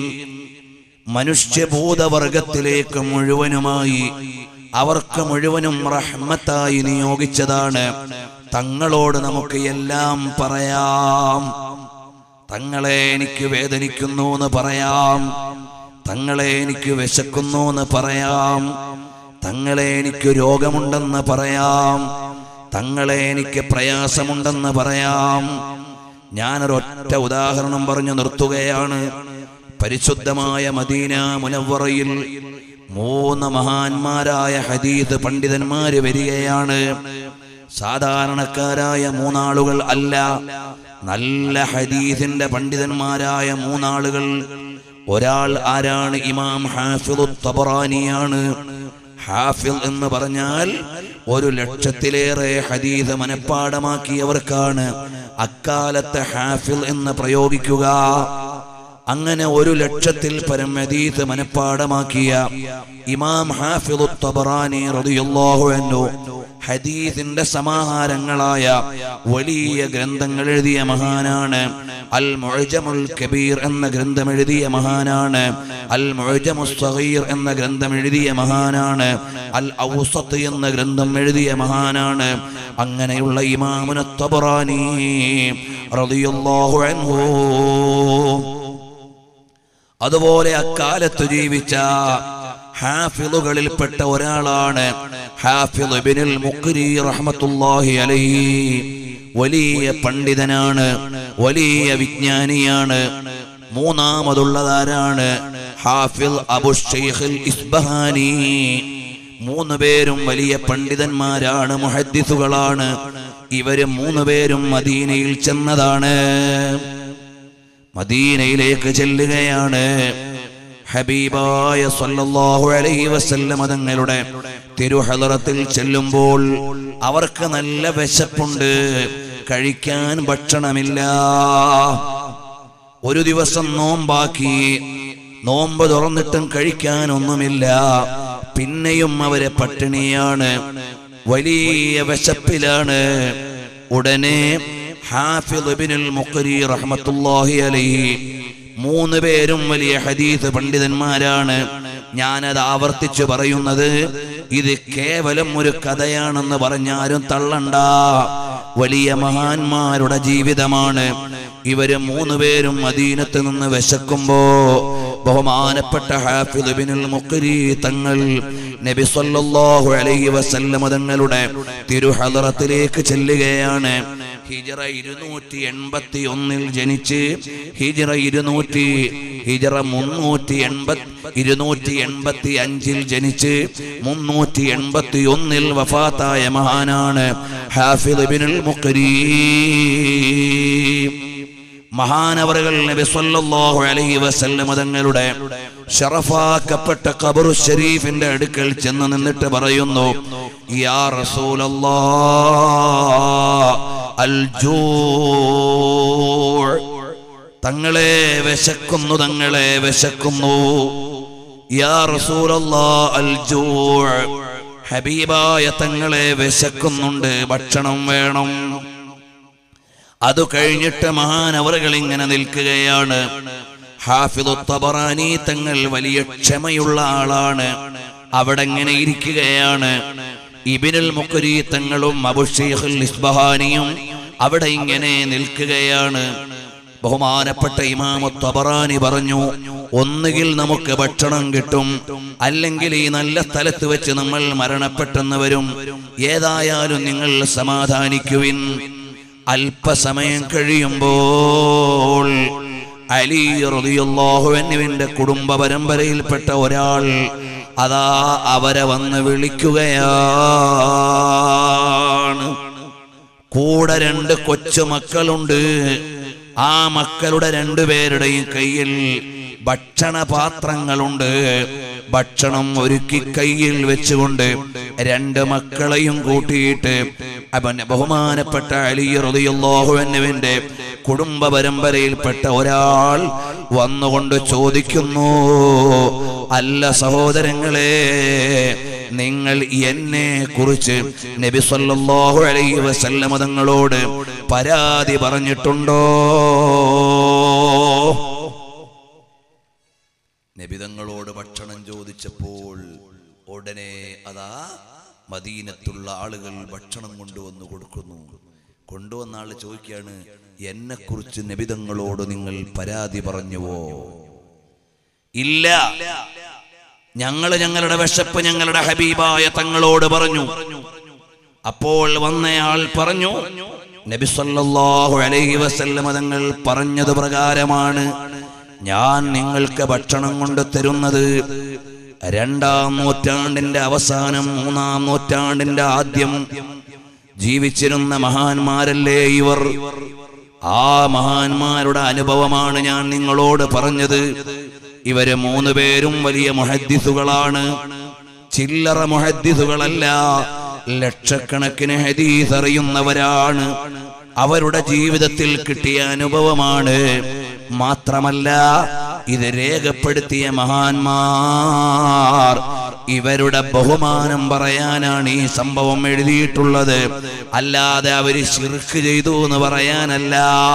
Speaker 3: മനുഷ്യഭൂതവർഗത്തിലേക്ക് മുഴുവനുമായി അവർക്ക് മുഴുവനും റഹ്മത്തായി നിയോഗിച്ചതാണ് തങ്ങളോട് നമുക്ക് എല്ലാം പറയാം തങ്ങളെ എനിക്ക് വേദനിക്കുന്നു എന്ന് പറയാം തങ്ങളെ എനിക്ക് വിശക്കുന്നു എന്ന് പറയാം തങ്ങളെ എനിക്ക് രോഗമുണ്ടെന്ന് പറയാം തങ്ങളെ എനിക്ക് പ്രയാസമുണ്ടെന്ന് പറയാം ഞാനൊരൊറ്റ ഉദാഹരണം പറഞ്ഞു നിർത്തുകയാണ് പരിശുദ്ധമായ മദീന മുനവറയിൽ മൂന്ന് മഹാന്മാരായ ഹദീദ് പണ്ഡിതന്മാര് വരികയാണ് സാധാരണക്കാരായ മൂന്നാളുകൾ അല്ല നല്ല ഹദീസിന്റെ പണ്ഡിതന്മാരായ മൂന്നാളുകൾ ഒരാൾ ആരാണ് ഇമാം ഹാഫിദു തബറാനിയാണ് ഹാഫിൽ എന്ന് പറഞ്ഞാൽ ഒരു ലക്ഷത്തിലേറെ ഹദീസ് മനഃപ്പാടമാക്കിയവർക്കാണ് അക്കാലത്തെ ഹാഫിൽ എന്ന് പ്രയോഗിക്കുക അങ്ങനെ ഒരു ലക്ഷത്തിൽ പരം ഹദീസ് മനഃപ്പാടമാക്കിയ ഇമാം ഹാഫിദു തബറാനി റളിയല്ലാഹു അൻഹു ഹദീസിന്റെ സമാഹാരങ്ങളായ വലിയ ഗ്രന്ഥങ്ങൾ എഴുതിയ മഹാനാണ് അൽ മുഅ്ജമുൽ കബീർ എന്ന ഗ്രന്ഥം എഴുതിയ മഹാനാണ് അൽ മുഅ്ജമുസ് സഗീർ എന്ന ഗ്രന്ഥം എഴുതിയ മഹാനാണ് അൽ ഔസത്ത് എന്ന ഗ്രന്ഥം എഴുതിയ മഹാനാണ് അങ്ങനെയുള്ള ഇമാമുന തബറാനി റളിയല്ലാഹു അൻഹു അതുപോലെ അക്കാലത്ത് ജീവിച്ച ഹാഫിളുകളിൽപ്പെട്ട ഒരാളാണ് ഹാഫിൾ ഇബ്നുൽ മുഖ്രി റഹ്മത്തുള്ളാഹി അലൈഹി വലിയ പണ്ഡിതനാണ് വലിയ വിജ്ഞാനിയാണ് മൂന്നാമതുള്ളതാരാണ് ഹാഫിൾ അബു ഷെയ്ഖുൽ ഇസ്ബഹാനി മൂന്ന് പേരും വലിയ പണ്ഡിതന്മാരാണ് മുഹദ്ദിസുകളാണ് ഇവര് മൂന്ന് പേരും മദീനയിൽ ചെന്നതാണ് മദീനയിലേക്ക് ചെല്ലുകയാണ് ഹബീബായ സല്ലല്ലാഹു അലൈഹി വസല്ലമ തങ്ങളുടെ തിരുഹലറത്തിൽ ചെല്ലുമ്പോൾ അവർക്ക് നല്ല വിശപ്പുണ്ട് കഴിക്കാൻ ഭക്ഷണമില്ല ഒരു ദിവസം നോമ്പാക്കി നോമ്പ് തുറന്നിട്ടും കഴിക്കാൻ ഒന്നുമില്ല പിന്നെയും അവരെ പട്ടിണിയാണ് വലിയ വിശപ്പിലാണ് ഉടനെ ഹാഫിദ് ഇബ്നുൽ മുഖ്രി റഹ്മത്തുള്ളാഹി അലൈഹി മൂന്ന് പേരും വലിയ ഹദീസ് പണ്ഡിതന്മാരാണ് ഞാനത് ആവർത്തിച്ചു പറയുന്നത് ഇത് കേവലം ഒരു കഥയാണെന്ന് പറഞ്ഞാരും തള്ളണ്ട വലിയ മഹാന്മാരുടെ ജീവിതമാണ് ഇവര് മൂന്ന് പേരും മദീനത്ത് നിന്ന് വിശക്കുമ്പോ ബഹുമാനപ്പെട്ട ഹാഫിദ് ബിനുൽ മുഖ്രി തങ്ങൾ നബി സല്ലല്ലാഹു അലൈഹി വസല്ലമ തങ്ങളുടെ തിരുഹലറത്തിലേക്ക് ചെല്ലുകയാണ് ഹിജറ ഇരുന്നൂറ്റി എൺപത്തി ഒന്നിൽ ജനിച്ച് ഹിജറ ഇരുന്നൂറ്റി ഹിജറ മുന്നൂറ്റി എൺപത്തി ഇരുന്നൂറ്റി എൺപത്തി അഞ്ചിൽ ജനിച്ച് മുന്നൂറ്റി എൺപത്തി ഒന്നിൽ വഫാത്തായ മഹാനാണ് ഹാഫിദ് ഇബ്നുൽ മുഖരീം മഹാനവറുകൾ നബി സല്ലല്ലാഹു അലൈഹി വസല്ലം തങ്ങളുടെ ഷറഫാക്കപ്പെട്ട ഖബറു ഷരീഫിന്റെ അടുക്കൽ ചെന്ന് നിന്നിട്ട് പറയുന്നു യാ റസൂലല്ലാഹ് അൽ ജൂ' തങ്ങളെ വിശക്കുന്നു തങ്ങളെ വിശക്കുന്നു യാ റസൂലല്ലാഹ് അൽ ജൂ' ഹബീബായ തങ്ങളെ വിശക്കുന്നുണ്ട് ഭക്ഷണം വേണം അത് കഴിഞ്ഞിട്ട് മഹാനവറുകൾ ഇങ്ങനെ നിൽക്കുകയാണ് ഹാഫിദു തബറാനി തങ്ങൾ വലിയ ക്ഷമയുള്ള ആളാണ് അവിടെ ഇങ്ങനെ ഇരിക്കുകയാണ് ഇബിനുൽ മുഖരി തങ്ങളും അബുഷേഖുൽ ഇസ്ബഹാനിയും അവിടെ ഇങ്ങനെ നിൽക്കുകയാണ് ബഹുമാനപ്പെട്ട ഇമാമു തബറാനി പറഞ്ഞു ഒന്നുകിൽ നമുക്ക് ഭക്ഷണം കിട്ടും അല്ലെങ്കിൽ ഈ നല്ല സ്ഥലത്ത് വെച്ച് നമ്മൾ മരണപ്പെട്ടെന്ന് വരും ഏതായാലും നിങ്ങൾ സമാധാനിക്കുവിൻ അല്പസമയം കഴിയുമ്പോൾ അലി റളിയല്ലാഹുവിന്റെ കുടുംബ പരമ്പരയിൽപ്പെട്ട ഒരാൾ അതാ അവരെ വന്ന് വിളിക്കുകയാണ് കൂടെ രണ്ട് കൊച്ചുമക്കളുണ്ട് ആ മക്കളുടെ രണ്ടുപേരുടെയും കയ്യിൽ ഭക്ഷണപാത്രങ്ങളുണ്ട് ഭക്ഷണം ഒരുക്കി കയ്യിൽ വെച്ചുകൊണ്ട് രണ്ട് മക്കളെയും കൂട്ടിയിട്ട് അവൻ ബഹുമാനപ്പെട്ട അലി റളിയല്ലാഹുവിന്റെ കുടുംബ പരമ്പരയിൽപ്പെട്ട ഒരാൾ വന്നുകൊണ്ട് ചോദിക്കുന്നു അല്ല സഹോദരങ്ങളെ നിങ്ങൾ എന്നെ കുറിച്ച് നബി സല്ലല്ലാഹു അലൈഹി വസല്ലമ തങ്ങളോട് പരാതി പറഞ്ഞിട്ടുണ്ടോ നബിതങ്ങളോട് ഭക്ഷണം ചോദിച്ചപ്പോൾ ഉടനെ അതാ മദീനത്തുള്ള ആളുകൾ ഭക്ഷണം കൊണ്ടുവന്നു കൊടുക്കുന്നു കൊണ്ടുവന്ന ആള് ചോദിക്കുകയാണ് എന്നെ കുറിച്ച് നബിതങ്ങളോട് നിങ്ങൾ പരാതി പറഞ്ഞുവോ ഇല്ല ഞങ്ങൾ ഞങ്ങളുടെ വിശപ്പ് ഞങ്ങളുടെ ഹബീബായ തങ്ങളോട് പറഞ്ഞു അപ്പോൾ വന്നയാൾ പറഞ്ഞു നബി സല്ലല്ലാഹു അലൈഹി വസല്ലമ തങ്ങൾ പറഞ്ഞത് പ്രകാരമാണ് ഞാൻ നിങ്ങൾക്ക് ഭക്ഷണം കൊണ്ട് തരുന്നത് രണ്ടാം നൂറ്റാണ്ടിന്റെ അവസാനം മൂന്നാം നൂറ്റാണ്ടിന്റെ ആദ്യം ജീവിച്ചിരുന്ന മഹാന്മാരല്ലേ ഇവർ ആ മഹാന്മാരുടെ അനുഭവമാണ് ഞാൻ നിങ്ങളോട് പറഞ്ഞത് ഇവര് മൂന്ന് പേരും വലിയ മുഹദ്ദിസുകളാണ് ചില്ലറ മുഹദ്ദിസുകളല്ല ലക്ഷക്കണക്കിന് ഹദീസ് അറിയുന്നവരാണ് അവരുടെ ജീവിതത്തിൽ കിട്ടിയ അനുഭവമാണ് മാത്രമല്ല ഇത് രേഖപ്പെടുത്തിയ മഹാന്മാർ ഇവരുടെ ബഹുമാനം പറയാനാണ് ഈ സംഭവം എഴുതിയിട്ടുള്ളത് അല്ലാതെ അവര് ശിർക്ക് ചെയ്തു എന്ന് പറയാനല്ല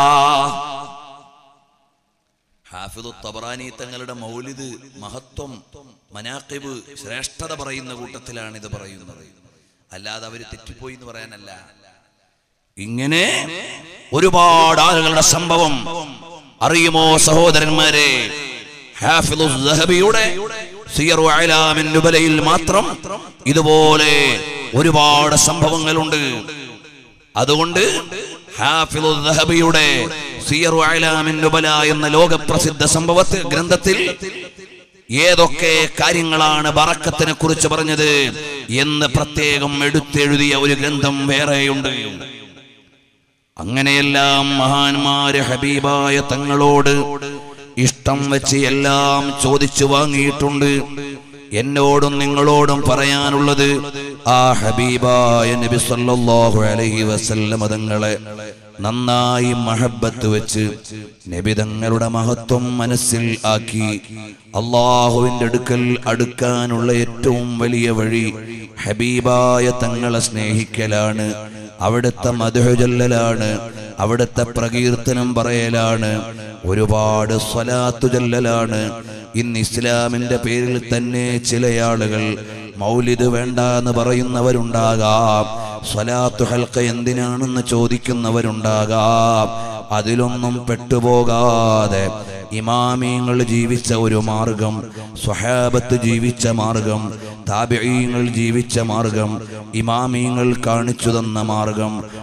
Speaker 3: ഹാഫിദു തബറാനി തങ്ങളുടെ മൗലിദ് മഹത്വം മനാക്കിബ് ശ്രേഷ്ഠത പറയുന്ന കൂട്ടത്തിലാണ് ഇത് പറയുന്നത് അല്ലാതെ അവര് തെറ്റിപ്പോയി എന്ന് പറയാനല്ല ഇങ്ങനെ ഒരുപാട് ആളുകളുടെ സംഭവം അറിയുമോ സഹോദരന്മാരെ ഹാഫിദു ദഹബിയുടെ സിയറു അലാമിൻ നുബലയിൽ മാത്രം ഇതുപോലെ ഒരുപാട് സംഭവങ്ങളുണ്ട് അതുകൊണ്ട് ഹാഫിദു ദഹബിയുടെ സിയറു അലാമിൻ നുബല എന്ന ലോകപ്രസിദ്ധ സംഭവത്തിൽ ഗ്രന്ഥത്തിൽ ഏതൊക്കെ കാര്യങ്ങളാണ് ബറക്കത്തിനെ കുറിച്ച് പറഞ്ഞത് എന്ന് പ്രത്യേകം എടുത്തെഴുതിയ ഒരു ഗ്രന്ഥം വേറെയുണ്ട് അങ്ങനെയെല്ലാം മഹാന്മാര് ഹബീബായ തങ്ങളോട് ഇഷ്ടം വെച്ച് എല്ലാം ചോദിച്ചു വാങ്ങിയിട്ടുണ്ട് എന്നോടും നിങ്ങളോടും പറയാനുള്ളത് ആ ഹബീബായ നബി സല്ലല്ലാഹു അലൈഹി വസല്ലമ തങ്ങളെ നന്നായി മഹബത്ത് വെച്ച് നബി തങ്ങളുടെ മഹത്വം മനസ്സിൽ ആക്കി അള്ളാഹുവിന്റെ അടുക്കൽ അടുക്കാനുള്ള ഏറ്റവും വലിയ വഴി ഹബീബായ തങ്ങളെ സ്നേഹിക്കലാണ് അവിടുത്തെ മധുചൊല്ലലാണ് അവിടുത്തെ പ്രകീർത്തനം പറയലാണ് ഒരുപാട് സ്വലാത്തു ചൊല്ലലാണ് ഇന്ന് ഇസ്ലാമിന്റെ പേരിൽ തന്നെ ചില ആളുകൾ മൗലിദ് വേണ്ട എന്ന് പറയുന്നവരുണ്ടാകാം സ്വലാത്തു ഹൽക്ക എന്തിനാണെന്ന് ചോദിക്കുന്നവരുണ്ടാകാം അതിലൊന്നും പെട്ടുപോകാതെ ഇമാമിയങ്ങൾ ജീവിച്ച ഒരു മാർഗം സ്വഹാബത്ത് ജീവിച്ച മാർഗം താബിയങ്ങൾ ജീവിച്ച മാർഗം ഇമാമിയങ്ങൾ കാണിച്ചു തന്ന മാർഗം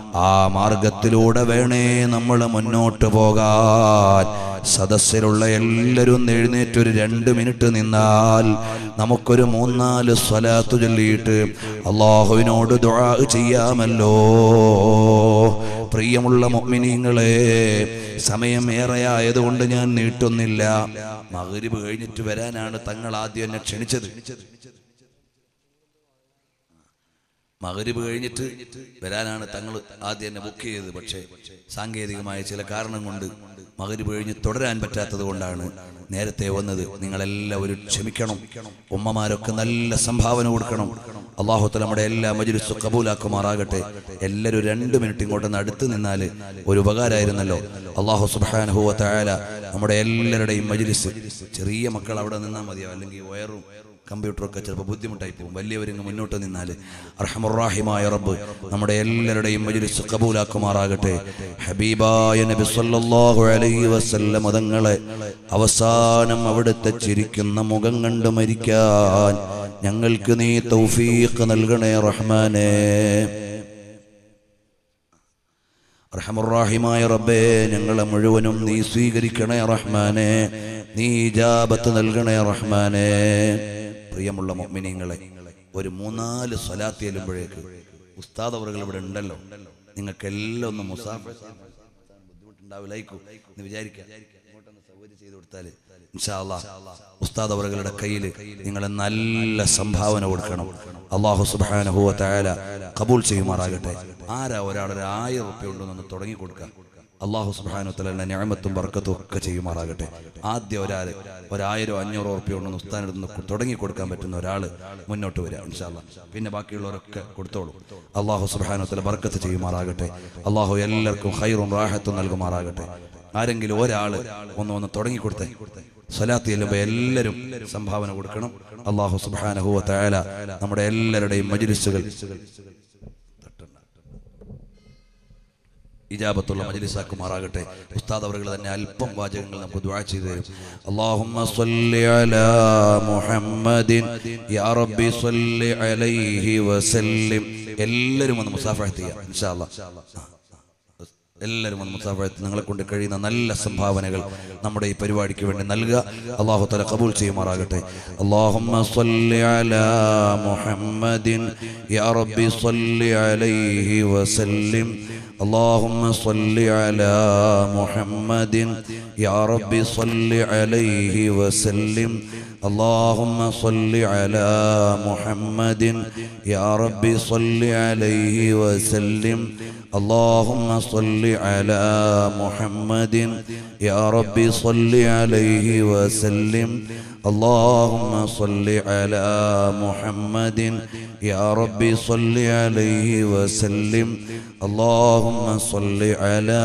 Speaker 3: ആ മാർഗത്തിലൂടെ വേണേ നമ്മൾ മുന്നോട്ട് പോകാൻ സദസ്സിലുള്ള എല്ലാവരും എഴുന്നേറ്റ് ഒരു രണ്ട് മിനിറ്റ് നിന്നാൽ നമുക്കൊരു മൂന്നാല് സ്വലാത്തു ചൊല്ലിയിട്ട് അള്ളാഹുവിനോട് ദുആ ചെയ്യാമല്ലോ പ്രിയമുള്ള മൊമിനിങ്ങളെ സമയം ഏറെയായതുകൊണ്ട് ഞാൻ നീട്ടുന്നില്ല മകരിബ് കഴിഞ്ഞിട്ട് വരാനാണ് തങ്ങൾ ആദ്യം എന്നെ ക്ഷണിച്ചത് മകരിബ് കഴിഞ്ഞിട്ട് വരാനാണ് തങ്ങൾ ആദ്യം എന്നെ ബുക്ക് ചെയ്തത് പക്ഷേ സാങ്കേതികമായ ചില കാരണം കൊണ്ട് മകരിബ് കഴിഞ്ഞ് തുടരാൻ പറ്റാത്തത് കൊണ്ടാണ് നേരത്തെ വന്നത് നിങ്ങളെല്ലാവരും ക്ഷമിക്കണം ഉമ്മമാരൊക്കെ നല്ല സംഭാവന കൊടുക്കണം അള്ളാഹുത്തല നമ്മുടെ എല്ലാ മജിലിസും കബൂലാക്കുമാറാകട്ടെ എല്ലാവരും രണ്ട് മിനിറ്റ് ഇങ്ങോട്ടൊന്ന് അടുത്ത് നിന്നാൽ ഒരു ഉപകാരമായിരുന്നല്ലോ അള്ളാഹു സുബാനുഹുവ തയാല നമ്മുടെ എല്ലാവരുടെയും മജിലിസ് ചെറിയ മക്കൾ അവിടെ നിന്നാൽ മതിയോ അല്ലെങ്കിൽ വയറും കമ്പ്യൂട്ടറൊക്കെ ചിലപ്പോൾ ബുദ്ധിമുട്ടായി പോകും വലിയവരിങ്ങ് മുന്നോട്ട് നിന്നാൽ അർഹമുറാഹിമായ റബ്ബ് നമ്മുടെ എല്ലാവരുടെയും മജ്ലിസ് കബൂലാക്കുമാറാകട്ടെ ഹബീബായ നബി സല്ലല്ലാഹു അലൈഹി വസല്ലം മതങ്ങളെ അവസാനം അവിടുത്തെ ചിരിക്കുന്ന മുഖം കണ്ട് മരിക്കാൻ ഞങ്ങൾക്ക് നീ തൗഫീഖ് നൽകണേ റഹ്മാനേ റഹമുറാഹിമായ റബ്ബേ ഞങ്ങളെ മുഴുവനും നീ സ്വീകരിക്കണേ റഹ്മാനെ നീ ജാബത്ത് നൽകണേ റഹ്മാനെ പ്രിയമുള്ള മൊമിനിങ്ങളെ ഒരു മൂന്നാല് സ്വലാത്തി ചെല്ലുമ്പോഴേക്ക് ഉസ്താദ് അവറുകൾ ഇവിടെ ഉണ്ടല്ലോ നിങ്ങൾക്ക് എല്ലാം ഒന്ന് മുസാഫർ ബുദ്ധിമുട്ടുണ്ടാവില്ലായിരിക്കും എന്ന് വിചാരിക്കാം ഇങ്ങോട്ടൊന്ന് സൗകര്യം ചെയ്ത് കൊടുത്താല് ഇൻഷാ അല്ലാ ഉസ്താദ് അവറുകളുടെ കയ്യിൽ നിങ്ങൾ നല്ല സംഭാവന കൊടുക്കണം അള്ളാഹു സുബ്ഹാനഹു വ തആല കബൂൽ ചെയ്യുമാറാകട്ടെ ആരാ ഒരാൾ ഒരു ആയിരം റുപ്യ ഉണ്ടെന്നൊന്ന് തുടങ്ങി കൊടുക്കാം അള്ളാഹു സുബ്ഹാനഹു തആല ഞാമത്തും ബർക്കത്തും ഒക്കെ ചെയ്യുമാറാകട്ടെ ആദ്യം ഒരാൾ ഒരായിരം അഞ്ഞൂറ് റുപ്യ ഉണ്ടെന്ന് ഉസ്താദിനടുത്ത് നിന്ന് തുടങ്ങി കൊടുക്കാൻ പറ്റുന്ന ഒരാൾ മുന്നോട്ട് വരിക ഇൻഷാല്ല പിന്നെ ബാക്കിയുള്ളവരൊക്കെ കൊടുത്തോളൂ അള്ളാഹു സുബ്ഹാനഹു തആല ബർക്കത്ത് ചെയ്യുമാറാകട്ടെ അള്ളാഹു എല്ലാവർക്കും ഖൈറും റാഹത്തും നൽകുമാറാകട്ടെ ആരെങ്കിലും ഒരാൾ ഒന്ന് ഒന്ന് തുടങ്ങി കൊടുത്തേ സ്വലാത്ത് ചെല്ലുമ്പോൾ എല്ലാവരും സംഭാവന കൊടുക്കണം അള്ളാഹു സുബ്ഹാനഹു വ തആല നമ്മുടെ എല്ലാവരുടെയും മജ്ലിസുകൾ ഇജാബത്തുള്ള മജ്ലിസാക്കുമാറാകട്ടെ ഉസ്താദ് അവറുകൾ തന്നെ അല്പം വാചകങ്ങൾ നമുക്ക് ദുആ ചെയ്തു തരും അല്ലാഹുമ്മ സ്വല്ലി അലാ മുഹമ്മദിൻ യാ റബ്ബി സ്വല്ലി അലൈഹി വസല്ലിം എല്ലാവരും ഒന്ന് മുസാഫഹത്ത് ചെയ്യാം ഇൻഷാ അല്ലാഹ് എല്ലാവരും ഒന്ന് മുസാഫത്ത് നിങ്ങളെ കൊണ്ട് കഴിയുന്ന നല്ല സംഭാവനകൾ നമ്മുടെ ഈ പരിപാടിക്ക് വേണ്ടി നൽകുക അള്ളാഹു തല കബൂൽ ചെയ്യുമാറാകട്ടെ അള്ളാഹുമ്മ സ്വല്ലി അലാ മുഹമ്മദിൻ യാ റബ്ബി സ്വല്ലി അലൈഹി വസല്ലിം اللهم صل على محمد يا رب صل عليه وسلم اللهم صل على محمد يا رب صل عليه وسلم اللهم صل على محمد يا رب صل عليه وسلم اللهم صل على محمد يا رب صل عليه وسلم اللهم صل على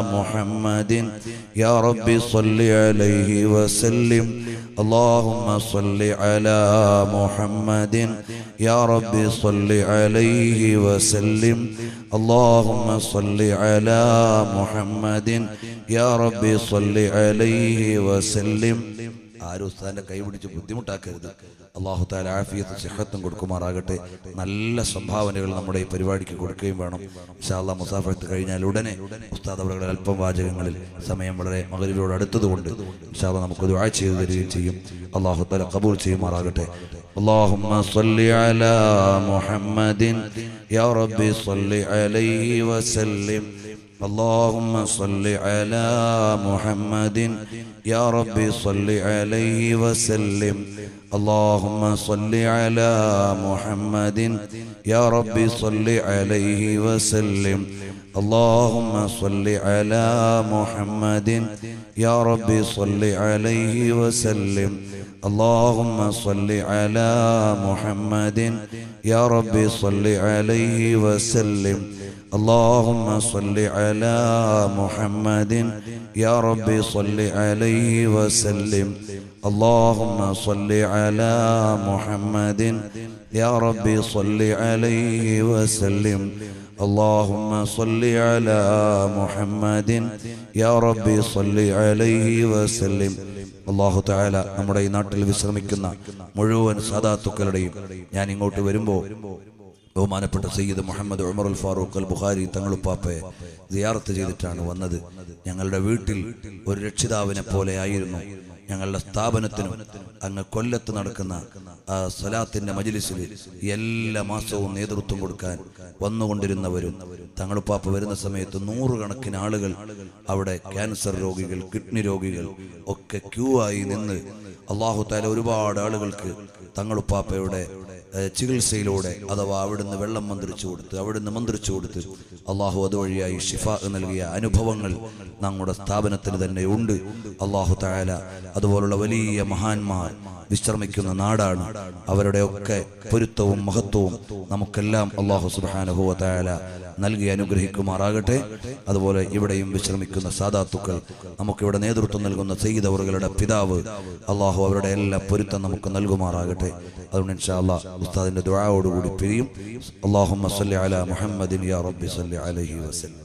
Speaker 3: محمد يا رب صل عليه وسلم اللهم صل على محمد يا رب صل عليه وسلم اللهم صل على محمد يا رب صل عليه وسلم ആരും ഉസ്താദിന്റെ കൈ പിടിച്ച് ബുദ്ധിമുട്ടാക്കരുത് അള്ളാഹു താല ആഫിയത്ത് സിഹത്തും കൊടുക്കുമാറാകട്ടെ നല്ല സംഭാവനകൾ നമ്മുടെ ഈ പരിപാടിക്ക് കൊടുക്കുകയും വേണം ഇൻഷാല്ലാ മുസാഫത്ത് കഴിഞ്ഞാൽ ഉടനെ ഉസ്താദ് അവരുടെ അല്പം വാചകങ്ങളിൽ സമയം വളരെ മകരിനോട് അടുത്തതുകൊണ്ട് ഇൻഷാല്ല നമുക്ക് ദുആ ചെയ്തു തരികയും ചെയ്യും അള്ളാഹു താല കബൂൽ ചെയ്യുമാറാകട്ടെ اللهم صل على محمد يا رب صل عليه وسلم اللهم صل على محمد يا رب صل عليه وسلم اللهم صل على محمد يا رب صل عليه وسلم اللهم صل على محمد يا رب صل عليه وسلم اللهم صل على محمد يا رب صل عليه وسلم اللهم صل على محمد يا رب صل عليه وسلم اللهم صل على محمد يا رب صل عليه وسلم اللهم صل على محمد يا رب صل عليه وسلم അള്ളാഹു താല നമ്മുടെ ഈ നാട്ടിൽ വിശ്രമിക്കുന്ന മുഴുവൻ സാധാത്തുക്കളുടെയും ഞാൻ ഇങ്ങോട്ട് വരുമ്പോൾ ബഹുമാനപ്പെട്ട സയ്യിദ് മുഹമ്മദ് ഉമർ അൽ ഫാറൂഖ് അൽ ബുഖാരി തങ്ങളുപ്പാപ്പയെ സിയാറത്ത് ചെയ്തിട്ടാണ് വന്നത് ഞങ്ങളുടെ വീട്ടിൽ ഒരു രക്ഷിതാവിനെ പോലെ ആയിരുന്നു ഞങ്ങളുടെ സ്ഥാപനത്തിനും അങ്ങ് കൊല്ലത്ത് നടക്കുന്ന ആ സലാത്തിന്റെ മജിലിസിൽ എല്ലാ മാസവും നേതൃത്വം കൊടുക്കാൻ വന്നുകൊണ്ടിരുന്നവരും തങ്ങളുപ്പാപ്പ വരുന്ന സമയത്ത് നൂറുകണക്കിന് ആളുകൾ അവിടെ ക്യാൻസർ രോഗികൾ കിഡ്നി രോഗികൾ ഒക്കെ ക്യൂ ആയി നിന്ന് അള്ളാഹു താല ഒരുപാട് ആളുകൾക്ക് തങ്ങളുപ്പാപ്പയുടെ ഏഹ്, ചികിത്സയിലൂടെ അഥവാ അവിടുന്ന് വെള്ളം മന്ത്രിച്ചു കൊടുത്ത് അവിടുന്ന് മന്ത്രിച്ചു കൊടുത്ത് അള്ളാഹു അതുവഴിയായി ഷിഫ നൽകിയ അനുഭവങ്ങൾ നമ്മുടെ സ്ഥാപനത്തിന് തന്നെ ഉണ്ട് അള്ളാഹു താല അതുപോലുള്ള വലിയ മഹാന്മാർ വിശ്രമിക്കുന്ന നാടാണ് അവരുടെയൊക്കെ പൊരുത്തവും മഹത്വവും നമുക്കെല്ലാം അള്ളാഹു സുബാനുഭവ താല നൽകി അനുഗ്രഹിക്കുമാറാകട്ടെ അതുപോലെ ഇവിടെയും വിശ്രമിക്കുന്ന സാദാത്തുക്കൾ നമുക്കിവിടെ നേതൃത്വം നൽകുന്ന സെയ്തവറുകളുടെ പിതാവ് അള്ളാഹു അവരുടെ എല്ലാ പൊരുത്തം നമുക്ക് നൽകുമാറാകട്ടെ അതുകൊണ്ട് ഇൻഷാ അല്ലാ ഉസ്താദിന്റെ ദുആയോടുകൂടി പിരിയും അള്ളാഹുമ്മ സല്ലി അലാ മുഹമ്മദിൻ യാ റബ്ബി സല്ലി അലൈഹി വസല്ലം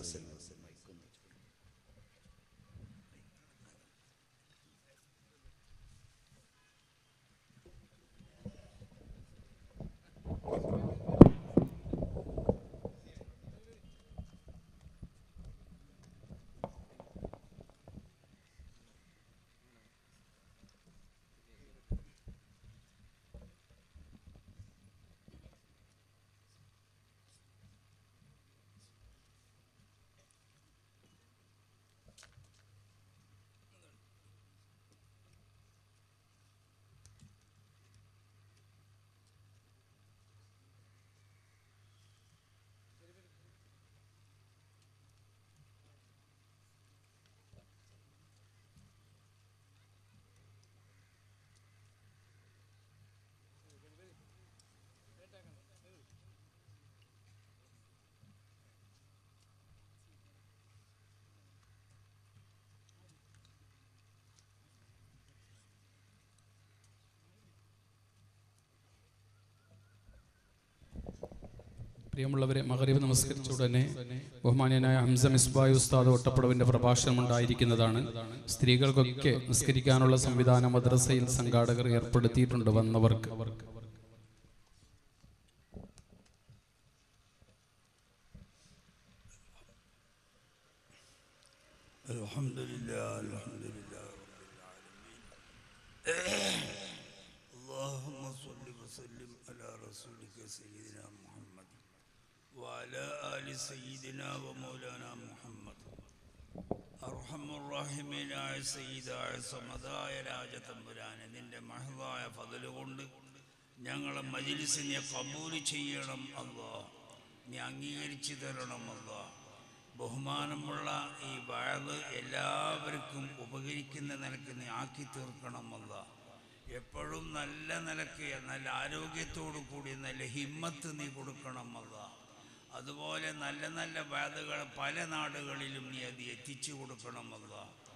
Speaker 2: പ്രിയമുള്ളവരെ മകരീബ് നമസ്കരിച്ച ഉടനെ ബഹുമാന്യനായ ഹംസ മിസ്ബായ് ഉസ്താദ് ഒട്ടപ്പടവിന്റെ പ്രഭാഷണം ഉണ്ടായിരിക്കുന്നതാണ് സ്ത്രീകൾക്കൊക്കെ നിസ്കരിക്കാനുള്ള സംവിധാനം മദ്രസയിൽ സംഘാടകർ ഏർപ്പെടുത്തിയിട്ടുണ്ട് വന്നവർക്ക്
Speaker 4: الحمد لله الحمد لله رب العالمين اللهم صل وسلم على رسولك سيدنا محمد وعلى آل سيدنا ومولانا محمد അർഹം റാഹിമീനായ സയ്യിദായ സമതായ രാജതമ്പുരാനെ നിന്റെ മഹതായ ഫതല് കൊണ്ട് ഞങ്ങളെ മജിലിസിനെ കബൂല് ചെയ്യണം അല്ലാ നീ അംഗീകരിച്ചു തരണം അല്ലാ ബഹുമാനമുള്ള ഈ വയത് എല്ലാവർക്കും ഉപകരിക്കുന്ന നിലക്ക് നീ ആക്കി തീർക്കണമല്ല എപ്പോഴും നല്ല നിലക്ക് നല്ല ആരോഗ്യത്തോടു കൂടി നല്ല ഹിമ്മത്ത് നീ കൊടുക്കണമല്ല അതുപോലെ നല്ല നല്ല വാദകൾ പല നാടുകളിലും നീ അത് എത്തിച്ചു കൊടുക്കണമല്ല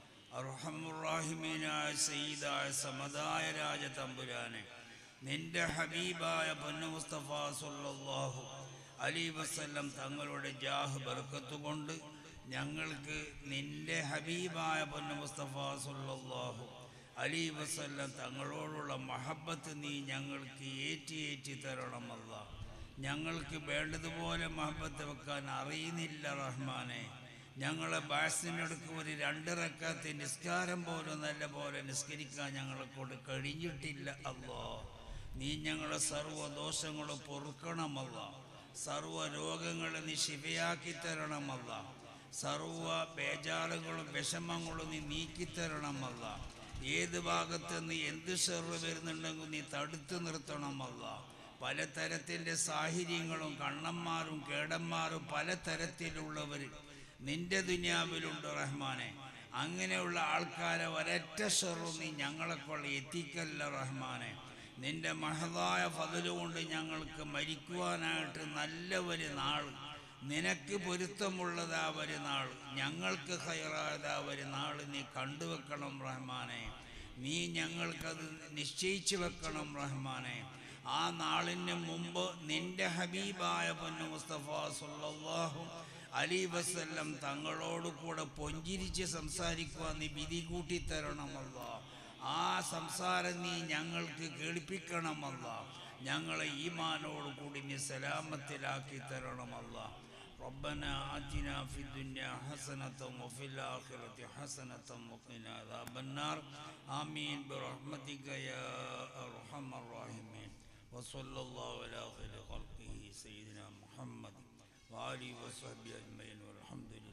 Speaker 4: അർഹമുറാഹിമീനായ സയ്യിദായ സമതായ രാജ തമ്പുരാനെ നിന്റെ ഹബീബായ പൊന്നു മുസ്തഫ സല്ലല്ലാഹു അലി വസല്ലം തങ്ങളുടെ ജാഹ് ബർക്കത്ത് കൊണ്ട് ഞങ്ങൾക്ക് നിന്റെ ഹബീബായ പൊന്നു മുസ്തഫ സല്ലല്ലാഹു അലി വസല്ലം തങ്ങളോടുള്ള മഹബത്ത് നീ ഞങ്ങൾക്ക് ഏറ്റി ഏറ്റി തരണമല്ല ഞങ്ങൾക്ക് വേണ്ടതുപോലെ മഹബത്ത് വെക്കാൻ അറിയുന്നില്ല റഹ്മാനെ ഞങ്ങളെ ബാസിനടുക്ക് ഒരു രണ്ടിറക്കാത്ത നിസ്കാരം പോലും നല്ല പോലെ നിസ്കരിക്കാൻ ഞങ്ങളെ കൊണ്ട് കഴിഞ്ഞിട്ടില്ല അല്ലോ നീ ഞങ്ങളെ സർവ്വദോഷങ്ങളും പൊറുക്കണമല്ല സർവ്വ രോഗങ്ങളെ നീ ശിവയാക്കി തരണമല്ല സർവ്വ ബേജാറുകളും വിഷമങ്ങളും നീ നീക്കിത്തരണമല്ല ഏത് ഭാഗത്ത് നീ എന്ത് ഷെറ് വരുന്നുണ്ടെങ്കിൽ നീ തടുത്തു നിർത്തണമല്ല പലതരത്തിൻ്റെ സാഹചര്യങ്ങളും കണ്ണന്മാരും കേടന്മാരും പലതരത്തിലുള്ളവർ നിന്റെ ദുനിയാവിലുണ്ട് റഹ്മാനെ അങ്ങനെയുള്ള ആൾക്കാരെ ഒരൊറ്റ ഷെറും നീ ഞങ്ങളെ കൊണ്ട് എത്തിക്കല്ല റഹ്മാനെ നിന്റെ മഹതായ ഫതിലുകൊണ്ട് ഞങ്ങൾക്ക് മരിക്കുവാനായിട്ട് നല്ല ഒരു നാൾ നിനക്ക് പൊരുത്തമുള്ളതാ ഒരു നാൾ ഞങ്ങൾക്ക് ഹൈറായതാ ഒരു നാൾ നീ കണ്ടുവെക്കണം റഹ്മാനെ നീ ഞങ്ങൾക്കത് നിശ്ചയിച്ചു വെക്കണം റഹ്മാനെ ആ നാളിന് മുമ്പ് നിന്റെ ഹബീബായ പൊന്നു മുസ്തഫ സല്ലല്ലാഹു അലി വസല്ലം തങ്ങളോട് കൂടെ പൊഞ്ചിരിച്ച് സംസാരിക്കുവാൻ നീ വിധി കൂട്ടിത്തരണമല്ല ആ സംസാരം നീ ഞങ്ങൾക്ക് കേൾപ്പിക്കണമല്ല ഞങ്ങളെ ഈമാനോട് കൂടി നീ സലാമത്തിലാക്കി തരണമല്ല ربنا آتنا في الدنيا حسنة وفي الآخرة حسنة وقنا عذاب النار آمين برحمتك يا أرحم الراحمين وصلى الله على خير خلقه سيدنا محمد وآله وصحبه أجمعين والحمد لله